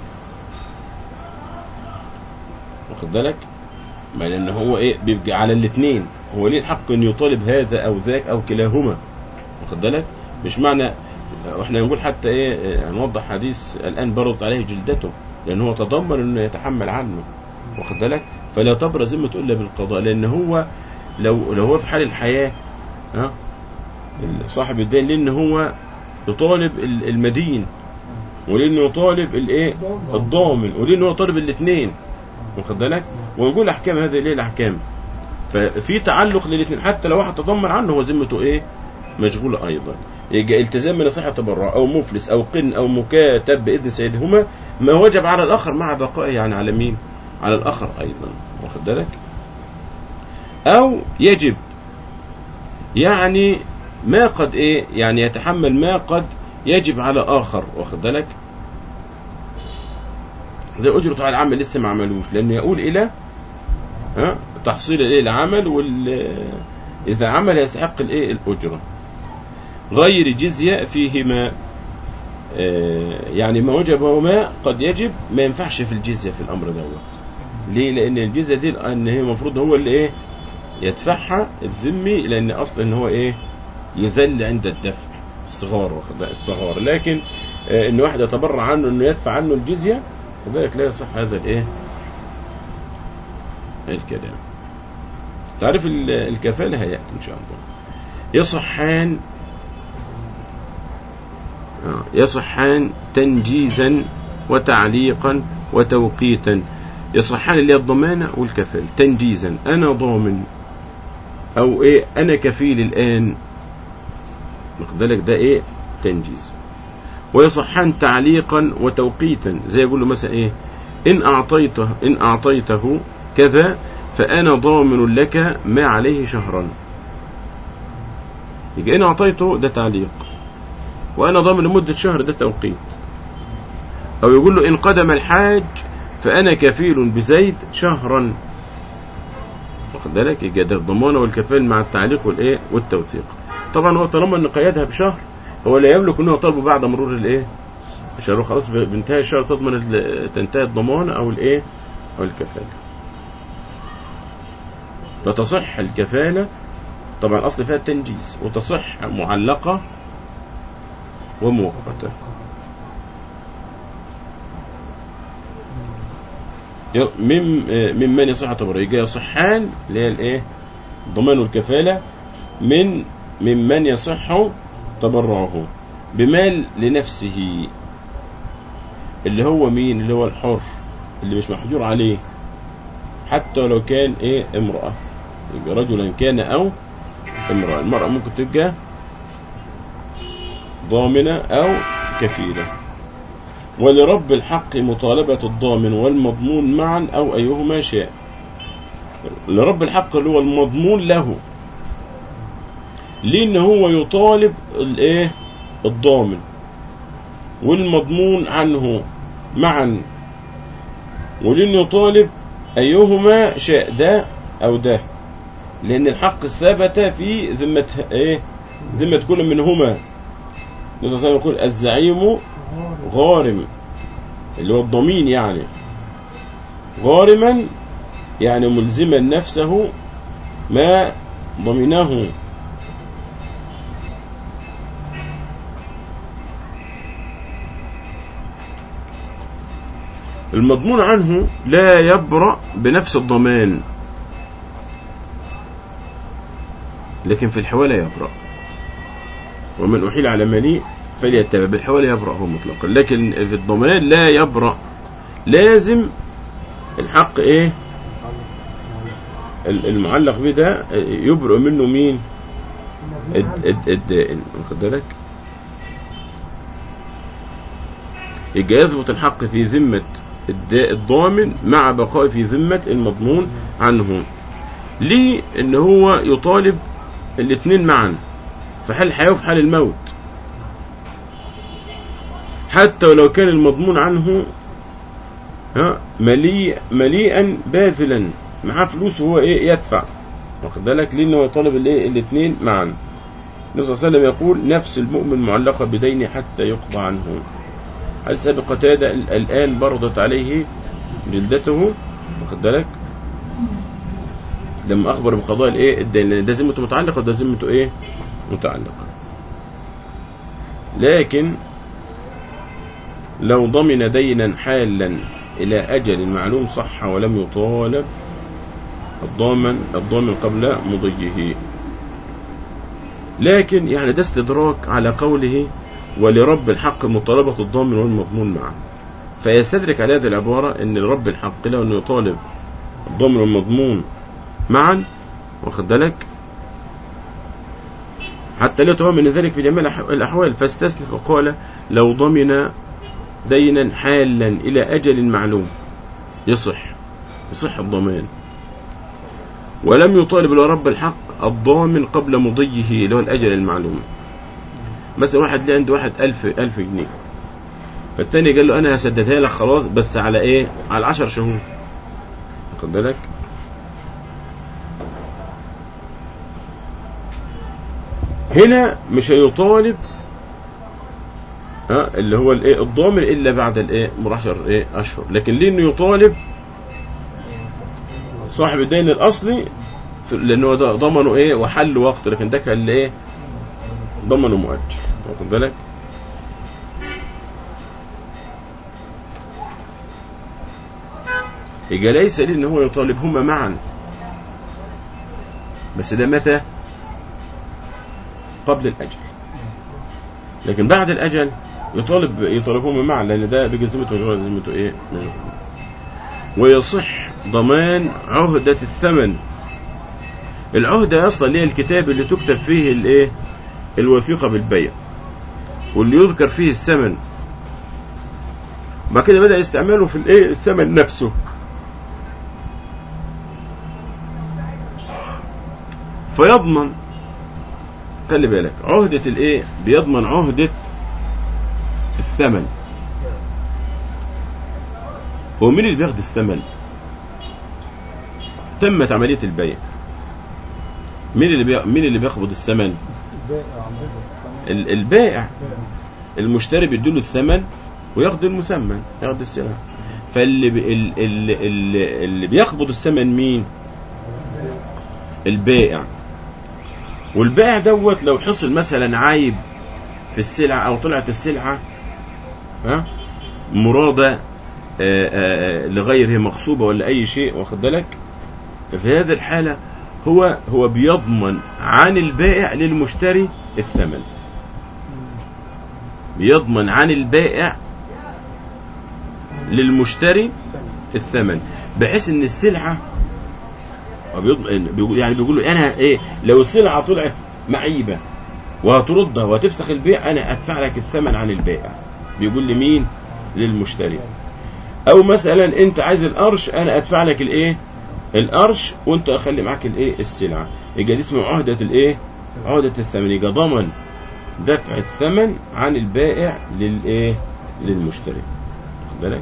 واخد بالك ما لان هو ايه بيبقى على الاثنين هو ليه الحق ان يطالب هذا او ذاك او كلاهما واخد بالك مش معنى واحنا نقول حتى ايه هنوضح حديث الان برضت عليه جلدته لان هو تضمن انه يتحمل عنه واخد بالك فلا تبرى ذمته الا بالقضاء لان هو لو لو هو في حال الحياه ها صاحب الدين لان هو يطالب ال- المدين ولانه يطالب الايه الضامن ولانه هو طالب الاثنين واخد بالك ونقول احكام هذه الايه الاحكام ففي تعلق للاثنين حتى لو واحد تضمن عنه هو ذمته ايه مشغوله ايضا يبقى التزام من صحة تبرع او مفلس او قن او مكاتب باذن سيدهما ما وجب على الاخر مع بقائه يعني على مين على الآخر أيضا واخد بالك أو يجب يعني ما قد إيه يعني يتحمل ما قد يجب على آخر واخد بالك زي أجرة على العمل لسه ما عملوش لأنه يقول إلى ها تحصيل الإيه العمل وال إذا عمل يستحق الإيه الأجرة غير جزية فيهما آه، يعني ما وجب وما قد يجب ما ينفعش في الجزية في الأمر دوت ليه لأن الجزية دي أن هي المفروض هو اللي إيه يدفعها الذمي لأن أصلا إن هو إيه يذل عند الدفع الصغار واخد بالك؟ الصغار لكن آه، إن واحد يتبرع عنه إنه يدفع عنه الجزية كذلك لا يصح هذا الإيه الكلام تعرف ال- الكفالة هيأتي إن شاء الله يصحان آه، يصحان تنجيزا وتعليقا وتوقيتا يصحان اللي هي الضمانة والكفالة تنجيزا أنا ضامن أو إيه أنا كفيل الآن واخد بالك ده إيه تنجيز ويصحان تعليقا وتوقيتا زي يقول له مثلا إيه إن أعطيته إن أعطيته كذا فأنا ضامن لك ما عليه شهرا يبقى إن أعطيته ده تعليق وأنا ضامن لمدة شهر ده توقيت أو يقول له إن قدم الحاج فأنا كفيل بزيد شهرا واخد بالك يبقى ده الضمانة والكفال مع التعليق والإيه والتوثيق طبعا هو طالما إن قيدها بشهر هو لا يملك إنه طالبه بعد مرور الإيه الشهر خلاص بانتهاء الشهر تضمن ال- تنتهي الضمانة أو الإيه أو الكفالة فتصح الكفالة طبعا أصل فيها التنجيز وتصح معلقة ومؤقتة ي- مم آه، ممن يصح تبرع يصحان اللي هي الايه ضمان الكفالة من ممن يصح تبرعه بمال لنفسه اللي هو مين اللي هو الحر اللي مش محجور عليه حتى لو كان ايه امرأة يبقى رجلا كان او امرأة المرأة ممكن تبقى ضامنة او كفيلة ولرب الحق مطالبة الضامن والمضمون معا او ايهما شاء لرب الحق اللي هو المضمون له لان هو يطالب الايه الضامن والمضمون عنه معا ولانه يطالب ايهما شاء ده او ده لان الحق ثبت في ذمة ايه ذمة كل منهما النبي صلى الله عليه وسلم يقول الزعيم غارم اللي هو الضمين يعني غارما يعني ملزما نفسه ما ضمنه المضمون عنه لا يبرأ بنفس الضمان لكن في الحوالة يبرأ ومن أحيل على مليء فليتبع بالحوالة يبرأ هو مطلقا لكن في الضمان لا يبرأ لازم الحق ايه ال- المعلق بده يبرأ منه مين الد- الد- الدائن واخد بالك يبقى يثبت الحق في ذمة الدا- الضامن مع بقاء في ذمة المضمون عنه ليه ان هو يطالب الاثنين معا في حال الحياة وفي حال الموت حتى ولو كان المضمون عنه ها مليء مليئا باذلا معاه فلوس وهو ايه يدفع واخد بالك ليه انه يطالب الايه الاثنين معا النبي صلى الله عليه وسلم يقول نفس المؤمن معلقة بدينه حتى يقضى عنه هل سابق قتادة ال- الآن برضت عليه جلدته واخد بالك لما أخبر بقضاء الإيه الدين لأن ده ذمته متعلقة وده ذمته إيه متعلقة لكن لو ضمن دينا حالا إلى أجل معلوم صح ولم يطالب الضامن الضامن قبل مضيه لكن يعني ده استدراك على قوله ولرب الحق مطالبة الضامن والمضمون معا فيستدرك على هذه العبارة أن لرب الحق له أنه يطالب الضامن والمضمون معا واخد بالك حتى لا يتوهم من ذلك في جميع الأح- الأحوال فاستثنى فقال لو ضمن دينا حالا إلى أجل معلوم يصح يصح الضمان ولم يطالب إلا رب الحق الضامن قبل مضيه اللي هو الأجل المعلوم مثلا واحد ليه عنده واحد ألف ألف جنيه فالتاني قال له أنا هسددها لك خلاص بس على إيه على عشر شهور واخد بالك هنا مش هيطالب ها اللي هو الايه الضامن الا بعد الايه مرحشر ايه اشهر لكن ليه انه يطالب صاحب الدين الاصلي في- لانه ده ضمنه ايه وحل وقت لكن ده كان ايه ضمنه مؤجل واخد بالك يبقى ليس لي ان هو يطالبهما معا بس ده متى قبل الاجل لكن بعد الاجل يطالب يطالبهما معا لان ده بيجي ذمته وجوه ذمته ايه مجهول. ويصح ضمان عهدة الثمن العهدة اصلا اللي هي الكتاب اللي تكتب فيه الايه الوثيقة بالبيع واللي يذكر فيه الثمن بعد كده بدأ يستعمله في الايه الثمن نفسه فيضمن خلي بالك عهدة الايه بيضمن عهدة الثمن هو مين اللي بياخد الثمن تمت عملية البيع مين اللي بي... مين اللي بيقبض الثمن البائع عم بيقبض الثمن ال- البائع المشتري بيديله الثمن وياخد المثمن ياخد السلعة فاللي بي... ال- ال- ال- اللي بيقبض الثمن مين البائع والبائع دوت لو حصل مثلا عيب في السلعة او طلعت السلعة ها مرادة آه، آه، لغيره مغصوبة ولا اي شيء واخد بالك ففي هذه الحالة هو هو بيضمن عن البائع للمشتري الثمن بيضمن عن البائع للمشتري الثمن بحيث ان السلعه هو بيضمن بيقول يعني بيقول له انا ايه لو السلعه طلعت معيبه وهتردها وهتفسخ البيع انا ادفع لك الثمن عن البائع بيقول لي مين للمشتري او مثلا انت عايز القرش انا ادفع لك الايه القرش وانت اخلي معاك الايه السلعه يبقى دي اسمه عهده الايه عهده الثمن يبقى ضمن دفع الثمن عن البائع للايه للمشتري خد بالك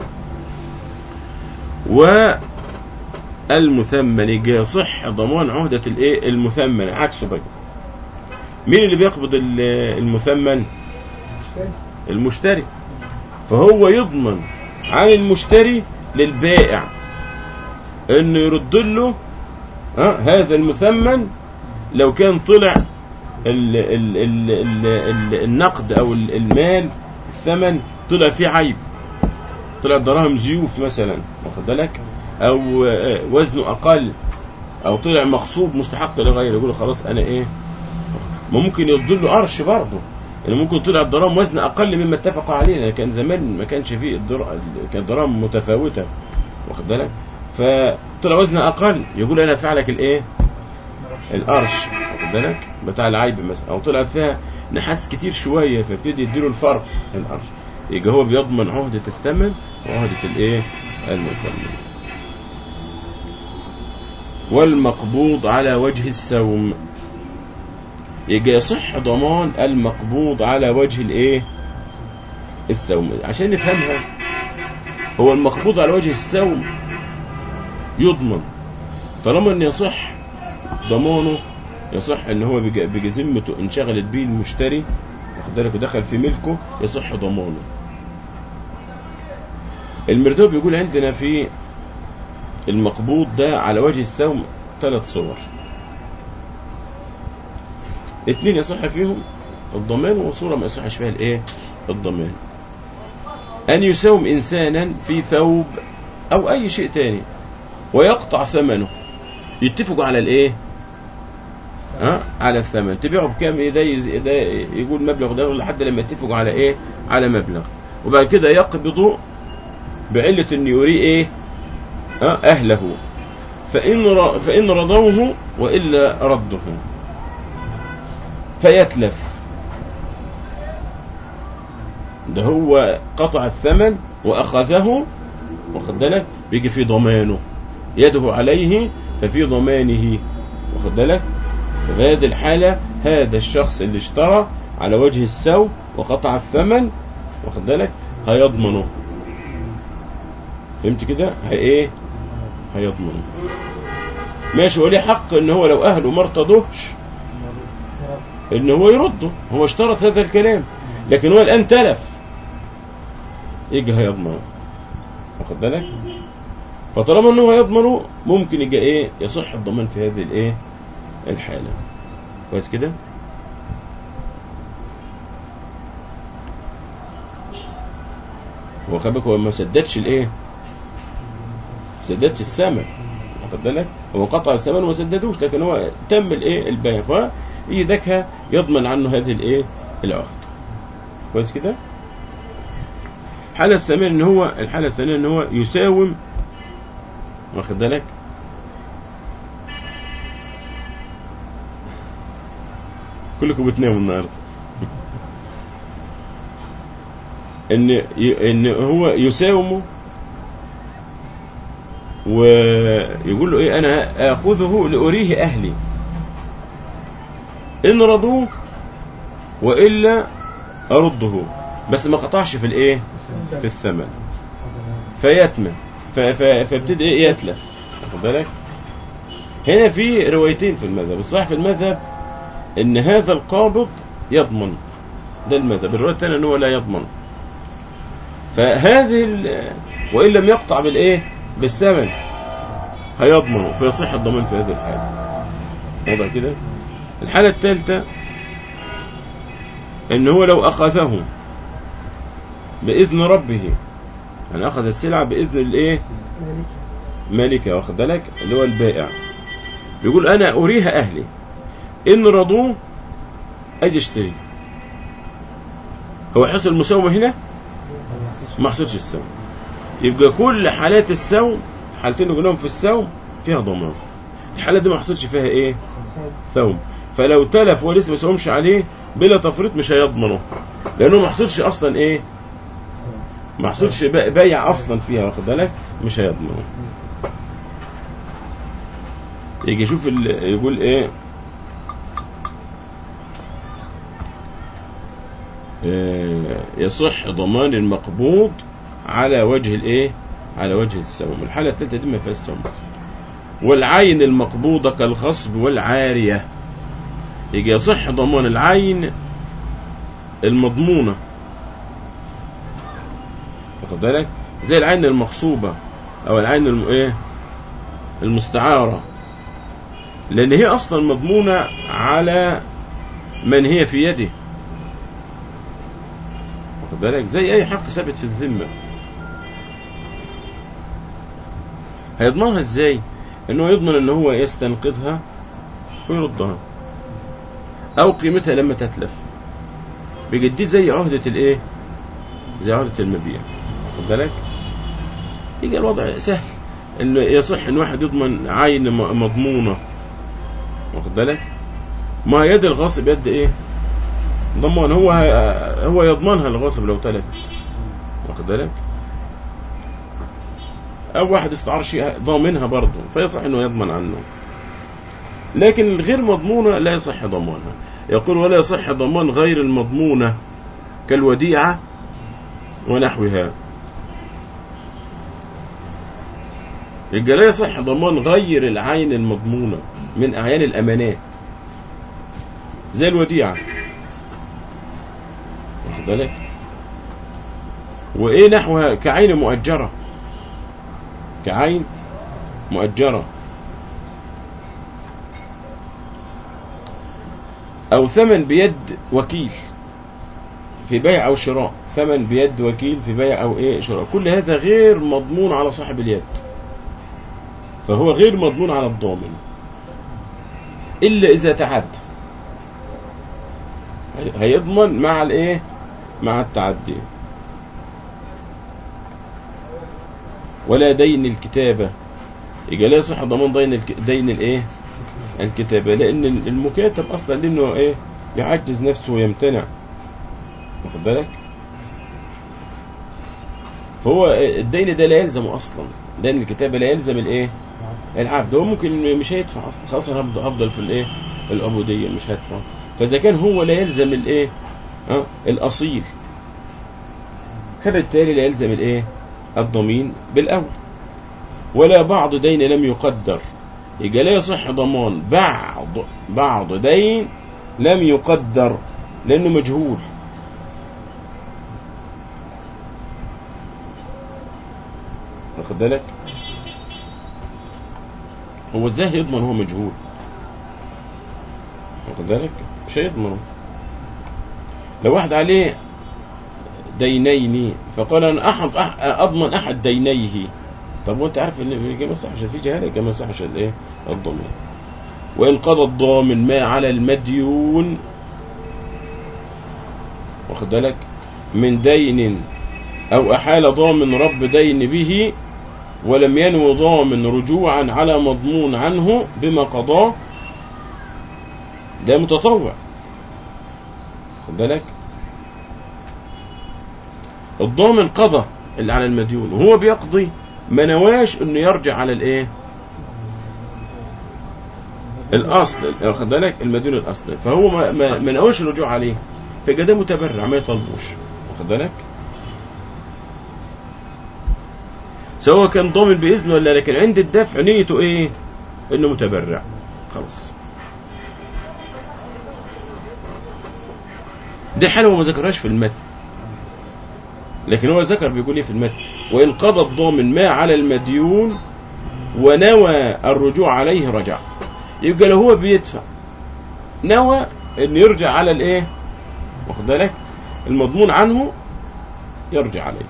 والمثمن يجي يصح ضمان عهدة الايه المثمن عكسه بقى مين اللي بيقبض ال- المثمن مشتري المشتري فهو يضمن عن المشتري للبائع انه يرد له ها هذا المثمن لو كان طلع ال ال ال ال ال النقد او ال- المال الثمن طلع فيه عيب طلع دراهم زيوف مثلا واخد بالك او آه، وزنه اقل او طلع مغصوب مستحق لغيره يقول له خلاص انا ايه ممكن يضل له قرش برضه يعني ممكن طلع الدراهم وزن اقل مما اتفقوا عليه لان كان زمان ما كانش فيه الدر... كان الدراهم متفاوته واخد بالك فطلع وزن اقل يقول انا ادفع لك الايه القرش واخد بالك بتاع العيب مثلا او طلعت فيها نحاس كتير شويه فيبتدي يديله الفرق القرش يبقى هو بيضمن عهده الثمن وعهده الايه المثمن والمقبوض على وجه السوم يبقى يصح ضمان المقبوض على وجه الايه السوم عشان نفهمها هو المقبوض على وجه السوم يضمن طالما ان يصح ضمانه يصح ان هو بج- بجزمته انشغلت به المشتري واخد بالك ودخل في ملكه يصح ضمانه المردود بيقول عندنا في المقبوض ده على وجه السوم ثلاث صور اتنين يصح فيهم الضمان وصورة ما يصحش فيها الايه الضمان ان يساوم انسانا في ثوب او اي شيء تاني ويقطع ثمنه يتفقوا على الايه ها على الثمن تبيعه بكام ايه ده يز- ده يقول مبلغ ده لحد لما يتفقوا على ايه على مبلغ وبعد كده يقبضوا بعلة ان يري ايه ها اهله فان ر- فان رضوه والا رده فيتلف ده هو قطع الثمن واخذه واخد بالك بيجي في ضمانه يده عليه ففي ضمانه واخد بالك ففي هذه الحالة هذا الشخص اللي اشترى على وجه السوء وقطع الثمن واخد بالك هيضمنه فهمت كده هي ايه هيضمنه ماشي وليه حق ان هو لو اهله ما ارتضوش ان هو يرده هو اشترط هذا الكلام لكن هو الان تلف يجي هيضمنه واخد بالك فطالما انه هيضمنه ممكن يجي ايه يصح الضمان في هذه الايه الحاله كويس كده هو خلي بالك هو ما سددش الايه ما سددش الثمن واخد بالك هو قطع الثمن وما سددوش لكن هو تم الايه البيع فايدك يضمن عنه هذه الايه العقد كويس كده الحالة الثانية ان هو الحالة الثانية ان هو يساوم واخد بالك كلكم بتناموا النهارده ان ي- ان هو يساومه ويقول له ايه انا اخذه لاريه اهلي ان رضوه والا ارده بس ما قطعش في الايه في الثمن فيتمن ف- ف- فابتدي ايه يتلف واخد بالك هنا في روايتين في المذهب الصحيح في المذهب ان هذا القابض يضمن ده المذهب الروايه الثانيه ان هو لا يضمن فهذه ال- وان لم يقطع بالايه بالثمن هيضمن فيصح الضمان في هذه الحاله واضح كده الحاله الثالثه ان هو لو اخذه باذن ربه يعني اخذ السلعه باذن الايه مالك مالكها واخد بالك اللي هو البائع بيقول انا اريها اهلي ان رضوه اجي اشتري هو حصل مساومه هنا ما حصلش السوم يبقى كل حالات السوم حالتين اللي قلناهم في السوم فيها ضمان الحاله دي ما حصلش فيها ايه ثوم فلو تلف ولسه ما سومش عليه بلا تفريط مش هيضمنه لانه ما حصلش اصلا ايه ما حصلش بي- بيع اصلا فيها واخد بالك مش هيضمنه يجي يشوف ال- يقول ايه آه، يصح ضمان المقبوض على وجه الايه على وجه السوم الحاله الثالثه دي ما فيهاش سوم والعين المقبوضه كالغصب والعاريه يجي يصح ضمان العين المضمونه واخد بالك زي العين المغصوبه او العين الم... ايه المستعاره لان هي اصلا مضمونه على من هي في يده واخد بالك زي اي حق ثابت في الذمه هيضمنها ازاي انه يضمن ان هو يستنقذها ويردها او قيمتها لما تتلف بيجي دي زي عهده الايه زي عهده المبيع واخد بالك يجي الوضع سهل انه يصح ان واحد يضمن عين م- مضمونه واخد بالك ما يد الغاصب يد ايه ضمان هو هو يضمنها الغاصب لو تلفت واخد بالك او واحد استعار شيء ضامنها برضه فيصح انه يضمن عنه لكن الغير مضمونه لا يصح ضمانها يقول ولا يصح ضمان غير المضمونه كالوديعه ونحوها يبقى لا يصح ضمان غير العين المضمونه من اعيان الامانات زي الوديعه واخد بالك وايه نحوها كعين مؤجره كعين مؤجره او ثمن بيد وكيل في بيع او شراء ثمن بيد وكيل في بيع او ايه شراء كل هذا غير مضمون على صاحب اليد فهو غير مضمون على الضامن الا اذا تعدى هيضمن مع الايه مع التعدي ولا دين الكتابة يبقى لا يصح ضمان دين الك... دين الايه الكتابة لان المكاتب اصلا لانه ايه يعجز نفسه ويمتنع واخد بالك فهو الدين ده لا يلزم اصلا دين الكتابة لا يلزم الايه العبد هو ممكن مش هيدفع اصلا خلاص انا هفضل افضل في الايه العبوديه مش هدفع فاذا كان هو لا يلزم الايه ها الاصيل فبالتالي لا يلزم الايه الضمين بالاول ولا بعض دين لم يقدر يبقى لا يصح ضمان بعض بعض دين لم يقدر لانه مجهول واخد بالك هو ازاي يضمن هو مجهول واخد بالك مش هيضمنه لو واحد عليه دينين فقال انا احد أح- اضمن احد دينيه طب وانت عارف ان يجي مسح عشان في جهاله يجي مسح عشان ايه الضمان وان قضى الضامن ما على المديون واخد بالك من دين او احال ضامن رب دين به ولم ينو ضامن رجوعا على مضمون عنه بما قضاه ده متطوع خد بالك الضامن قضى اللي على المديون وهو بيقضي ما نواش انه يرجع على الايه الاصل واخد بالك المديون الاصلي فهو ما ما, ما نواش الرجوع عليه فيبقى ده متبرع ما يطلبوش واخد بالك سواء كان ضامن باذنه ولا لكن عند الدفع نيته ايه انه متبرع خلاص دي حاله هو ما ذكرهاش في المتن لكن هو ذكر بيقول ايه في المتن وان قضى الضامن ما على المديون ونوى الرجوع عليه رجع يبقى لو هو بيدفع نوى ان يرجع على الايه واخد بالك المضمون عنه يرجع عليه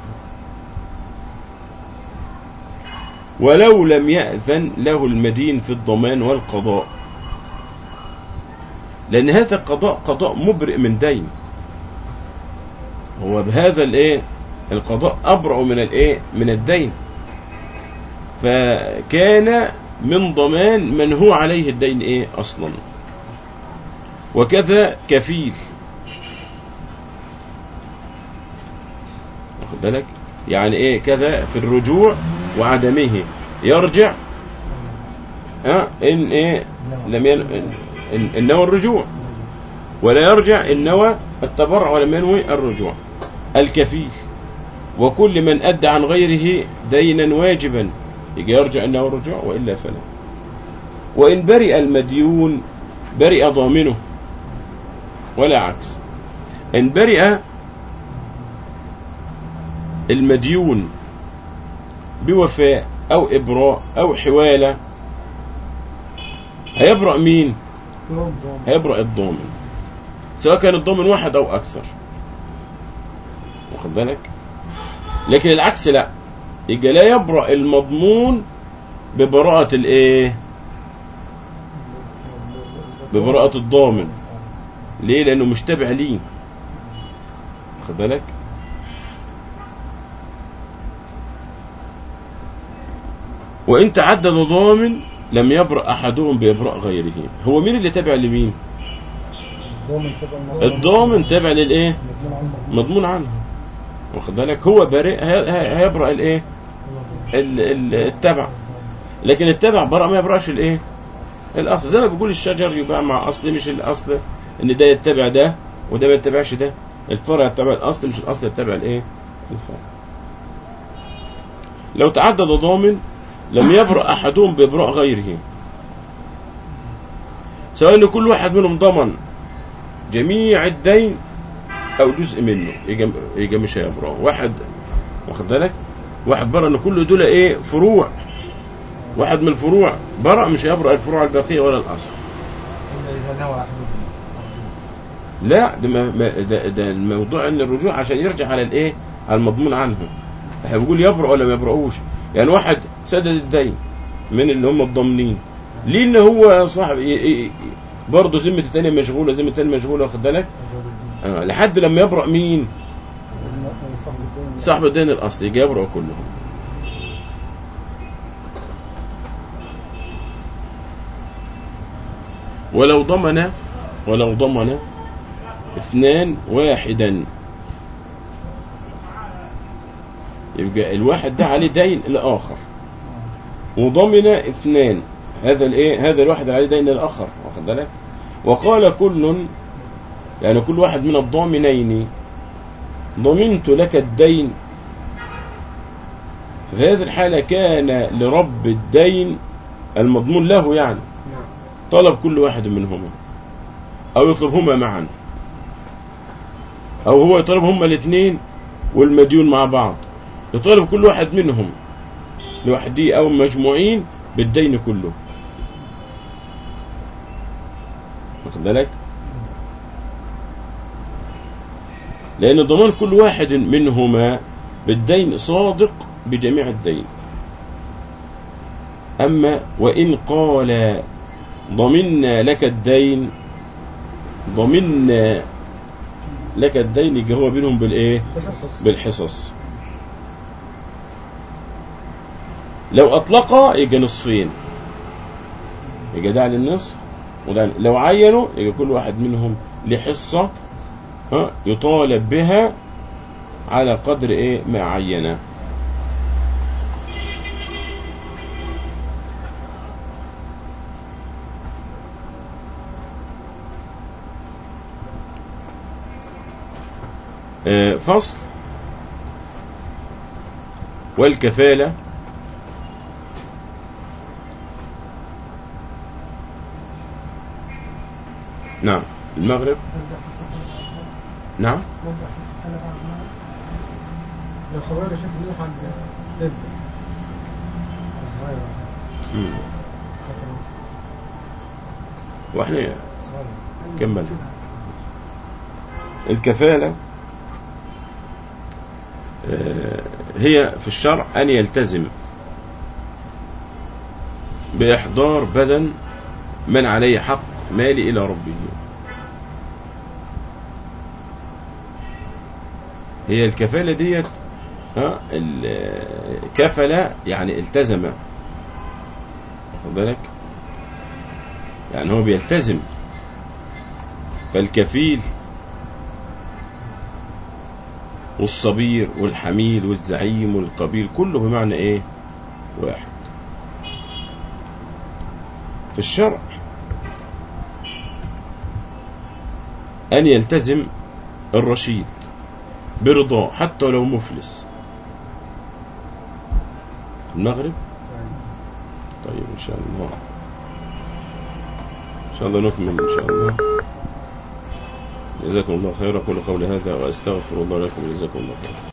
ولو لم يأذن له المدين في الضمان والقضاء لأن هذا القضاء قضاء مبرئ من دين هو بهذا الايه القضاء أبرأ من الايه من الدين فكان من ضمان من هو عليه الدين ايه أصلا وكذا كفيل واخد بالك يعني ايه كذا في الرجوع وعدمه يرجع ها ان ايه لم ين... إن, إن, إن نوى الرجوع ولا يرجع ان نوى التبرع ولم ينوي الرجوع الكفيل وكل من ادى عن غيره دينا واجبا يجي يرجع ان نوى الرجوع والا فلا وان برئ المديون برئ ضامنه ولا عكس ان برئ المديون بوفاء او ابراء او حواله هيبرأ مين هيبرأ الضامن سواء كان الضامن واحد او اكثر واخد بالك لكن العكس لا يبقى لا يبرأ المضمون ببراءة الايه ببراءة الضامن ليه لانه مش تابع ليه واخد بالك وإن تعدد ضامن لم يبرأ أحدهم بإبراء غيره هو مين اللي تابع لمين الضامن تبع الضامن تابع للإيه مضمون عنه مضمون عنه واخد بالك هو بريء هي- هي- هيبرأ الإيه ال- ال- التبع لكن التبع برأ ما يبرأش الإيه الأصل زي ما بيقول الشجر يباع مع أصل مش الأصل إن ده يتبع ده وده ما يتبعش ده الفرع يتبع الأصل مش الأصل يتبع الإيه الفرع لو تعدد ضامن لم يبرأ أحدهم بإبراء غيره سواء إن كل واحد منهم ضمن جميع الدين أو جزء منه يجي يجي مش هيبرأ واحد واخد بالك واحد برأ إن كل دول إيه فروع واحد من الفروع برأ مش هيبرأ الفروع الباقية ولا الأصل إذا نوى أحد لا ده, ما ما- ده, ده الموضوع ان الرجوع عشان يرجع على الايه على المضمون عنه احنا بنقول يبرأ ولا ما يبرأوش يعني واحد سدد الدين من اللي هم الضامنين ليه ان هو صاحب ي- ي- برضه ذمة التاني مشغولة ذمة التاني مشغولة واخد بالك آه لحد لما يبرأ مين صاحب الدين صاحب الدين الاصلي يجي يبرأ كلهم ولو ضمن ولو ضمن اثنان واحدا يبقى الواحد ده عليه دين الآخر وضمن اثنان هذا الايه هذا الواحد عليه دين الاخر واخد بالك وقال كل يعني كل واحد من الضامنين ضمنت لك الدين في هذه الحالة كان لرب الدين المضمون له يعني نعم طلب كل واحد منهما أو يطلبهما معا أو هو يطلب هما الاثنين والمديون مع بعض يطالب كل واحد منهم لوحده أو مجموعين بالدين كله واخد بالك لأن ضمان كل واحد منهما بالدين صادق بجميع الدين أما وإن قال ضمنا لك الدين ضمنا لك الدين يبقى هو بينهم بالإيه قصص بالحصص لو أطلق يبقى نصفين يبقى ده على النصف وده على- لو عينوا يبقى كل واحد منهم له حصة ها يطالب بها على قدر ايه ما عينه آه، فصل والكفالة نعم المغرب نبدأ في الكفالة. نعم نبدأ في الكفالة بعد ما لو صغير شكل نلحق نبدأ صغير مم. سكن واحنا صغير كمل الكفالة آه، هي في الشرع أن يلتزم بإحضار بدن من عليه حق مالي إلى ربه هي الكفالة ديت ها ال- كفل يعني التزم واخد بالك يعني هو بيلتزم فالكفيل والصبير والحميل والزعيم والقبيل كله بمعنى ايه واحد في الشرع ان يلتزم الرشيد برضاه حتى لو مفلس المغرب طيب ان شاء الله ان شاء الله نكمل ان شاء الله جزاكم الله خيرا كل قول هذا واستغفر الله لكم جزاكم الله خيرا